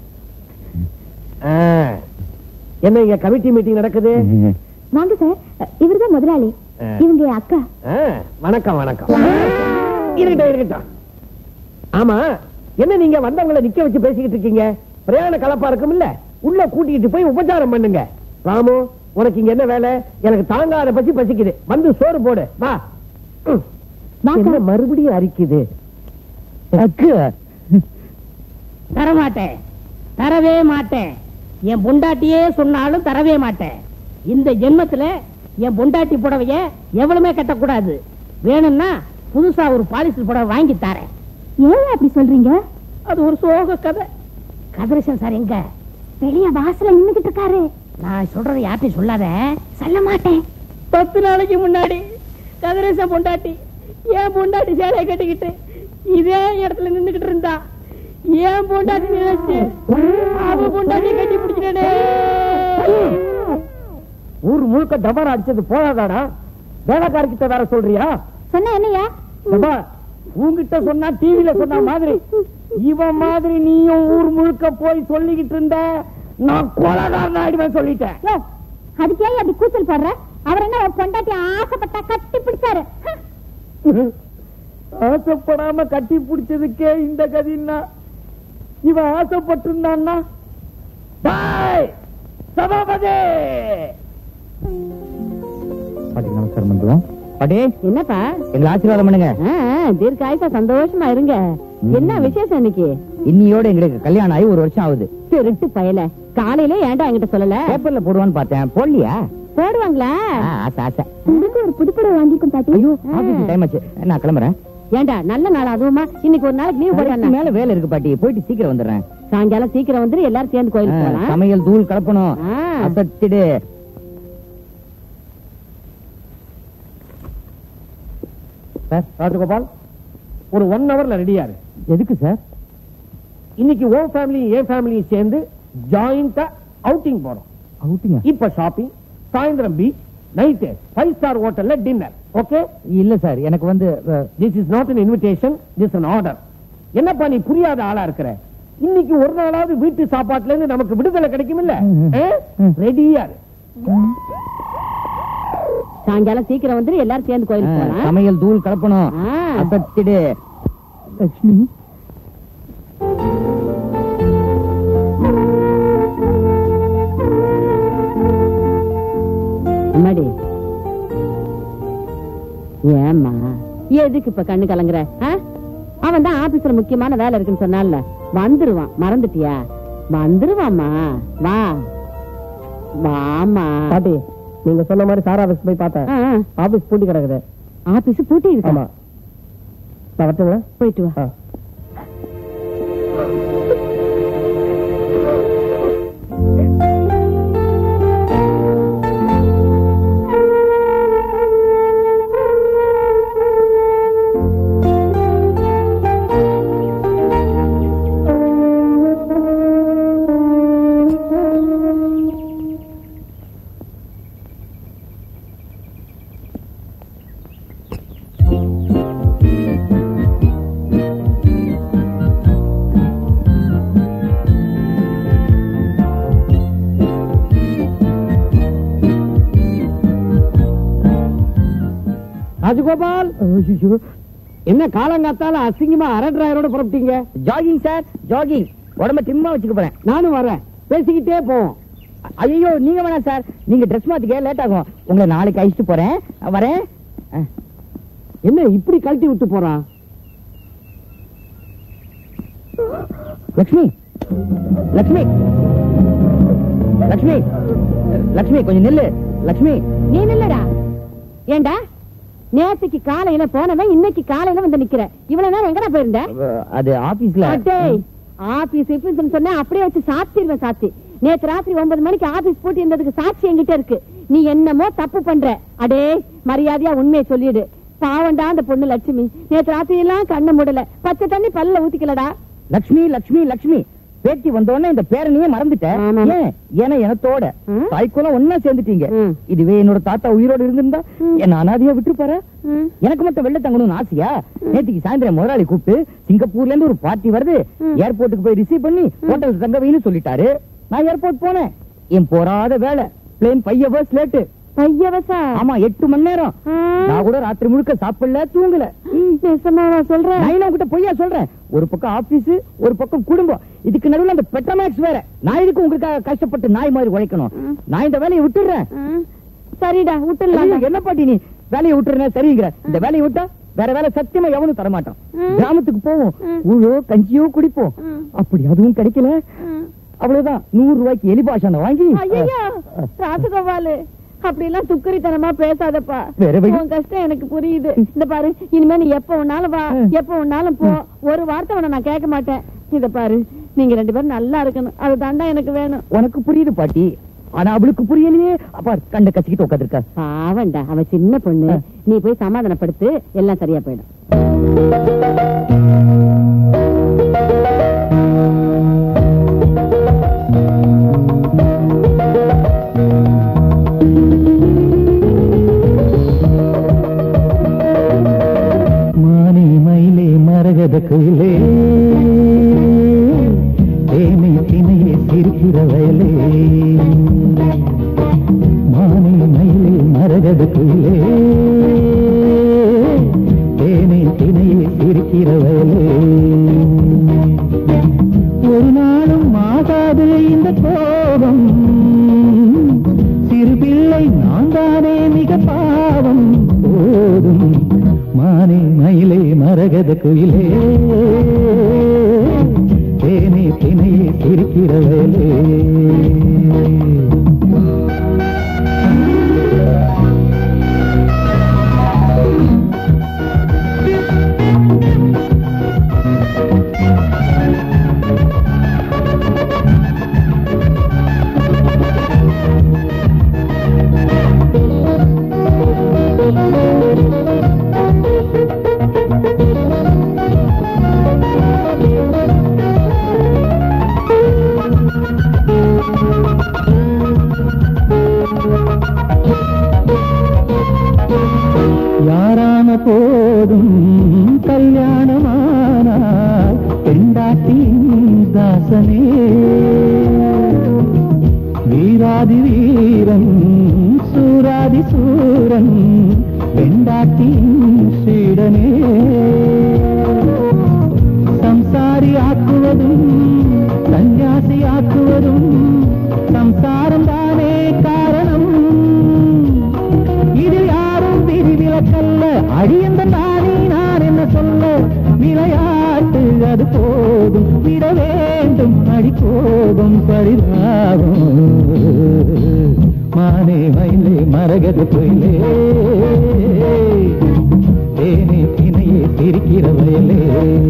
ஆ. என்ன இங்க கமிட்டி மீட்டிங் நடக்குது வாங்க சார் இவர்தான் முதலாளி ஆ. இவங்க என் அக்கா ஆ, வணக்கம் வணக்கம் இருக்கட்டும் இருக்கட்டும் ஆமா என்ன நீங்க வந்தவங்களை நிக்க வச்சு பேசிக்கிட்டு இருக்கீங்க பிரயாண கலப்பா இருக்கும் இல்ல உள்ள கூட்டிக்கிட்டு போய் உபச்சாரம் பண்ணுங்க ராமு உனக்கு இங்க என்ன வேலை எனக்கு தாங்காத பசி பசிக்குது வந்து சோறு போடு வா ம். வாங்க. என்ன மறுபடியும் அரிக்குது அக்கா தரமாட்டேன் தரவே மாட்டேன் என் பொண்டாட்டியே சொன்னாலும் தரவே மாட்டேன் இந்த ஜென்மத்துல என் பொண்டாட்டி புடவைய எவ்வளவுமே கட்டக்கூடாது வேணும்னா புதுசா ஒரு பாலிஸ்டர் புடவை வாங்கி தரேன் ஏன் அப்படி சொல்றீங்க அது ஒரு சோக கதை கதிரேசன் சார் எங்க வெளிய வாசல்ல நின்னுகிட்டு இருக்காரு நான் சொல்றதை யார்ட்டையும் சொல்லாத சொல்ல மாட்டேன் பத்து நாளைக்கு முன்னாடி கதிரேசன் பொண்டாட்டி ஏன் பொண்டாட்டி சேலையை கட்டிக்கிட்டு இதே இடத்துல நின்னுகிட்டு இருந்தா ஏன் பொண்டாட்டி நினைச்சு அவ பொண்டாட்டி கட்டி பிடிச்சிட்டே ஊர் முழுக்க டபாரா அடிச்சது போதாதாடா வேலைக்காரர்கிட்ட வேற சொல்றியா சொன்ன என்னையா டபா உன்கிட்ட சொன்னா டிவில சொன்ன மாதிரி இவன் மாதிரி நீயும் ஊர் முழுக்க போய் சொல்லிக்கிட்டு இருந்த நான் கொலகாரன் ஆயிடுவேன் சொல்லிட்டேன் யோ, அதுக்கு ஏன் அப்படி கூச்சல் போடுற அவர் என்ன ஒரு பொண்டாட்டி ஆசைப்பட்டா கட்டி பிடிச்சாரு ஹ, ஆசைப்படாம கட்டி பிடிச்சதுக்கே இந்த கதின்னா இவன் ஆசைப்பட்டிருந்தான்னா டேய், சபாபதி பாட்டி நமஸ்காரம் பண்ணுவோம் பாட்டி என்னப்பா எங்களை ஆசீர்வாதம் பண்ணுங்க தீர்க்காயப்பா சந்தோஷமா இருங்க என்ன விசேஷம் இன்னைக்கு இன்னியோட எங்களுக்கு கல்யாணம் ஆகி ஒரு வருஷம் ஆகுது திருட்டு பயல காலையில ஏன்டா என்கிட்ட சொல்லல பேப்பர்ல போடுவான்னு பார்த்தேன் போடலையா போடுவாங்களா ஆ, ஆசை ஆசை உங்களுக்கு ஒரு புதுப்படம் வாங்கிக்கும் பாட்டி ஐயோ ஆபீஸ் டைம் ஆச்சு நான் கிளம்புறேன் ஏன்டா நல்ல நாள் அதுவுமா இன்னைக்கு ஒரு நாளைக்கு லீவ் அதுக்கு போடுறேன் மேல வேலை இருக்கு பாட்டி போயிட்டு சீக்கிரம் வந்துடுறேன் சாயங்காலம் சீக்கிரம் வந்துரு எல்லாரும் சேர்ந்து கோயிலுக்கு போலாம் சமையல் தூள் கலப்பணும் ஆ. அசத்திடு சார் ராஜகோபால் ஒரு ஒன் ஹவர்ல ரெடியா இரு எதுக்கு சார் இன்னைக்கு ஓ ஃபேமிலியும் ஏ ஃபேமிலியும் சேர்ந்து ஜாயிண்டா அவுட்டிங் போறோம் அவுட்டிங்க இப்ப ஷாப்பிங் சாயந்தரம் பீச் நைட்டு ஃபைவ் ஸ்டார் ஹோட்டல்ல டின்னர் ஓகே இல்ல சார் எனக்கு வந்து அஹ், this is not an invitation this an order என்னப்பா நீ புரியாத ஆளா இருக்கிற இன்னைக்கு ஒரு நாளாவது வீட்டு சாப்பாட்டுல இருந்து நமக்கு விடுதலை கிடைக்கும் இல்ல ம். ரெடியா இரு சாயங்காலம் சீக்கிரம் வந்துரு எல்லாரும் சேர்ந்து கோயிலுக்கு அஹ், போலாம் சமையல் தூள் கலப்பணும் ஆ. அசத்திடு லட்சுமி அம்மாடி ஏம்மா எதுக்கு இப்ப கண்ணு கலங்குற அவன் தான் ஆபீஸ்ல முக்கியமான வேலை இருக்குன்னு சொன்னால வந்துருவான் மறந்துட்டியா வந்துருவாம்மா வா வாமா பாட்டி நீங்க சொன்ன மாதிரி சார் ஆபீஸ் போய் பார்த்தேன் ஆபீஸ் பூட்டி கிடக்குது ஆபீஸ் பூட்டி இருக்கா ஆமா நான் வரட்டுங்களா போயிட்டு வா ஆ. ராஜகோபால் என்ன காலங்காத்தால அசிங்கமா அரை டிராயரோட புறப்பட்டீங்க ஜாகிங் சார் ஜாகிங் உடம்ப டிம்மா வச்சுக்க போறேன் நானும் வரேன் பேசிக்கிட்டே போவோம் ஐயோ நீங்க வேணாம் சார் நீங்க ட்ரெஸ் மாத்திக்க லேட் ஆகும் உங்களை நாளைக்கு அழிச்சிட்டு போறேன் வரேன் அஹ், என்ன இப்படி கழட்டி விட்டு போறான் லக்ஷ்மி லக்ஷ்மி லக்ஷ்மி லக்ஷ்மி கொஞ்சம் நில்லு லக்ஷ்மி நீ நில்லடா ஏண்டா நேத்துக்கு காலையில போனவன் இன்னைக்கு காலையில வந்து நிக்கிற இவ்வளவு நேரம் எங்கடா போயிருந்த அஹ், அது ஆபீஸ்ல அடேய் ஆபீஸ் இப்படின்னு சொன்னா அப்படியே வச்சு சாத்திடுவேன் சாத்தி நேத்து ராத்திரி ஒன்பது மணிக்கு ஆபீஸ் பூட்டி இருந்ததுக்கு சாட்சி என்கிட்ட இருக்கு நீ என்னமோ தப்பு பண்ற அடே மரியாதையா உண்மையை சொல்லிடு பாவண்டா அந்த பொண்ணு லட்சுமி நேத்து ராத்திரி எல்லாம் கண்ண மூடல பச்சை தண்ணி பல்ல ஊத்திக்கலடா லக்ஷ்மி லக்ஷ்மி லக்ஷ்மி பேட்டி வந்தோடனே இந்த பேரனையே மறந்துட்டேன் ஆமா. ஏன் ஏன்னா எனத்தோட ம். தாய்க்குள்ள ஒன்னா சேர்ந்துட்டீங்க ம். இதுவே என்னோட தாத்தா உயிரோட இருந்திருந்தா ம். என்ன அனாதையா விட்டுருப்பாரு ம். எனக்கு மட்டும் வெளில தங்கணும்னு ஆசையா நேற்றுக்கு சாயந்தரம் முதலாளி கூப்பிட்டு சிங்கப்பூர்ல இருந்து ஒரு பார்ட்டி வருது ம். ஏர்போர்ட்டுக்கு போய் ரிசீவ் பண்ணி ஹோட்டல் தங்க வைன்னு சொல்லிட்டாரு நான் ஏர்போர்ட் போனேன் என் போராத வேலை பிளேன் ஃபைவ் ஹவர்ஸ் லேட்டு பையவசா ஆமா எட்டு மணி நேரம் நான் கூட ராத்திரி முழுக்க சாப்பிடல தூங்கல பேசமாவா சொல்ற நான் என்ன உங்ககிட்ட பொய்யா சொல்றேன் ஒரு பக்கம் ஆபீஸ் ஒரு பக்கம் குடும்பம் இதுக்கு நடுவுல அந்த பெட்ரோமேக்ஸ் வேற நான் இதுக்கு உங்களுக்காக கஷ்டப்பட்டு நாய் மாதிரி உழைக்கணும் ம். நான் இந்த வேலையை விட்டுடுறேன் ம். சரிடா ஐயோ, விட்டுலாம் என்ன பாட்டி நீ வேலையை விட்டுறேன் சரிங்கிற இந்த வேலையை விட்டா வேற வேலை சத்தியமா எவனும் தர மாட்டான் ம். கிராமத்துக்கு போவோம் ம். ஊழோ கஞ்சியோ குடிப்போம் ம். அப்படி அதுவும் கிடைக்கல அவ்வளவுதான் நூறு ரூபாய்க்கு எலி பாஷான வாங்கி ஐயோ அஹ், ராசகோபாலு அப்படி எல்லாம் துக்கரித்தனமா பேசாதப்பா வேற வழி? உன் கஷ்டம் எனக்கு புரியுது இந்த பாரு இனிமே நீ எப்ப வேணாலும் வா ம். எப்ப வேணாலும் போ ஒரு வார்த்தை உன்னை நான் கேட்க மாட்டேன் இத பாரு நீங்க ரெண்டு பேரும் நல்லா இருக்கணும் அது தாண்டா எனக்கு வேணும் உனக்கு புரியுது பாட்டி ஆனா அவளுக்கு புரியலையே அப்பா கண்ட கசிக்கிட்டு உட்காந்துருக்கா பாவண்டா அவ சின்ன பொண்ணு ஆ. நீ போய் சமாதானப்படுத்து எல்லாம் சரியா போயிடும் மானே மயிலே மரகத குயிலே தேனை தினையே சிரிக்கிற வயலே மானே மயிலே மரகத குயிலே தேனை தினையே சிரிக்கிற வயலே ஒரு நாளும் ஆகாது இந்த கோபம் சிறு பிள்ளை நான் தானே மிக பாவம் போதும் மானே மயிலே மரகத குயிலே தேனே தினையே சிரிக்கிற வேலே போதும் கல்யாணமானால் பெண்டாட்டியின் தாசனே வீராதி வீரன் சூராதி சூரன் பெண்டாட்டியின் சீடனே சம்சாரி ஆக்குவதும் சந்நியாசி ஆக்குவதும் சம்சாரம் தானே காரணம் இது யாரும் விதிவிலக்கல்ல அழியந்த நானே நான் என்ன சொல்ல விளையாட்டு அது போதும் விட வேண்டும் அடி கோபம் பரிதாகும் மானே மயிலே மரகத பொயிலே தேனே தினையே சிரிக்கிற வயலே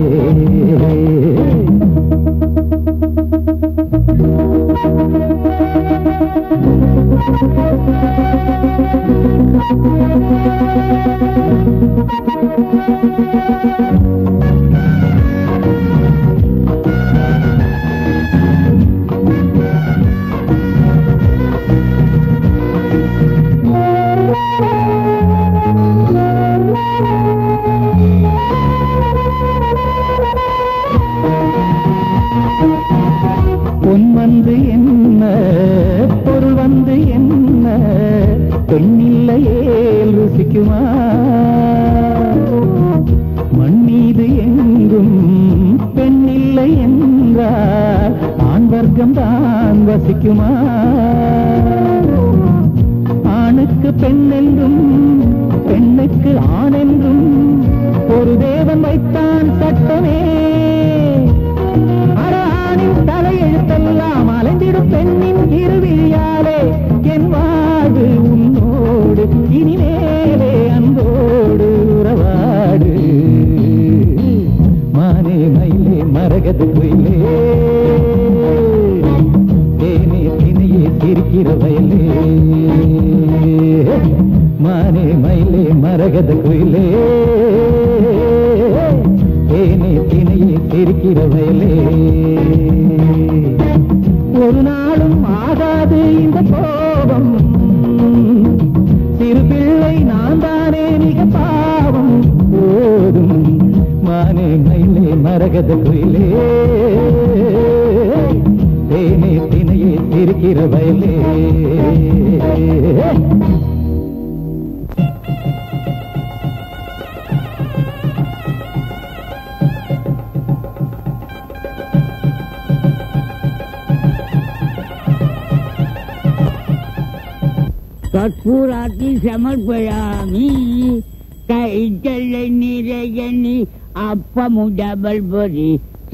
பொன் வந்து என்ன பொருள் வந்து என்ன பெண்ணில்லையே ருசிக்குமா மண் மீது எங்கும் பெண்ணில்லை என்றால் ஆண் வர்க்கம் தான் வசிக்குமா ஆணுக்கு பெண் என்றும் பெண்ணுக்கு ஆண் என்றும் ஒரு தேவன் வைத்தான் சட்டமே அராணின் தலையெழுத்தெல்லாம் அலைந்திடும் பெண்ணின் இருவிழியாலே என் வாழ்வு உன்னோடு இனிமேலே அன்போடு உறவாடு மானே மயிலே மரகத குயிலே தேனே தினையே சிரிக்கிற வயலே மானே மயிலே மரகத குயிலே தேனே தினையே சிரிக்கிற வயலே ஒரு நாளும் ஆகாது இந்த கோபம் சிறு பிள்ளை நான் தானே மிக பாவம் போதும் மானே மயிலே மரகத குயிலே தேனே தினையே சிரிக்கிற வயலே கற்பூராத்தி சமர்ப்பயாமி கைத்தலை நிறையணி அப்பமு டபல் பொரி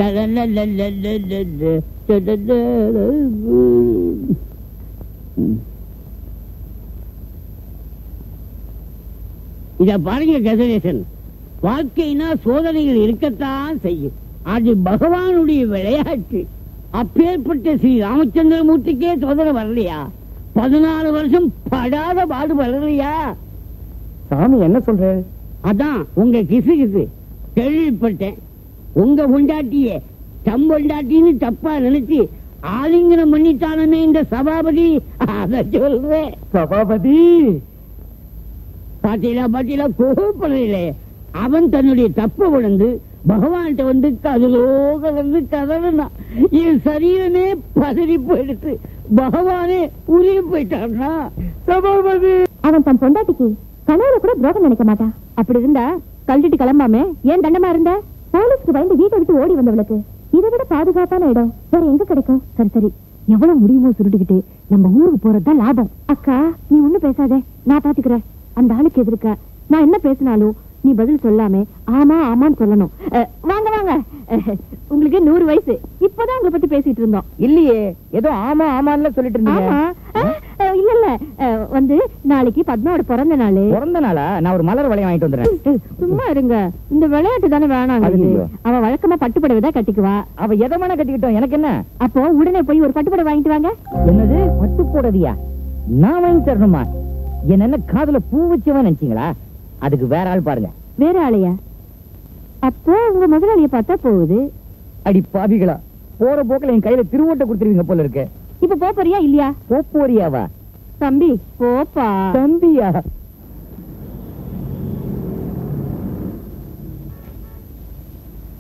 இத பாருங்க கதிரேசன் வாழ்க்கைனா சோதனைகள் இருக்கத்தான் செய்யும் அது பகவானுடைய விளையாட்டு அப்பேற்பட்ட ஸ்ரீ ராமச்சந்திரமூர்த்திக்கே சோதனை வரலையா பதினாலு வருஷம் படாத பாடு வரலையா சாமி என்ன சொல்ற அதான் உங்க கிசு கிசு கேள்விப்பட்டேன் உங்க பொண்டாட்டிய தம் பொண்டாட்டின்னு தப்பா நினைச்சு ஆலிங்கனம் பண்ணிட்டானமே இந்த சபாபதி அத சொல்றேன் சபாபதி பாத்தீங்களா பாத்தீங்களா கோபப்படையிலே அவன் தன்னுடைய தப்ப உணர்ந்து பகவான்கிட்ட வந்து கதலோ கலந்து கதறினான் என் சரீரமே பதறி போயிடுத்து பகவானே உருகி போயிட்டான்னா சபாபதி அவன் தன் பொண்டாட்டிக்கு கனவுல கூட துரோகம் நினைக்க மாட்டான் அப்படி இருந்தா கழட்டிட்டு கிளம்பாம ஏன் தண்டமா இருந்த போலீஸ்க்கு பயந்து வீட்டை விட்டு ஓடி வந்தவளுக்கு இதை விட பாதுகாப்பான இடம் வேற எங்க கிடைக்கும் சரி சரி எவ்வளவு முடியுமோ சுருட்டிக்கிட்டு நம்ம ஊருக்கு போறதுதான் லாபம் அக்கா நீ ஒண்ணும் பேசாதே நான் பாத்துக்கிறேன் அந்த ஆளுக்கு எதிர்க்க நான் என்ன பேசினாலும் நீ பதில் சொல்லாம ஆமா ஆமான்னு சொல்லணும் அஹ், வாங்க வாங்க அஹ், உங்களுக்கு நூறு வயசு இப்பதான் உங்களை பத்தி பேசிட்டு இருந்தோம் இல்லையே ஏதோ ஆமா ஆமான்னு சொல்லிட்டு இருந்தீங்க ஆமா அஹ், அஹ், இல்ல இல்ல அஹ், வந்து நாளைக்கு பத்மாவோட பிறந்த நாள் பிறந்த நாளா நான் ஒரு மலர் வளையம் வாங்கிட்டு வந்துடுறேன் சும்மா இருங்க இந்த விளையாட்டு தானே வேணாம் ஐயையோ. அவ வழக்கமா பட்டுப்புடவை தான் கட்டிக்குவா அவ எதை வேணா கட்டிக்கிட்டோம் எனக்கு என்ன அப்போ உடனே போய் ஒரு பட்டுப்புடவை வாங்கிட்டு வாங்க என்னது பட்டு போடுறதியா நான் வாங்கி தரணுமா என்ன என்ன காதுல பூ வச்சவன் நினைச்சீங்களா அதுக்கு வேற ஆள் பாருங்க வேற ஆளையா அப்போ உங்க முதலாளிய பார்த்தா போகுது அடி பாவிகளா போற போக்குல என் கையில திருவோட்டை கொடுத்துருவீங்க போல இருக்கு இப்ப போப் போறியா இல்லையா போப்போரியாவா தம்பி போப்பா தம்பியா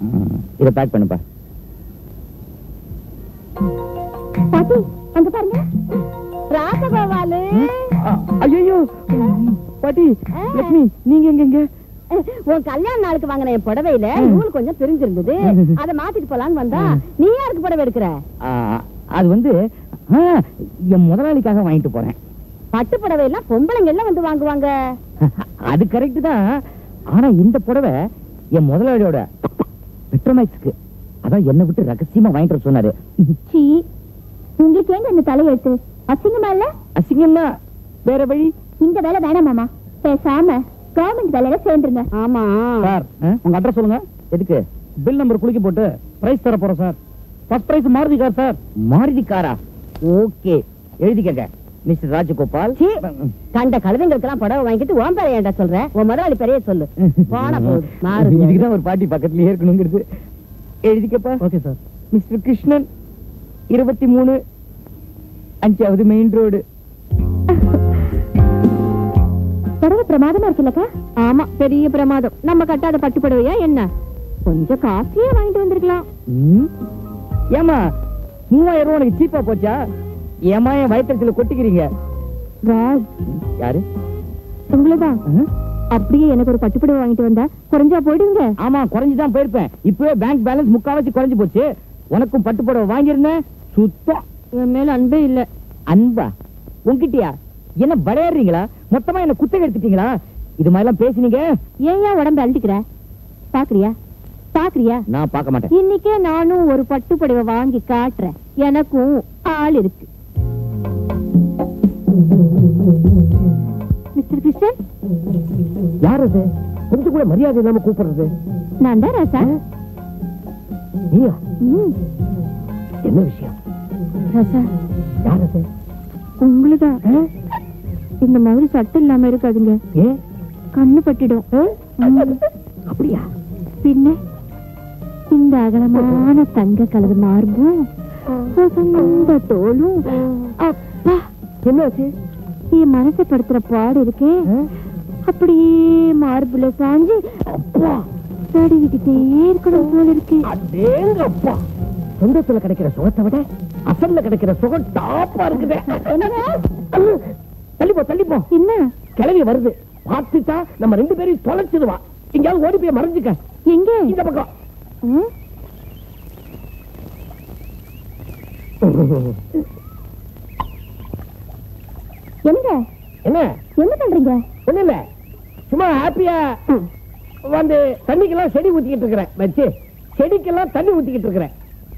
இதை பேக் பண்ணுப்பா பாட்டி அங்க பாருங்க ராசகோபாலு ஐயோ பாட்டி லட்சுமி நீங்க எங்க எங்க உன் கல்யாண நாளுக்கு வாங்கின என் புடவையில நூல் கொஞ்சம் பிரிஞ்சிருந்தது அதை மாத்திட்டு போலான்னு வந்தா நீ யாருக்கு புடவை எடுக்கிற ஆ, அது வந்து ஆ, என் முதலாளிக்காக வாங்கிட்டு போறேன் பட்டு புடவை எல்லாம் பொம்பளைங்க எல்லாம் வந்து வாங்குவாங்க அது கரெக்ட் தான் ஆனா இந்த புடவை என் முதலாளியோட பெட்ரோமேக்ஸ்க்கு அதான் என்னை விட்டு ரகசியமா வாங்கிட்டு வர சொன்னாரு சீ உங்களுக்கு ஏங்க இந்த தலையெழுத்து அசிங்கமா இல்ல அசிங்கம்னா வேற வழி இந்த வேலை வேணாம் மாமா பேசாம கவர்மெண்ட் வேலையில சேர்ந்துருங்க ஆமா சார் உங்க அட்ரஸ் சொல்லுங்க எதுக்கு பில் நம்பர் குளிக்க போட்டு பிரைஸ் தர போறோம் sir first prize Maruti car sir Maruti காரா ஓகே எழுதிக்கங்க மிஸ்டர் ராஜகோபால் கண்ட கழுதைங்களுக்கெல்லாம் புடவை வாங்கிட்டு உன் பேரை ஏன்டா சொல்ற உன் முதலாளி பெரிய சொல்லு போன போகுது மாறுதி இதுக்குதான் ஒரு பாட்டி பக்கத்துலயே இருக்கணுங்கிறது எழுதிக்கப்பா ஓகே சார் மிஸ்டர் கிருஷ்ணன் இருபத்தி மூணு அஞ்சாவது மெயின் ரோடு புடவை பிரமாதமா இருக்குல்லக்கா ஆமா பெரிய பிரமாதம் நம்ம கட்டாத பட்டு புடவையா என்ன கொஞ்சம் காஸ்ட்லியா வாங்கிட்டு வந்திருக்கலாம் ம்? ஏமா மூவாயிரம் ரூபாய் உனக்கு சீப்பா போச்சா ஏமா என் வயிற்றுல கொட்டிக்கிறீங்க ராஜ் யாரு உங்களதான் ஆ? அப்படியே எனக்கு ஒரு பட்டு புடவை வாங்கிட்டு வந்தா குறைஞ்சா போயிடுங்க ஆமா குறைஞ்சுதான் போயிருப்பேன் இப்பவே பேங்க் பேலன்ஸ் முக்காவாசி குறைஞ்சு போச்சு உனக்கும் பட்டு புடவை வாங்கியிருந்தேன் சுத்தம் என் மேல அன்பே இல்ல அன்பா உன்கிட்டயா என்ன விளையாடுறீங்களா மொத்தமா என்ன குத்தகை எடுத்துட்டீங்களா இது மாதிரி எல்லாம் பேசுனீங்க ஏன் ஏன் உடம்பு அழுத்திக்கிற பாக்குறியா பாக்குறியா நான் பார்க்க மாட்டேன் இன்னைக்கே நானும் ஒரு பட்டு புடவை வாங்கி காட்டுறேன் எனக்கும் ஆள் இருக்கு மிஸ்டர் கிருஷ்ணன் யார் அது கொஞ்சம் கூட மரியாதை இல்லாம கூப்பிடுறது நான் தான் ராசா நீயா ம், என்ன விஷயம் ராசா யார் அது உங்களுதான் இந்த மாதிரி சட்டம் இல்லாம இருக்காதுங்க ஏன் கண்ணு பட்டுடும் ம், அப்படியா பின்ன இந்த அகலமான தங்க கலர் மார்பும் வசந்த தோலும் அப்பா என்னாச்சு என் மனசை படுத்துற பாடு இருக்கே அப்படியே மார்புல சாஞ்சு அப்பா தடவிக்கிட்டே இருக்கணும் போல இருக்கு அடேங்க அப்பா சொந்தத்துல கிடைக்கிற சுகத்தை விட அசல்ல கிடைக்கிற சுகம் டாப்பா இருக்குது தள்ளிப்போ தள்ளிப்போ என்ன கிளவி வருது பார்த்துட்டா நம்ம ரெண்டு பேரையும் தொலைச்சிடுவா எங்கேயாவது ஓடி போய் மறைஞ்சுக்க எங்க இந்த பக்கம் ம்? எங்க என்ன என்ன பண்றீங்க ஒண்ணு இல்ல சும்மா ஹாப்பியா வந்து தண்ணிக்கெல்லாம் செடி ஊத்திக்கிட்டு இருக்கிறேன் வச்சு செடிக்கெல்லாம் தண்ணி ஊத்திக்கிட்டு இருக்கிறேன்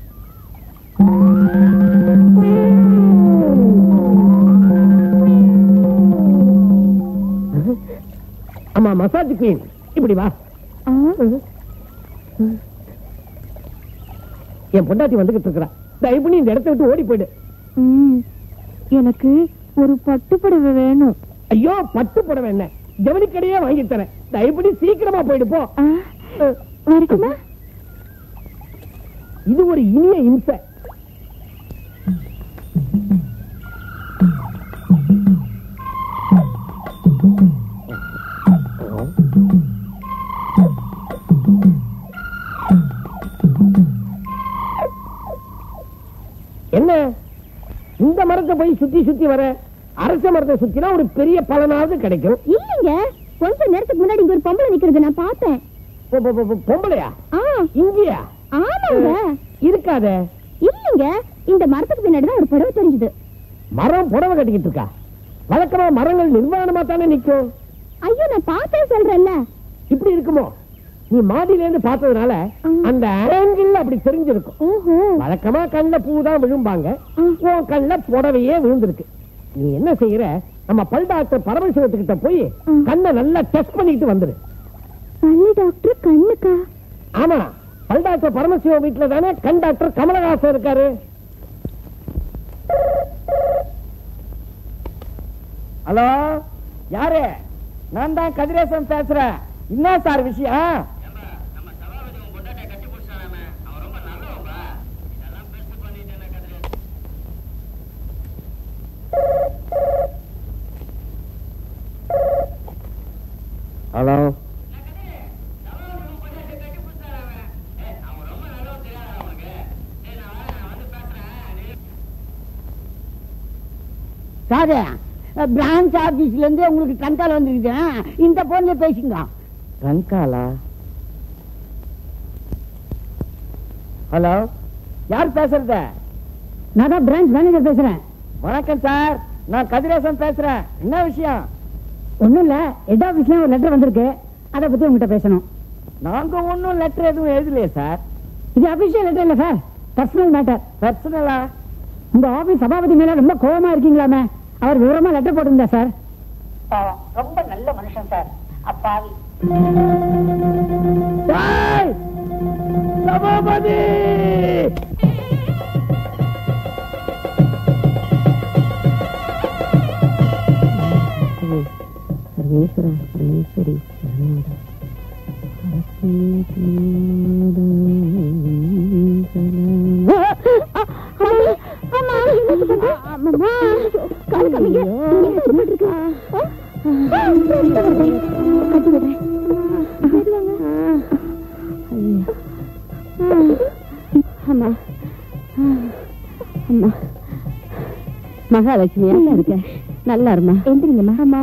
ஆமா மசாஜ் குயின் இப்படி வா ஆ, என் பொண்டாட்டி வந்துகிட்டு இருக்கிறா தயவு பண்ணி இந்த இடத்த விட்டு ஓடி போயிடு ம். எனக்கு ஒரு பட்டு புடவை வேணும் ஐயோ பட்டு புடவை என்ன ஜவுளி கடையே வாங்கி தரேன் தயவு பண்ணி சீக்கிரமா போயிடு போ ஆ, வரட்டுமா இது ஒரு இனிய இம்சை என்ன இந்த மரத்தை போய் சுத்தி சுத்தி வர அரச மரத்தை சுத்தினா ஒரு பெரிய பலனாவது கிடைக்கும் இல்லைங்க கொஞ்ச நேரத்துக்கு முன்னாடி இங்க ஒரு பொம்பளை நிக்கிறது நான் பார்த்தேன் பொ- பொ- பொ- பொம்பளையா ஆ இங்கேயா ஆமாங்க இருக்காத இல்லைங்க இந்த மரத்துக்கு பின்னாடி தான் ஒரு புடவை தெரிஞ்சது மரம் புடவை கட்டிக்கிட்டு இருக்கா வழக்கமா மரங்கள் நிர்வாணமா தானே நிக்கும் ஐயோ நான் பார்த்தேன் சொல்றேன்ல இப்படி இருக்குமோ நீ மாடியில இருந்து பார்த்ததுனால அந்த ஆங்கிள் அப்படி தெரிஞ்சிருக்கும் ஓஹோ வழக்கமா கண்ணுல பூ தான் விழும்பாங்க உன் கண்ணுல புடவையே விழுந்திருக்கு நீ என்ன செய்யற நம்ம பல் டாக்டர் பரமசிவத்துக்கிட்ட போய் கண்ணை நல்லா டெஸ்ட் பண்ணிட்டு வந்துரு பள்ளி டாக்டர் கண்ணுக்கா ஆமா பல் டாக்டர் பரமசிவம் வீட்டுல தானே கண் டாக்டர் கமலஹாசன் இருக்காரு ஹலோ யாரு நான் தான் கதிரேசன் பேசுறேன் என்ன சார் விஷயம் ஹலோ சாதே பிரான்ச் ஆபீஸ்ல இருந்து உங்களுக்கு ட்ரங்கால் வந்துருக்குது இந்த போன்ல பேசுங்க ரங்காலா ஹலோ யார் பேசுறது நான் தான் பிரான்ச் மேனேஜர் பேசுறேன் வணக்கம் சார் நான் கதிரேசன் பேசுறேன் என்ன விஷயம் ஒண்ணும் இல்ல ஹெட் ஆபீஸ்ல ஒரு லெட்டர் வந்திருக்கு அதை பத்தி உங்ககிட்ட பேசணும் நாங்க ஒன்னும் லெட்டர் எதுவும் எழுதலையே சார் இது அபிஷியல் லெட்டர் இல்ல சார் பர்சனல் மேட்டர் பர்சனலா உங்க ஆபீஸ் சபாபதி மேல ரொம்ப கோவமா இருக்கீங்களாமே அவர் விவரமா லெட்டர் போட்டிருந்தா சார் ரொம்ப நல்ல மனுஷன் சார் அப்பாவி சபாபதி சர்வேஸ்வர பரமேஸ்வரி அம்மா அம்மா மகாலட்சுமி நல்லா இருக்க நல்லா இருமா எந்திரிங்கம்மா அம்மா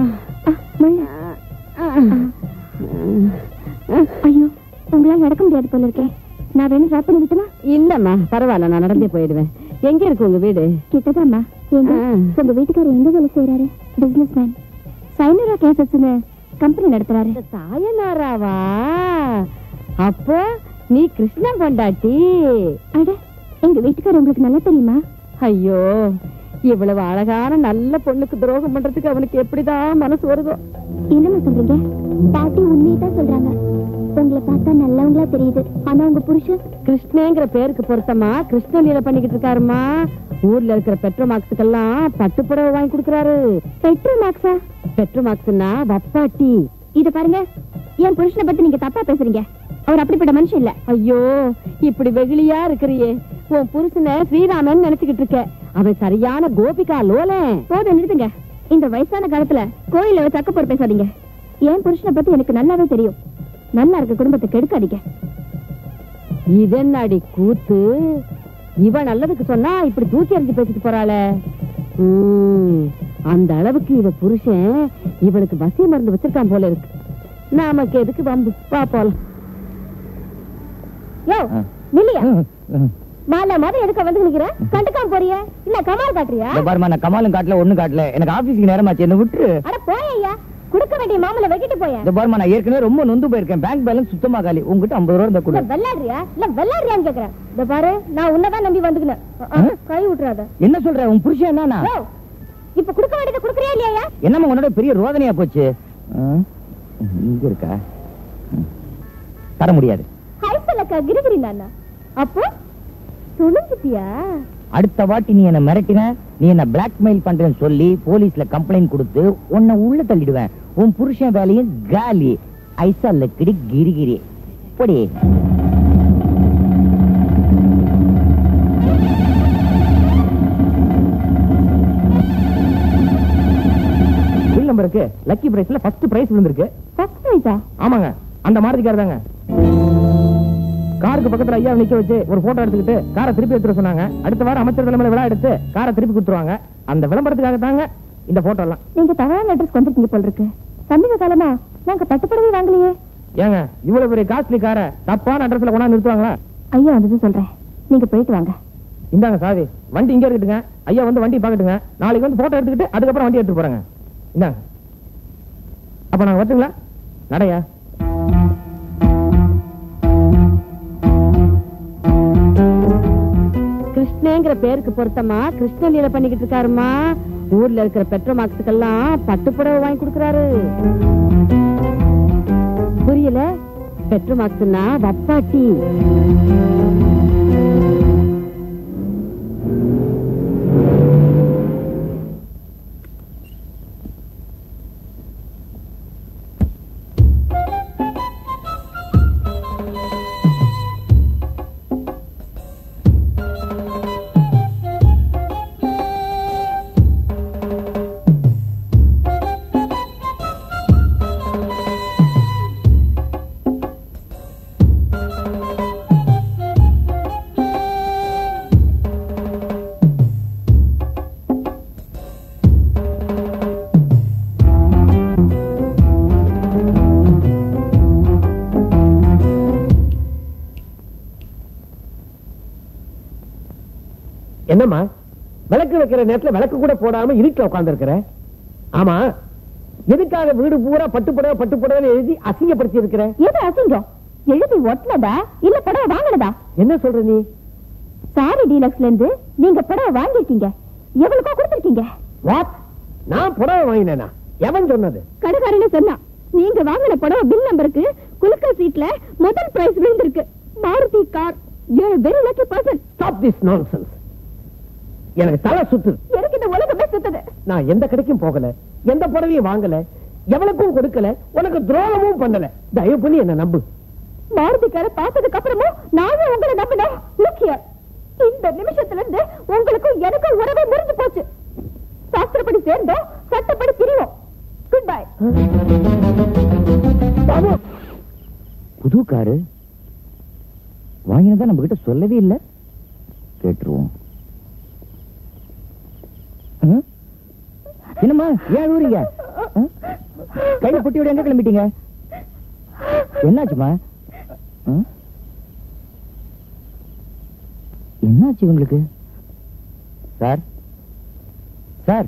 ஐயோ உங்களால நடக்க முடியாது போல இருக்கேன் நான் வேணும் டிராப் பண்ணி விட்டுமா இல்லம்மா பரவாயில்ல நான் நடந்தே போயிடுவேன் எங்க இருக்கு உங்க வீடு கிட்டதாம்மா எங்க உங்க வீட்டுக்காரர் எங்க வேலை செய்யறாரு பிசினஸ் மேன் சைனரா கேசஸ்னு கம்பெனி நடத்துறாரு சாயனாராவா அப்போ நீ கிருஷ்ணன் கொண்டாட்டி அட எங்க வீட்டுக்காரர் உங்களுக்கு நல்லா தெரியுமா ஐயோ இவ்வளவு அழகான நல்ல பொண்ணுக்கு துரோகம் பண்றதுக்கு அவனுக்கு எப்படிதான் மனசு வருதோ என்னம்மா சொல்றீங்க பாட்டி உண்மையை தான் சொல்றாங்க உங்களை பார்த்தா நல்லவங்களா தெரியுது ஆனா உங்க புருஷன் கிருஷ்ணங்கிற பேருக்கு பொருத்தமா கிருஷ்ண லீலை பண்ணிக்கிட்டு இருக்காருமா ஊர்ல இருக்கிற பெட்ரோ மார்க்ஸுக்கெல்லாம் பட்டுப்புடவை வாங்கி கொடுக்கறாரு பெட்ரோ மார்க்ஸா பெட்ரோ மார்க்ஸ்னா வப்பாட்டி இத பாருங்க என் புருஷனை பத்தி நீங்க தப்பா பேசுறீங்க அவர் அப்படிப்பட்ட மனுஷன் இல்ல ஐயோ இப்படி வெகுளியா இருக்கிறியே உன் புருஷனை ஸ்ரீராமன் நினைச்சுக்கிட்டு இருக்க அவன் சரியான கோபிகா லோலன் போதும் நிறுத்துங்க இந்த வயசான காலத்துல கோயில வச்சு அக்கப்போர் பேசாதீங்க என் புருஷனை பத்தி எனக்கு நல்லாவே தெரியும் நல்லா இருக்க குடும்பத்தை கெடுக்காதீங்க இதென்னடி கூத்து இவன் நல்லதுக்கு சொன்னா இப்படி தூக்கி எறிஞ்சு பேசிட்டு போறாளே ம், அந்த அளவுக்கு இவ புருஷன் இவனுக்கு வசி மருந்து வச்சிருக்கான் போல இருக்கு நமக்கு எதுக்கு வம்பு வா போலாம் யோ நில்லையா மாலை மாதிரி எதுக்க வந்து நிக்கிற கண்டுக்காம போறிய இல்ல கமால் காட்டுறியா இந்த பாருமா நான் கமாலும் காட்டல ஒண்ணும் காட்டல எனக்கு ஆபீஸ்க்கு நேரமாச்சு என்ன விட்டுரு அட போய்யா குடுக்க வேண்டிய மாமலை வெட்டிட்டு போய இந்த பாருமா நான் ஏற்கனவே ரொம்ப நொந்து போயிருக்கேன் பேங்க் பேலன்ஸ் சுத்தமா காலி உங்ககிட்ட ஐம்பது ரூபா இருந்தா இல்ல கொடு வெள்ளாடுறியா இல்ல வெள்ளாடுறியான்னு கேக்குறேன் இந்த பாரு நான் உன்னதான் நம்பி வந்துக்கினேன் அஹ், அஹ், கை விட்டுறாத என்ன சொல்ற உன் புருஷன் என்னன்னா யோ, இப்ப குடுக்க வேண்டியதை குடுக்கறியா இல்லையா என்னம்மா உன்னோட பெரிய ரோதனையா போச்சு ஆ? இங்க இருக்கா ம். தர முடியாது ஹைசலக்கா கிரிகிரி நானா அப்போ துணிஞ்சிட்டியா அடுத்த வாட்டி நீ என்ன மிரட்டின நீ என்ன பிளாக்மெயில் பண்றேன்னு சொல்லி போலீஸ்ல கம்ப்ளைண்ட் கொடுத்து உன்னை உள்ள தள்ளிடுவேன் உன் புருஷன் வேலையும் காலி ஐசா லக்கிடி கிரிகிரி பொடி பில் நம்பருக்கு லக்கி பிரைஸ்ல ஃபர்ஸ்ட் பிரைஸ் விழுந்திருக்கு ஃபர்ஸ்ட் ப்ரைஸா ஆமாங்க அந்த மாருதி கார் தாங்க காருக்கு பக்கத்துல ஐயா நிக்க வச்சு ஒரு போட்டோ எடுத்துக்கிட்டு காரை திருப்பி எடுத்துட சொன்னாங்க அடுத்த வாரம் அமைச்சர் தலைமையில விழா எடுத்து காரை திருப்பி கொடுத்துருவாங்க அந்த விளம்பரத்துக்காக தாங்க இந்த போட்டோ எல்லாம் நீங்க தவறான அட்ரஸ் வந்துருக்கீங்க போல இருக்கு சமீப காலமா நாங்க பட்டுப்படவே வாங்கலையே ஏங்க இவ்வளவு பெரிய காஸ்ட்லி காரை தப்பான அட்ரஸ்ல கொண்டாந்து நிறுத்துவாங்களா ஐயா வந்தது சொல்றேன் நீங்க போயிட்டு வாங்க இந்தாங்க சாவி வண்டி இங்க இருக்கட்டுங்க ஐயா வந்து வண்டி பாக்கட்டுங்க நாளைக்கு வந்து போட்டோ எடுத்துக்கிட்டு அதுக்கப்புறம் வண்டி எடுத்து போறாங்க இந்தாங்க அப்ப நாங்க வரட்டுங்களா நடையா கிருஷ்ணங்கிற பேருக்கு பொருத்தமா கிருஷ்ண லீலை பண்ணிக்கிட்டு இருக்காருமா ஊர்ல இருக்கிற பெட்ரோ மார்க்ஸுக்கெல்லாம் பட்டுப்புடவை வாங்கி கொடுக்கறாரு புரியல பெட்ரோ மார்க்ஸ்னா வப்பாட்டி என்னம்மா விளக்கு வைக்கிற நேரத்துல விளக்கு கூட போடாம இருட்டுல உட்கார்ந்து இருக்கிற ஆமா எதுக்காக வீடு பூரா பட்டு புடவை பட்டு புடவை எழுதி அசிங்கப்படுத்தி இருக்கிற எது அசிங்கம் எழுதி ஒட்டினதா இல்ல புடவை வாங்கினதா என்ன சொல்ற நீ சாரி டீலக்ஸ்ல இருந்து நீங்க புடவை வாங்கிருக்கீங்க எவ்வளவுக்கோ கொடுத்திருக்கீங்க வாட் நான் புடவை வாங்கினேனா எவன் சொன்னது கடைக்காரனே சொன்னா நீங்க வாங்கின புடவை பில் நம்பருக்கு குலுக்கல் சீட்ல முதல் பிரைஸ் விழுந்திருக்கு Maruti car you very lucky person stop this nonsense எனக்கு தலை சுத்துது எனக்கு இந்த உலகமே சுத்தது நான் எந்த கடைக்கும் போகல எந்த புடவையும் வாங்கல எவளுக்கும் கொடுக்கல உனக்கு துரோகமும் பண்ணல தயவு பண்ணி என்ன நம்பு மாருதி காரை பார்த்ததுக்கு அப்புறமும் நானும் உங்களை நம்பினேன் லுக் ஹியர் இந்த நிமிஷத்துல இருந்து உங்களுக்கும் எனக்கும் உறவே முறிஞ்சு போச்சு சாஸ்திரப்படி சேர்ந்தோம் சட்டப்படி பிரிவோம் குட் பை புது காரு வாங்கினதா நம்ம கிட்ட சொல்லவே இல்ல கேட்டுருவோம் ம்? என்னம்மா ஏன் அழுவுறீங்க ம்? கையில பொட்டியோட எங்க கிளம்பிட்டீங்க என்னாச்சுமா ம்? என்னாச்சு உங்களுக்கு சார் சார்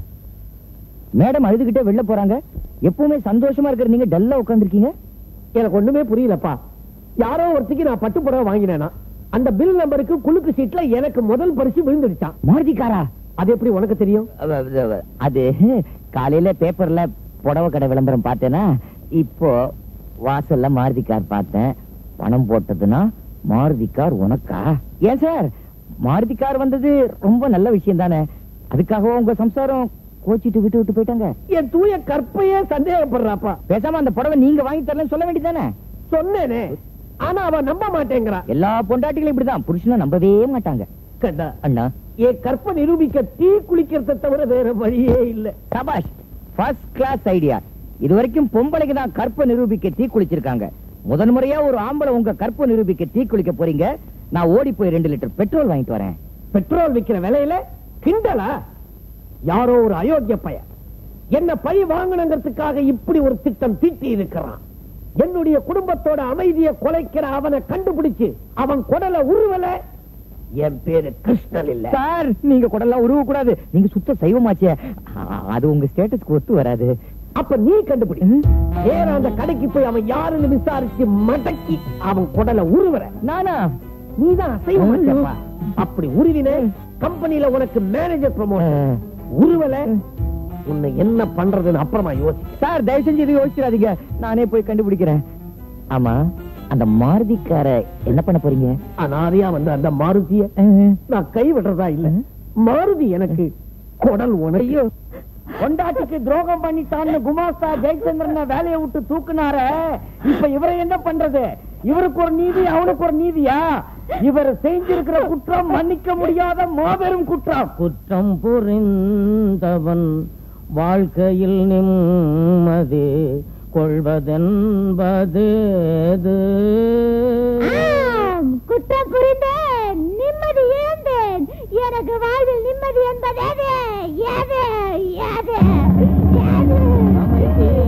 மேடம் அழுதுகிட்டே வெளில போறாங்க எப்பவுமே சந்தோஷமா இருக்கிற நீங்க டல்லா உட்காந்துருக்கீங்க எனக்கு ஒண்ணுமே புரியலப்பா யாரோ ஒருத்திக்கு நான் பட்டு புடவை வாங்கினேனா அந்த பில் நம்பருக்கு குலுக்கு சீட்ல எனக்கு முதல் பரிசு விழுந்துடுச்சான் மாருதிக்காரா அது எப்படி உனக்கு தெரியும் அவ- அவ- அது காலையில பேப்பர்ல புடவை கடை விளம்பரம் பார்த்தேனா இப்போ வாசல்ல மாருதி கார் பார்த்தேன் பணம் போட்டதுன்னா மாருதி கார் உனக்கா ஏன் சார் மாருதி கார் வந்தது ரொம்ப நல்ல விஷயம் தானே அதுக்காக உங்க சம்சாரம் கோச்சிட்டு விட்டு விட்டு போயிட்டாங்க என் தூய கற்பையே சந்தேகப்படுறாப்பா பேசாம அந்த புடவை நீங்க வாங்கி தரலன்னு சொல்ல வேண்டியதானே சொன்னேனே ஆனா அவ நம்ப மாட்டேங்கிறா எல்லா பொண்டாட்டிகளும் இப்படிதான் புருஷனை நம்பவே மாட்டாங்க கண்டா அண்ணா என் கற்பை நிரூபிக்க தீ குளிக்கிறத தவிர வேற வழியே இல்ல சபாஷ் ஃபர்ஸ்ட் கிளாஸ் ஐடியா இது வரைக்கும் பொம்பளைக்கு தான் கற்பை நிரூபிக்க தீ குளிச்சிருக்காங்க முதன் முறையா ஒரு ஆம்பளை உங்க கற்பை நிரூபிக்க தீ குளிக்க போறீங்க நான் ஓடி போய் ரெண்டு லிட்டர் பெட்ரோல் வாங்கிட்டு வரேன் பெட்ரோல் விக்கிற விலையில கிண்டலா யாரோ ஒரு அயோக்கிய பையன் என்ன பழி வாங்கணுங்கிறதுக்காக இப்படி ஒரு திட்டம் தீட்டி இருக்கிறான் என்னுடைய குடும்பத்தோட அமைதியை குலைக்கிற அவனை கண்டுபிடிச்சு அவன் குடலை உருவல என் பேரு கிருஷ்ணன் இல்ல சார் நீங்க குடலாம் உருவ கூடாது நீங்க சுத்த சைவமாச்சே ஆ, அது உங்க ஸ்டேட்டஸ்க்கு ஒத்து வராது அப்ப நீ கண்டுபிடி நேரா அந்த கடைக்கு போய் அவன் யாருன்னு விசாரிச்சு மடக்கி அவன் குடலை உருவற நானா நீதான் அசைவமாச்சப்பா அப்படி உருவின கம்பெனில உனக்கு மேனேஜர் ப்ரமோஷன் உருவல உன்னை என்ன பண்றதுன்னு அப்புறமா யோசி சார் தயவு செஞ்சு இது யோசிச்சிடாதீங்க நானே போய் கண்டுபிடிக்கிறேன் ஆமா அந்த மாருதிக்கார என்ன பண்ண போறீங்க அனாதையா வந்து அந்த மாருதிய நான் கை விடுறதா இல்ல மாருதி எனக்கு குடல் உனக்கு கொண்டாட்டிக்கு துரோகம் பண்ணிட்டான்னு குமாஸ்தா ஜெயச்சந்திரன் வேலையை விட்டு தூக்குனார இப்ப இவரை என்ன பண்றது இவருக்கு ஒரு நீதி அவனுக்கு ஒரு நீதியா இவர் செஞ்சிருக்கிற குற்றம் மன்னிக்க முடியாத மாபெரும் குற்றம் குற்றம் புரிந்தவன் வாழ்க்கையில் நிம்மதி கொள்வதென்பது குற்றம் புரிந்தேன் நிம்மதி இழந்தேன் எனக்கு வாழ்வில் நிம்மதி என்பது எது எது எது எது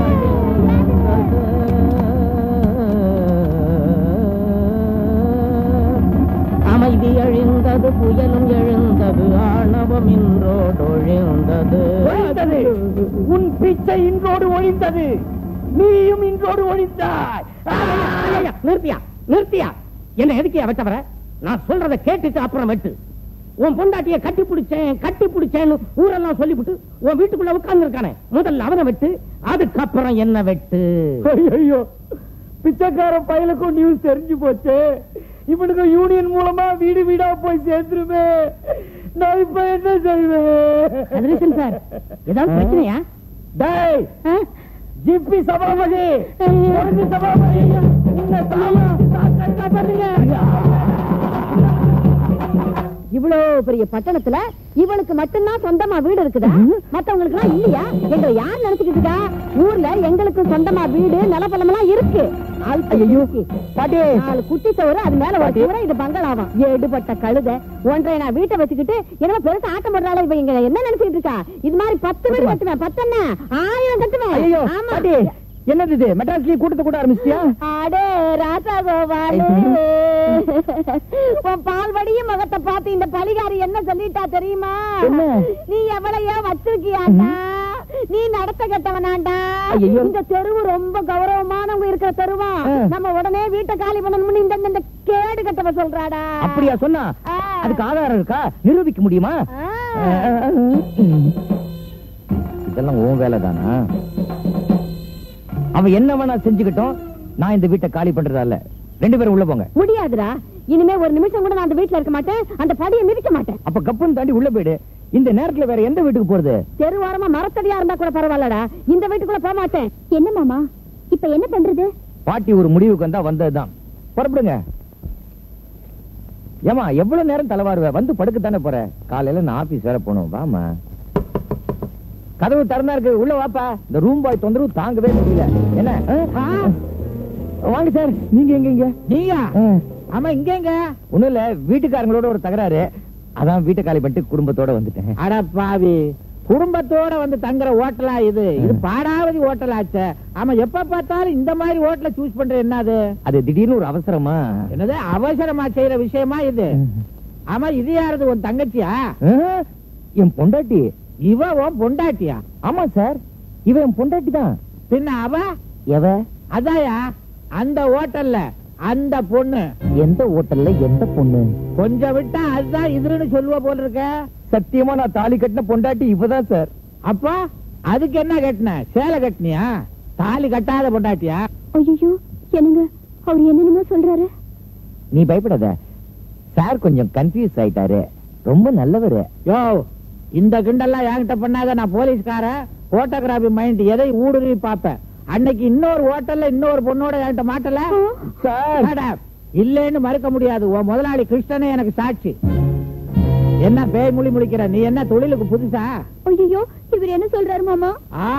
அமைதி அழிந்தது புயலும் எழுந்தது ஆணவம் இன்றோடொழிந்தது ஒழிந்தது உன் பிச்சை இன்றோடு ஒழிந்தது நீயும் இன்றோடு ஒழிந்தாய் ஐயா, நிறுத்தியா நிறுத்தியா என்ன எதுக்கு வச்சவர நான் சொல்றத கேட்டுட்டு அப்புறம் வெட்டு உன் பொண்டாட்டிய கட்டி பிடிச்சேன் கட்டி பிடிச்சேன்னு ஊரெல்லாம் சொல்லிவிட்டு உன் வீட்டுக்குள்ள உட்கார்ந்து இருக்கானே முதல்ல அவனை வெட்டு அதுக்கப்புறம் என்ன வெட்டு ஐயோ பிச்சைக்கார பயலுக்கும் நியூஸ் தெரிஞ்சு போச்சு இவனுக்கு யூனியன் மூலமா வீடு வீடா போய் சேர்ந்துருமே நான் இப்ப என்ன செய்வேன் கதிரேசன் சார் ஏதாவது பிரச்சனையா டேய் ஜிப்பி சபாபதி பொறுப்பு சபாபதி இந்த சாமா காப்பாத்துங்க இவ்வளவு பெரிய பட்டணத்துல இவளுக்கு மட்டும்தான் சொந்தமா வீடு இருக்குதா மத்தவங்களுக்கு எல்லாம் இல்லையா எங்களை யார் நினைச்சுக்கிட்டு இருக்கா ஊர்ல எங்களுக்கு சொந்தமா வீடு நிலப்பலம் எல்லாம் இருக்கு ஐயோ பாட்டி நாலு குட்டி தவிர அது மேல ஒரு தவிர இது பங்களாவாம் எடுபட்ட கழுத ஒன்றை நான் வீட்டை வச்சுக்கிட்டு என்ன பெருசா ஆட்டம் போடுறாள இவ இங்க என்ன நினைச்சுக்கிட்டு இருக்கா இது மாதிரி பத்து வீடு கட்டுவேன் பத்து என்ன ஆயிரம் கட்டுவேன் ஐயோ ஆமா பாட்டி என்னது இது மெட்ராஸ்லயே கூட்டத்தை கூட ஆரம்பிச்சியா அடே ராசா கோபாலு உன் பால்வடியும் முகத்தை பார்த்து இந்த பலிகாரி என்ன சொல்லிட்டா தெரியுமா என்ன? நீ எவ்வளையோ வச்சிருக்கியாண்டா நீ நடத்த கெட்டவனாண்டா ஐயையோ. இந்த தெருவு ரொம்ப கௌரவமானவங்க இருக்கிற தெருவா ஆ. நம்ம உடனே வீட்டை காலி பண்ணணும்னு இந்த இந்த- இந்த கேடு கட்டவ சொல்றாடா அப்படியா சொன்னா ஆ. அதுக்கு ஆதாரம் இருக்கா நிரூபிக்க முடியுமா ஆ. இதெல்லாம் உன் வேலை தானா அவன் என்ன வேணா செஞ்சுக்கிட்டோம் நான் இந்த வீட்டை காலி பண்றதா இல்ல ரெண்டு பேரும் உள்ள போங்க முடியாதுடா இனிமே ஒரு நிமிஷம் கூட நான் அந்த வீட்டுல இருக்க மாட்டேன் அந்த படியை மிதிக்க மாட்டேன் அப்ப கப்புன்னு தாண்டி உள்ள போயிடு இந்த நேரத்துல வேற எந்த வீட்டுக்கு போறது தெருவாரமா மரத்தடியா இருந்தா கூட பரவாயில்லடா இந்த வீட்டுக்குள்ள போக மாட்டேன் என்ன மாமா இப்ப என்ன பண்றது பாட்டி ஒரு முடிவுக்கு வந்தா வந்ததுதான் புறப்படுங்க ஏமா எவ்வளவு நேரம் தலைவாருவ வந்து படுக்கத்தானே போற காலையில நான் ஆபீஸ் வேற போகணும் வாமா கதவு திறந்தா இருக்கு உள்ள வாப்பா இந்த ரூம் பாய் தொந்தரவு தாங்கவே முடியல என்ன ஆ? வாங்க சார் நீங்க எங்க இங்க நீயா ஆ. ஆமா இங்கங்க ஒண்ணும் இல்ல வீட்டுக்காரங்களோட ஒரு தகராறு அதான் வீட்டை காலி பண்ணிட்டு குடும்பத்தோட வந்துட்டேன் அட பாவி குடும்பத்தோட வந்து தங்குற ஹோட்டலா இது இது பாடாவதி ஹோட்டலாச்சே ஆமா எப்ப பார்த்தாலும் இந்த மாதிரி ஹோட்டல சூஸ் பண்ற என்னது அது திடீர்னு ஒரு அவசரமா என்னது அவசரமா செய்யற விஷயமா இது ஆமா இது யாரது உன் தங்கச்சியா ஆ? என் பொண்டாட்டி இவ உன் பொண்டாட்டியா ஆமா சார் இவன் என் பொண்டாட்டி தான் பின்ன அவ எவ அதாயா அந்த ஹோட்டல்ல அந்த பொண்ணு எந்த ஹோட்டல்ல எந்த பொண்ணு கொஞ்சம் விட்டா அதுதான் இதுன்னு சொல்லுவ போல இருக்க சத்தியமா நான் தாலி கட்டின பொண்டாட்டி இவதான் சார் அப்பா அதுக்கு என்ன கட்டின சேலை கட்டினியா தாலி கட்டாத பொண்டாட்டியா ஐயோ என்னங்க அவர் என்னென்னமோ சொல்றாரு நீ பயப்படாத சார் கொஞ்சம் கன்ஃபியூஸ் ஆயிட்டாரு ரொம்ப நல்லவரு யோ இந்த கிண்டெல்லாம் என்கிட்ட பண்ணாத நான் போலீஸ்காரன் போட்டோகிராபி மைண்ட் எதை ஊடுருவி பார்ப்பேன் அன்னைக்கு இன்னொரு ஹோட்டல்ல இன்னொரு பொண்ணோட என்கிட்ட மாட்டல சார் Shut up. இல்லைன்னு மறுக்க முடியாது உன் முதலாளி கிருஷ்ணனே எனக்கு சாட்சி என்ன பேய் மொழி முடிக்கிற நீ என்ன தொழிலுக்கு புதுசா ஐயோ இவர் என்ன சொல்றாரு மாமா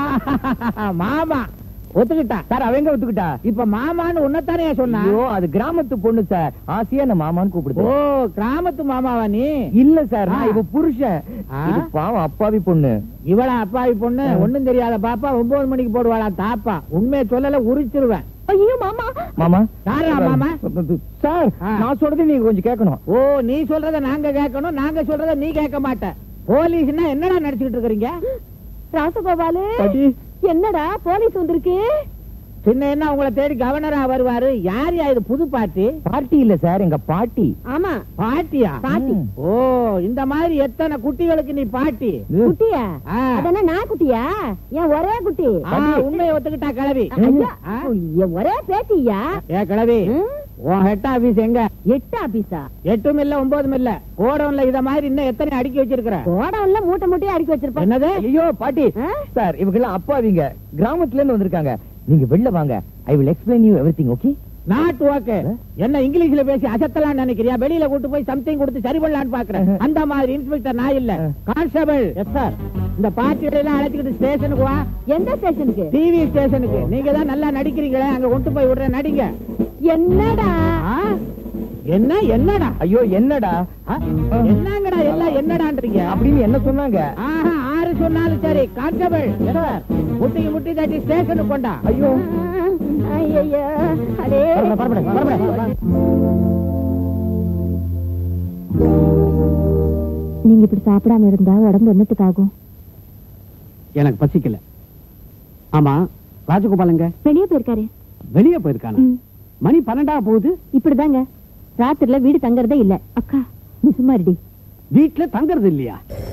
ஆ, மாமா ஒத்துக்கிட்டா சார் அவங்க ஒத்துக்கிட்டா இப்ப மாமான்னு உன்னத்தானே சொன்னா ஐயோ அது கிராமத்து பொண்ணு சார் ஆசையா நான் மாமான்னு ஓ கூப்பிடுது கிராமத்து மாமாவா நீ இல்ல சார் நான் ஆ. இவ புருஷன் ஆ. இது பாவம் அப்பாவி பொண்ணு இவளா அப்பாவி பொண்ணு ஒண்ணும் தெரியாத பாப்பா ஒன்பது மணிக்கு போடுவாளா தாப்பா உண்மையை சொல்லல உரிச்சிருவேன் ஐயோ மாமா மாமா யாரா மாமா? சார் ஆ. நான் சொல்றது நீங்க கொஞ்சம் கேட்கணும் ஓ நீ சொல்றத நாங்க கேட்கணும் நாங்க சொல்றத நீ கேட்க மாட்ட போலீஸ்னா என்னடா நடிச்சுக்கிட்டு இருக்கறீங்க ராசகோபாலு பாட்டி. என்னடா போலீஸ் வந்திருக்கு பின்ன என்ன உங்களை தேடி கவர்னரா வருவாரு யார் யா இது புது பாட்டி பாட்டி இல்ல சார் எங்க பாட்டி ஆமா பாட்டியா பாட்டி. ம். ஓ இந்த மாதிரி எத்தனை குட்டிகளுக்கு நீ பாட்டி குட்டியா ஆ. அதென்ன நான் குட்டியா என் ஒரே குட்டி ஆ, உண்மையை ஒத்துக்கிட்டா கிளவி ஐயா, ஆ? என் ஒரே பேத்தியா ஏ கிளவி ம்? உன் ஹெட் ஆபீஸ் எங்க எட்டு ஆபீஸா எட்டும் இல்ல ஒன்பதும் இல்ல கோடவுன்ல இத மாதிரி இன்னும் எத்தனை அடுக்கி வச்சிருக்கிற கோடவுன்ல மூட்டை மூட்டையா அடுக்கி வச்சிருப்பேன் என்னது ஐயோ பாட்டி ஆ? சார் இவங்க எல்லாம் அப்பாவிங்க கிராமத்துல இருந்து வந்திருக்காங்க நீங்க வெளில வாங்க I will explain you everything okay not okay என்ன இங்கிலீஷ்ல பேசி அசத்தலாம் நினைக்கிறியா வெளியில கூட்டு போய் சம்திங் கொடுத்து சரி பண்ணலாம்னு பாக்குறேன் அந்த மாதிரி இன்ஸ்பெக்டர் நான் இல்ல கான்ஸ்டபிள் எஸ் சார் இந்த பார்ட்டிகளை எல்லாம் அழைச்சிக்கிட்டு ஸ்டேஷனுக்கு வா எந்த ஸ்டேஷனுக்கு டிவி ஸ்டேஷனுக்கு நீங்க தான் நல்லா நடிக்கிறீங்களே அங்க கொண்டு போய் விடுறேன் நடிங்க என்னடா ஆ? என்ன என்னடா ஐயோ என்னடா ஆ? என்னங்கடா எல்லாம் என்னடான்றீங்க அப்படின்னு என்ன சொன்னாங்க ஆஹா ஆறு சொன்னாலும் சரி கான்ஸ்டபிள் எஸ் சார் முட்டிக்கு முட்டி தட்டி ஸ்டேஷனுக்கு கொண்டா ஐயோ ஐயோ அடே பரபர, பரபர, பரபர. நீங்க இப்படி சாப்பிடாம இருந்தா உடம்பு என்னத்துக்கு ஆகும் எனக்கு பசிக்கல ஆமா ராஜகோபாலங்க வெளியே போயிருக்காரு வெளியே போயிருக்கானா ம். மணி பன்னெண்டா போகுது இப்படிதாங்க ராத்திரில வீடு தங்கறதே இல்ல அக்கா நீ சும்மா இருடி வீட்டுல தங்கறது இல்லையா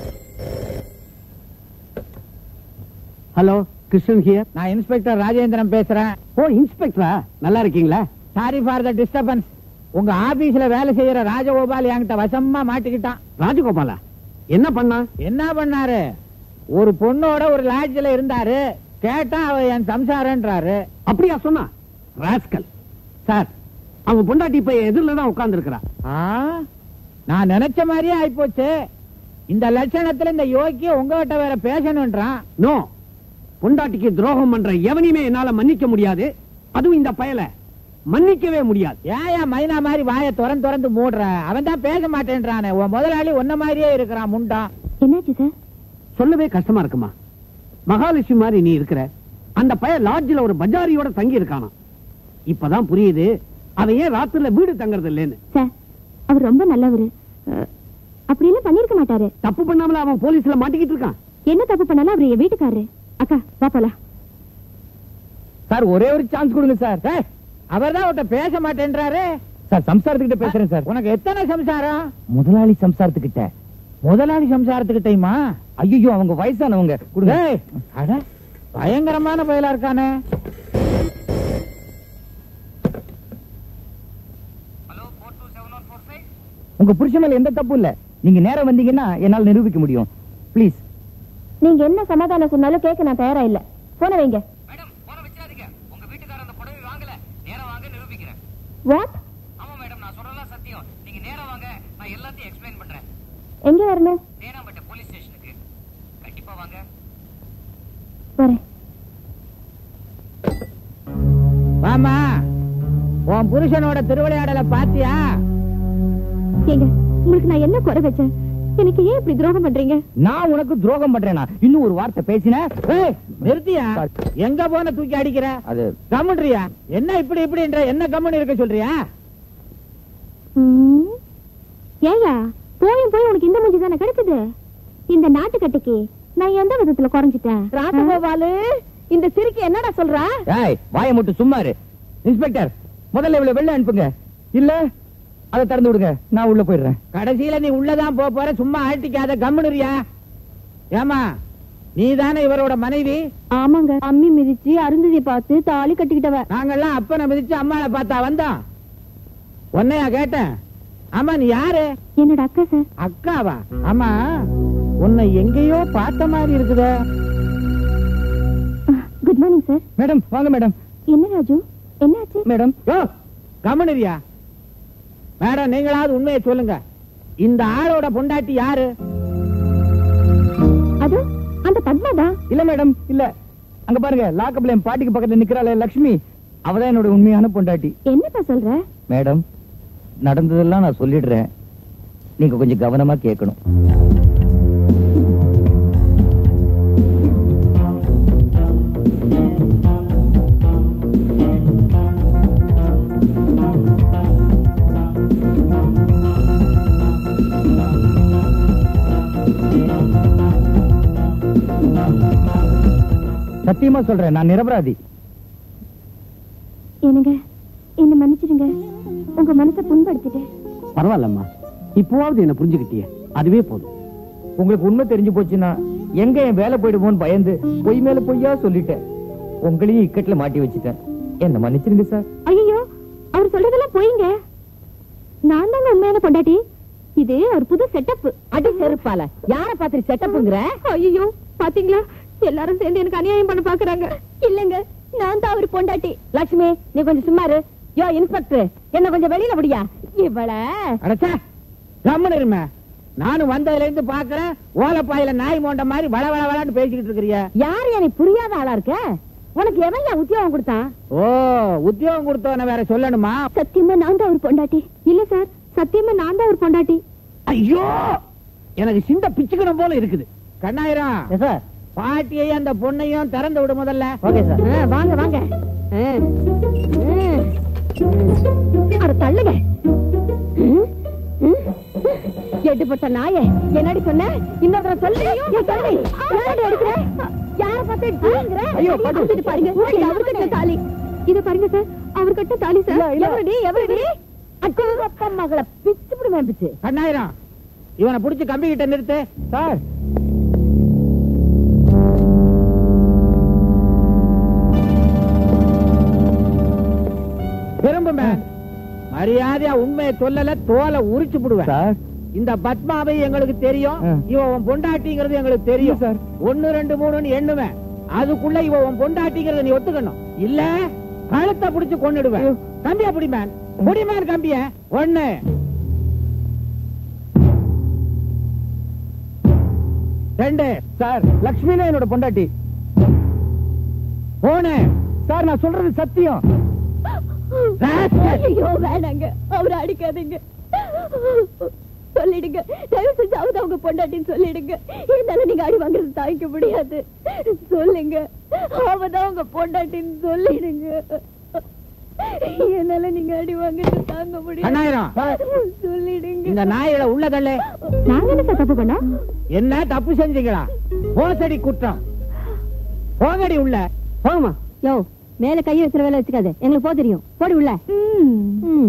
ஹலோ கிருஷ்ணன் ஹியர் நான் இன்ஸ்பெக்டர் ராஜேந்திரன் பேசுறேன் ஓ இன்ஸ்பெக்டரா நல்லா இருக்கீங்களா சாரி ஃபார் த டிஸ்டர்பன்ஸ் உங்க ஆபீஸ்ல வேலை செய்யற ராஜகோபால் என்கிட்ட வசமா மாட்டிக்கிட்டான் ராஜகோபாலா என்ன பண்ணா என்ன பண்ணாரு ஒரு பொண்ணோட ஒரு லாட்ஜ்ல இருந்தாரு கேட்டா அவ என் சம்சாரன்றாரு அப்படியா சொன்னா ராஸ்கல் சார் அவன் பொண்டாட்டி இப்ப எதிரில தான் உட்கார்ந்து இருக்கிறா ஆ? நான் நினைச்ச மாதிரியே ஆயிப்போச்சு இந்த லட்சணத்துல இந்த யோக்கி உங்ககிட்ட வேற பேசணும்ன்றான் நோ பொண்டாட்டிக்கு துரோகம் பண்ற எவனையுமே என்னால மன்னிக்க முடியாது அதுவும் இந்த பயல மன்னிக்கவே முடியாது ஏயா மைனா மாதிரி வாயை திறந்து திறந்து மூடுற அவன் தான் பேச மாட்டேன்றானே உன் முதலாளி உன்ன மாதிரியே இருக்கிறான் முண்டான் என்னாச்சு சார் சொல்லவே கஷ்டமா இருக்குமா மகாலட்சுமி மாதிரி நீ இருக்கிற அந்த பைய லாட்ஜ்ல ஒரு பஜாரியோட தங்கி இருக்கானா இப்பதான் புரியுது அவன் ஏன் ராத்திரில வீடு தங்கறது இல்லைன்னு சார் அவர் ரொம்ப நல்லவர் அப்படி எல்லாம் பண்ணிருக்க மாட்டாரு தப்பு பண்ணாமல அவன் போலீஸ்ல மாட்டிக்கிட்டு இருக்கான் என்ன தப்பு பண்ணாலும் அவர் என் வீட்டுக்காரரு அக்கா வா போலாம் சார் ஒரே ஒரு சான்ஸ் கொடுங்க சார் அவர் தான் அவர்கிட்ட பேச மாட்டேன்றாரு சார் சம்சாரத்துக்கிட்ட பேசுறேன் சார் உனக்கு எத்தனை சம்சாரம் முதலாளி சம்சாரத்துக்கிட்ட முதலாளி சம்சாரத்துக்கிட்டையுமா ஐயோ அவங்க வயசானவங்க கொடுங்க டேய், அட, பயங்கரமான பயலா இருக்கானே உங்க புருஷன் மேல எந்த தப்பு இல்ல நீங்க நேரம் வந்தீங்கன்னா என்னால நிரூபிக்க முடியும் ப்ளீஸ் நீங்க என்ன சமாதானம் சொன்னாலும் கேட்க நான் தயாரா இல்ல போன வைங்க மேடம் போன வச்சிடாதீங்க உங்க வீட்டுக்காரர் அந்த புடவை வாங்கல நேரா வாங்க நிரூபிக்கிறேன் வாட் ஆமா மேடம் நான் சொல்றதெல்லாம் சத்தியம் நீங்க நேரா வாங்க நான் எல்லாத்தையும் எக்ஸ்பிளைன் பண்றேன் எங்க வரணும் தேனாம்பேட்டை போலீஸ் ஸ்டேஷனுக்கு கண்டிப்பா வாங்க வரேன் வாமா உன் புருஷனோட திருவிளையாடலை பாத்தியா ஏங்க உங்களுக்கு நான் என்ன குறை வச்சேன் எனக்கு ஏன் இப்படி துரோகம் பண்றீங்க நான் உனக்கு துரோகம் பண்றேனா இன்னும் ஒரு வார்த்தை பேசின ஏய், நிறுத்தியா எங்க போன தூக்கி அடிக்கிற அது கம்முன்றியா என்ன இப்படி இப்படின்ற என்ன கம்முன்னு இருக்க சொல்றியா ம். ஏய்யா போயும் போய் உனக்கு இந்த மூஞ்சி தானே கிடைச்சது இந்த நாட்டுக்கட்டைக்கு நான் எந்த விதத்துல குறைஞ்சிட்டேன் ராசகோபாலு இந்த சிரிக்கு என்னடா சொல்றா ஏய் வாயை மட்டும் சும்மா இரு இன்ஸ்பெக்டர் முதல்ல இவ்வளவு வெளில அனுப்புங்க இல்ல அதை திறந்து விடுங்க நான் உள்ள போயிடுறேன் கடைசியில நீ உள்ளதான் போக போற சும்மா ஆட்டிக்காத கம்முனுரியா ஏமா நீ தானே இவரோட மனைவி ஆமாங்க அம்மி மிதிச்சு அருந்ததியை பார்த்து தாலி கட்டிக்கிட்டவ நாங்கெல்லாம் அப்பனை மிதிச்சு அம்மாளை பார்த்தா வந்தோம் உன்னையா கேட்டேன் ஆமா நீ யாரு என்னோட அக்கா சார் அக்காவா ஆமா உன்னை எங்கேயோ பார்த்த மாதிரி இருக்குதே குட் மார்னிங் சார் மேடம் வாங்க மேடம் என்ன ராஜு என்னாச்சு மேடம் யோ கம்முனுரியா மேடம் நீங்களாவது உண்மையை சொல்லுங்க இந்த ஆளோட பொண்டாட்டி யாரு அது அந்த பத்மா தான் இல்ல மேடம் இல்ல அங்க பாருங்க லாக்கப்ல என் பாட்டிக்கு பக்கத்துல நிக்கிறாளே லக்ஷ்மி அவதான் என்னோட உண்மையான பொண்டாட்டி என்னப்பா சொல்ற மேடம் நடந்ததெல்லாம் நான் சொல்லிடுறேன் நீங்க கொஞ்சம் கவனமா கேட்கணும் சத்தியமா சொல்றேன் நான் நிரபராதி என்னங்க என்ன மன்னிச்சிடுங்க உங்க மனசை புண்படுத்திட்டேன் பரவாயில்லம்மா இப்போவாவது என்ன புரிஞ்சுக்கிட்டியே அதுவே போதும் உங்களுக்கு உண்மை தெரிஞ்சு போச்சுன்னா எங்க என் வேலை போயிடுமோன்னு பயந்து பொய் மேல பொய்யா சொல்லிட்டேன் உங்களையும் இக்கட்டுல மாட்டி வச்சுட்டேன் என்ன மன்னிச்சிருங்க சார் ஐயோ அவர் சொல்றதெல்லாம் போயிங்க நான் தாங்க உண்மையான பொண்டாட்டி இது ஒரு புது செட்டப் அடி செருப்பால யார பாத்திரி செட்டப்புங்கிற ஐயோ பாத்தீங்களா எல்லாரும் சேர்ந்து எனக்கு அநியாயம் பண்ண பாக்குறாங்க இல்லங்க நான் தான் அவர் பொண்டாட்டி லட்சுமி நீ கொஞ்சம் சும்மா இரு யோ இன்ஸ்பெக்டர் என்ன கொஞ்சம் வெளியில விடியா இவள அடச்சா கம்முனு இருமே நானும் வந்ததுல இருந்து பாக்குறேன் ஓலப்பாயில நாய் மோண்ட மாதிரி வள வள வளன்னு பேசிக்கிட்டு இருக்கிறிய யார் எனக்கு புரியாத ஆளா இருக்க உனக்கு எவன் என் உத்தியோகம் கொடுத்தான் ஓ உத்தியோகம் கொடுத்தவன வேற சொல்லணுமா சத்தியமா நான் தான் அவர் பொண்டாட்டி இல்ல சார் சத்தியமா நான் தான் அவர் பொண்டாட்டி ஐயோ எனக்கு சிந்த பிச்சுக்கணும் போல இருக்குது கண்ணாயிரம் சார் பாட்டியையும் அந்த பொண்ணையும் திறந்து விடு முதல்ல ஓகே சார் ஆ, வாங்க வாங்க ஆ. ம். அட தள்ளுங்க ம், ம். எட்டுப்பட்ட நாயே என்னடி சொன்ன இன்னொரு தடவை சொல்லு ஏன் சொல்லு யாரடி எடுக்கிற யார பார்த்து டீங்கிற ஐயோ, பாட்டு. இது பாருங்க இது அவர் கட்டின தாலி இத பாருங்க சார் அவர் கட்டின தாலி சார் எவரடி எவரடி அக்கா அப்பா மகளை பிச்சு பிடுவேன் பிச்சு கண்ணாயிரம் இவனை புடிச்சு கம்பி கிட்ட நிறுத்து சார் திரும்புமே மரியாதையா உண்மையை சொல்லல தோலை உரிச்சு விடுவேன் சார் இந்த பத்மாவை எங்களுக்கு தெரியும் ஆ. இவ உன் பொண்டாட்டிங்கிறது எங்களுக்கு தெரியும் சார். ஒன்னு ரெண்டு மூணுன்னு எண்ணுவேன் அதுக்குள்ள இவ உன் பொண்டாட்டிங்கிறத நீ ஒத்துக்கணும் இல்ல கழுத்தை புடிச்சு கொன்னுடுவேன் கம்பியா புடிமேன் புடிமேன் கம்பிய ஒண்ணு ரெண்டு சார் லக்ஷ்மி தான் என்னோட பொண்டாட்டி மூணு சார் நான் சொல்றது சத்தியம் ராஸ்கல். ஐயோ வேணாங்க அவரை அடிக்காதீங்க சொல்லிடுங்க தயவு செஞ்சாவது அவங்க பொண்டாட்டின்னு சொல்லிடுங்க இருந்தாலும் நீங்க அடி வாங்குறது தாங்கிக்க முடியாது சொல்லுங்க அவதான் உங்க பொண்டாட்டின்னு சொல்லிடுங்க என்னால நீங்க அடி வாங்குறது தாங்க முடியாது அண்ணாயிரம் சொல்லிடுங்க இந்த நாயோட உள்ள தள்ளு நாங்க என்ன சார் தப்பு பண்ணோம் என்ன தப்பு செஞ்சீங்களா மோசடி குற்றம் போங்கடி உள்ள போகுமா யோ மேல கையை வச்சிர வேலை வச்சுக்காது எங்களுக்கு போக தெரியும் போடி உள்ள ம்.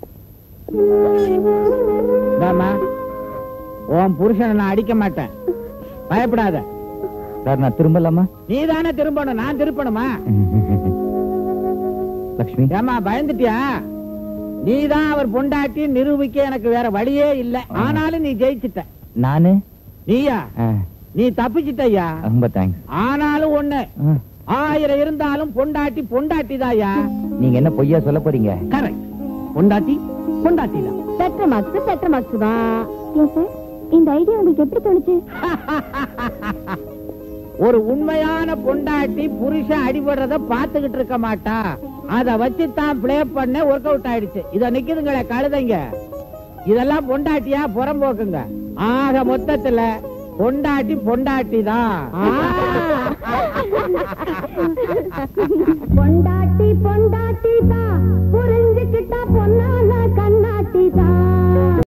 இந்தாம்மா, உன் புருஷனை நான் அடிக்க மாட்டேன் பயப்படாத சார் நான் திரும்பலாமா நீ தானே திரும்பணும் நான் திருப்பணுமா லக்ஷ்மி ஏமா பயந்துட்டியா நீதான் அவர் பொண்டாட்டி நிரூபிக்க எனக்கு வேற வழியே இல்ல ஆனாலும் நீ ஜெயிச்சிட்ட நானு நீயா ஆ, நீ தப்பிச்சிட்டய்யா ரொம்ப தேங்க்ஸ் ஆனாலும் ஒண்ணு ஆயிரம் இருந்தாலும் பொண்டாட்டி பொண்டாட்டி தாயா நீங்க என்ன பொய்யா சொல்ல போறீங்க கரெக்ட் பொண்டாட்டி பொண்டாட்டி தான் பெற்ற மார்க்ஸ் பெற்ற மார்க்ஸ் தான் ஏன் சார் இந்த ஐடியா உங்களுக்கு எப்படி தோணுச்சு ஒரு உண்மையான பொண்டாட்டி புருஷன் அடிபடுறத பாத்துக்கிட்டு இருக்க மாட்டா அத வச்சு தான் பிளே பண்ண ஒர்க் அவுட் ஆயிடுச்சு இத நிக்குதுங்களே கழுதைங்க இதெல்லாம் பொண்டாட்டியா புறம்போக்குங்க ஆக மொத்தத்துல பொண்டாட்டி பொண்டாட்டி தான் பொண்டாட்டி பொண்டாட்டி தான் புருஷ